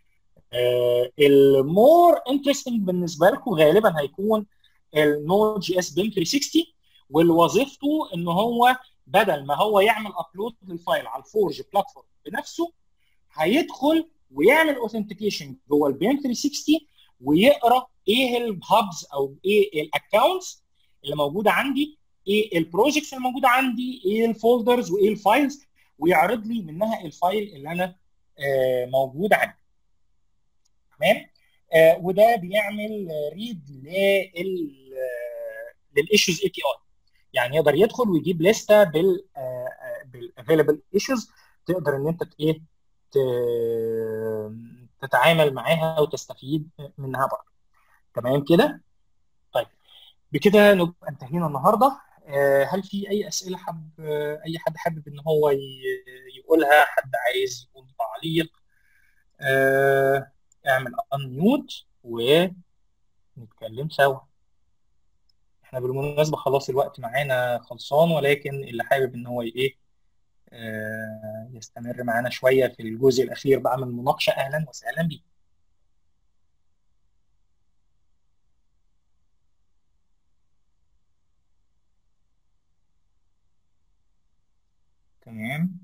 المور انترستنج بالنسبه لكم غالبا هيكون النود جي اس بيم 360 واللي وظيفته ان هو بدل ما هو يعمل ابلود للفايل على الفورج بلاتفورم بنفسه هيدخل ويعمل اوثنتيكيشن جوه البيم 360 ويقرا ايه الهابز او ايه الاكونتس اللي موجوده عندي ايه البروجكتس اللي موجوده عندي ايه الفولدرز وايه الفايلز ويعرض لي منها الفايل اللي انا آه موجود عندي تمام آه وده بيعمل ريد لل للايشوز اي بي اي يعني يقدر يدخل ويجيب لسته بال بالافيلبل ايشوز تقدر ان انت ايه تتعامل معاها وتستفيد منها برضه تمام كده طيب بكده نبقى انتهينا النهارده هل في اي اسئله حب اي حد حابب ان هو يقولها حد عايز يقول تعليق اعمل انميوت ونتكلم سوا احنا بالمناسبه خلاص الوقت معانا خلصان ولكن اللي حابب ان هو ايه يستمر معانا شويه في الجزء الاخير بقى من المناقشه اهلا وسهلا بيه تمام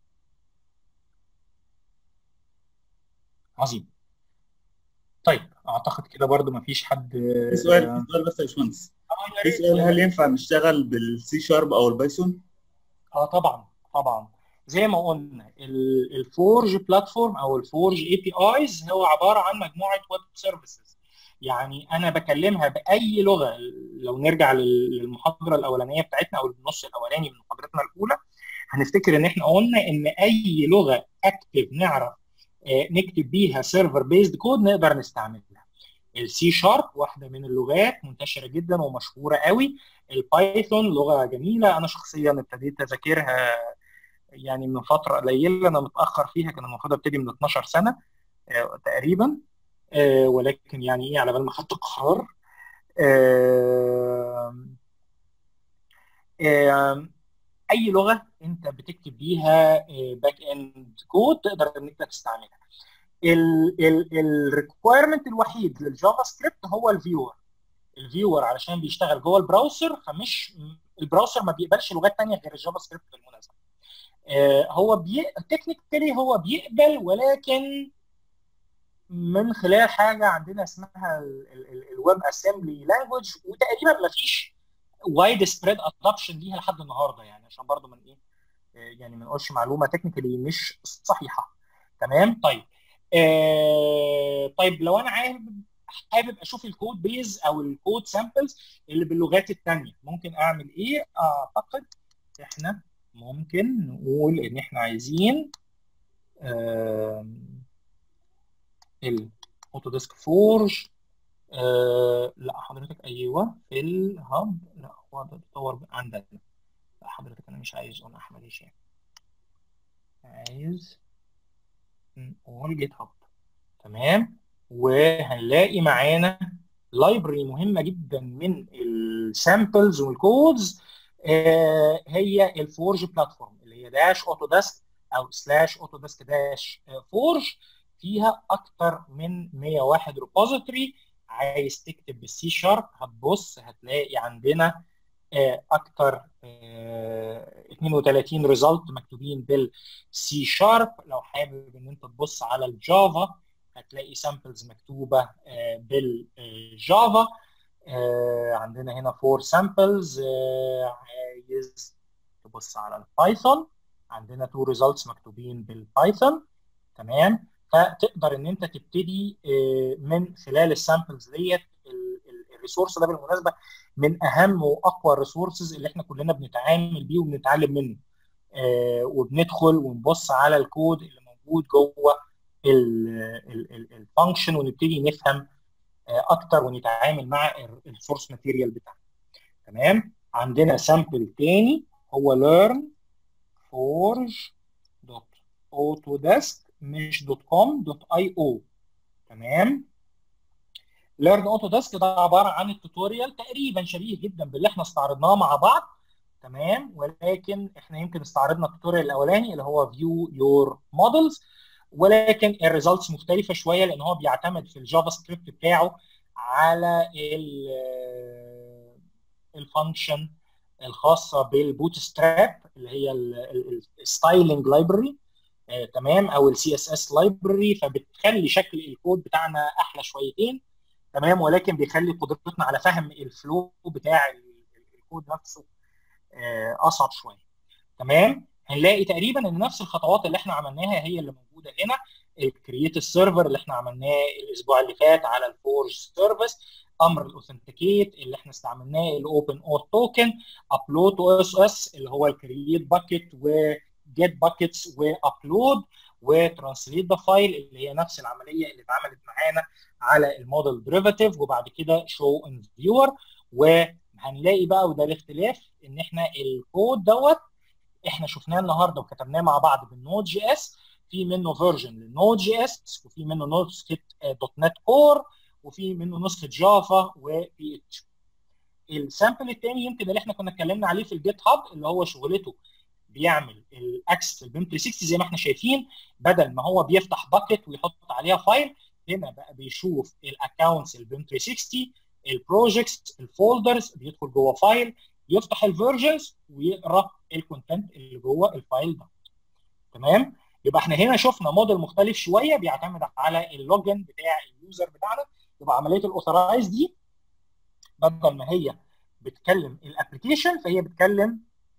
عظيم طيب اعتقد كده برضو ما فيش حد في سؤال في سؤال بس يا باشمهندس في سؤال هل ينفع نشتغل بالسي شارب او البايثون؟ اه طبعا طبعا زي ما قلنا الفورج بلاتفورم او الفورج اي بي ايز هو عباره عن مجموعه ويب سيرفيسز يعني انا بكلمها باي لغه لو نرجع للمحاضره الاولانيه بتاعتنا او النص الاولاني من محاضرتنا الاولى هنفتكر ان احنا قلنا ان اي لغه اكتف نعرف نكتب بيها سيرفر بيزد كود نقدر نستعملها السي شارب واحده من اللغات منتشره جدا ومشهوره قوي البايثون لغه جميله انا شخصيا ابتديت اذاكرها يعني من فتره قليله انا متاخر فيها كان المفروض ابتدي من 12 سنه تقريبا ولكن يعني ايه على بال ما خدت القرار اي لغه انت بتكتب بيها باك اند كود تقدر ان انت تستعملها الريكويرمنت الوحيد للجافا سكريبت هو الفيور الفيور علشان بيشتغل جوه البراوزر فمش البراوزر ما بيقبلش لغات ثانيه غير الجافا سكريبت بالمناسبه هو بي... تكنيكالي هو بيقبل ولكن من خلال حاجه عندنا اسمها الويب اسمبلي لانجوج وتقريبا ما فيش وايد سبريد ادابشن ليها لحد النهارده يعني عشان برضو من ايه يعني ما نقولش معلومه تكنيكالي مش صحيحه تمام طيب آه طيب لو انا حابب حابب اشوف الكود بيز او الكود سامبلز اللي باللغات الثانيه ممكن اعمل ايه اعتقد احنا ممكن نقول ان احنا عايزين آه الاوتوديسك فورج آه لا حضرتك ايوه في الهاب لا هو ده بيطور عندنا لا حضرتك انا مش عايز انا احمد هشام عايز نقول جيت هاب تمام وهنلاقي معانا لايبرري مهمه جدا من السامبلز والكودز آه هي الفورج بلاتفورم اللي هي داش اوتوديسك او سلاش اوتوديسك داش فورج فيها اكتر من 101 ريبوزيتوري عايز تكتب بالسي شارب هتبص هتلاقي عندنا اكتر 32 ريزلت مكتوبين بالسي شارب لو حابب ان انت تبص على الجافا هتلاقي سامبلز مكتوبه بالجافا عندنا هنا فور سامبلز عايز تبص على البايثون عندنا تو ريزلتس مكتوبين بالبايثون تمام فتقدر ان انت تبتدي من خلال السامبلز ديت الريسورس ده بالمناسبه من اهم واقوى الريسورسز اللي احنا كلنا بنتعامل بيه وبنتعلم منه وبندخل ونبص على الكود اللي موجود جوه الفانكشن ونبتدي نفهم اكتر ونتعامل مع السورس ماتيريال بتاعنا تمام عندنا سامبل تاني هو learn forge دوت autodesk مش دوت كوم دوت اي او تمام learn autodesk ده عباره عن التوتوريال تقريبا شبيه جدا باللي احنا استعرضناه مع بعض تمام ولكن احنا يمكن استعرضنا التوتوريال الاولاني اللي هو فيو يور مودلز ولكن الريزلتس مختلفه شويه لان هو بيعتمد في الجافا سكريبت بتاعه على الفانكشن الخاصه بالبوت ستراب اللي هي الستايلنج لايبرري تمام او السي اس اس لايبرري فبتخلي شكل الكود بتاعنا احلى شويتين تمام ولكن بيخلي قدرتنا على فهم الفلو بتاع الكود نفسه اصعب شويه تمام هنلاقي تقريبا ان نفس الخطوات اللي احنا عملناها هي اللي موجوده هنا الكرييت السيرفر اللي احنا عملناه الاسبوع اللي فات على الفورج سيرفيس امر الاوثنتيكيت اللي احنا استعملناه الاوبن اوث توكن ابلود او اس اس اللي هو الكرييت باكيت وجيت باكيتس وابلود وترانسليت ذا فايل اللي هي نفس العمليه اللي اتعملت معانا على الموديل ديريفاتيف وبعد كده شو ان فيور وهنلاقي بقى وده الاختلاف ان احنا الكود دوت احنا شفناه النهارده وكتبناه مع بعض بالنود جي اس في منه فيرجن للنود جي اس وفي منه نسخه دوت نت كور وفي منه نسخه جافا وبي اتش السامبل الثاني يمكن اللي احنا كنا اتكلمنا عليه في الجيت هاب اللي هو شغلته بيعمل الاكس في البيم 360 زي ما احنا شايفين بدل ما هو بيفتح باكت ويحط عليها فايل هنا بقى بيشوف الاكونتس البيم 360 البروجكتس الفولدرز بيدخل جوه فايل يفتح الفيرجنز ويقرا الكونتنت اللي جوه الفايل ده تمام يبقى احنا هنا شفنا موديل مختلف شويه بيعتمد على اللوجن بتاع اليوزر بتاعنا يبقى عمليه الاوثرايز دي بدل ما هي بتكلم الابلكيشن فهي بتكلم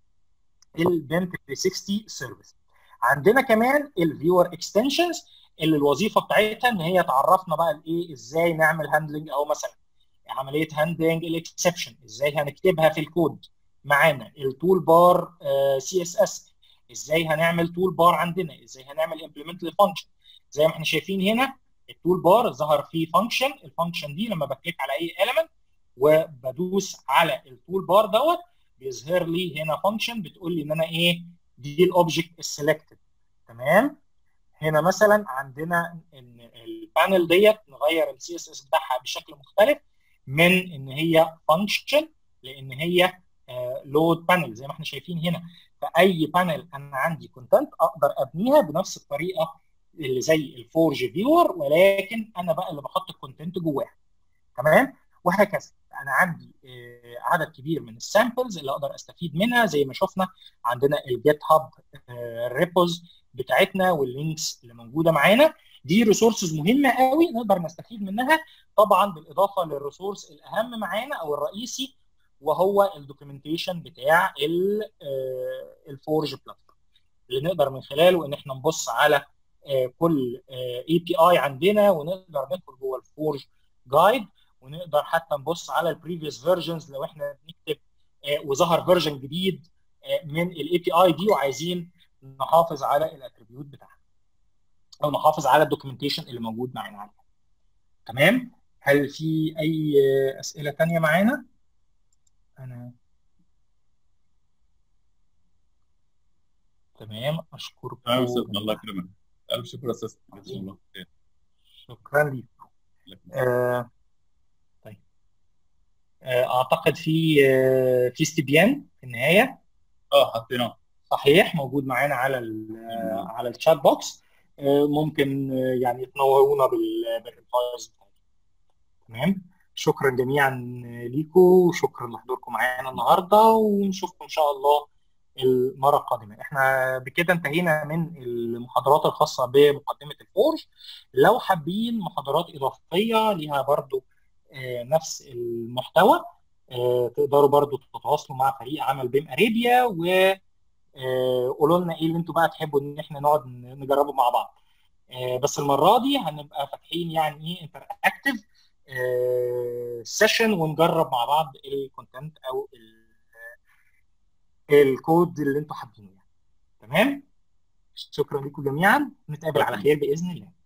البيم 360 سيرفيس عندنا كمان الفيور اكستنشنز اللي الوظيفه بتاعتها ان هي تعرفنا بقى الايه ازاي نعمل هاندلنج او مثلا عمليه هاندلنج الاكسبشن ازاي هنكتبها في الكود معانا التول بار سي اس اس ازاي هنعمل تول بار عندنا ازاي هنعمل امبلمنت للفانكشن زي ما احنا شايفين هنا التول بار ظهر فيه فانكشن الفانكشن دي لما بكليك على اي element وبدوس على التول بار دوت بيظهر لي هنا فانكشن بتقول لي ان انا ايه دي الاوبجكت السلكتد تمام هنا مثلا عندنا ان البانل ديت نغير السي اس اس بتاعها بشكل مختلف من ان هي فانكشن لان هي لود بانل زي ما احنا شايفين هنا فاي بانل انا عندي كونتنت اقدر ابنيها بنفس الطريقه اللي زي الفورج فيور ولكن انا بقى اللي بحط الكونتنت جواها تمام وهكذا انا عندي عدد كبير من السامبلز اللي اقدر استفيد منها زي ما شفنا عندنا الجيت هاب ريبوز بتاعتنا واللينكس اللي موجوده معانا دي ريسورسز مهمه قوي نقدر نستفيد منها طبعا بالاضافه للريسورس الاهم معانا او الرئيسي وهو الدوكيومنتيشن بتاع الفورج بلاتفورم اللي نقدر من خلاله ان احنا نبص على كل اي بي اي عندنا ونقدر ندخل جوه الفورج جايد ونقدر حتى نبص على البريفيوس فيرجنز لو احنا بنكتب وظهر فيرجن جديد من الاي بي اي دي وعايزين نحافظ على الاتريبيوت بتاعها او نحافظ على الدوكيومنتيشن اللي موجود معانا عليها تمام هل في اي اسئله ثانيه معانا انا تمام اشكركم تمام استاذ الله يكرمك الف شكر استاذ جزاك الله خير شكرا لك آه طيب آه اعتقد في آه في استبيان في النهايه اه حطيناه صحيح موجود معانا على على الشات بوكس ممكن يعني تنورونا بالريبلايز تمام شكرا جميعا ليكم شكرا لحضوركم معانا النهارده ونشوفكم ان شاء الله المره القادمه احنا بكده انتهينا من المحاضرات الخاصه بمقدمه الفورج لو حابين محاضرات اضافيه ليها برضو نفس المحتوى تقدروا برضو تتواصلوا مع فريق عمل بيم اريبيا و قولوا لنا ايه اللي انتوا بقى تحبوا ان احنا نقعد نجربه مع بعض آه، بس المره دي هنبقى فاتحين يعني ايه انتر اكتف سيشن ونجرب مع بعض الكونتنت او ال- الكود اللي انتوا حابينه يعني تمام شكرا لكم جميعا نتقابل على خير باذن الله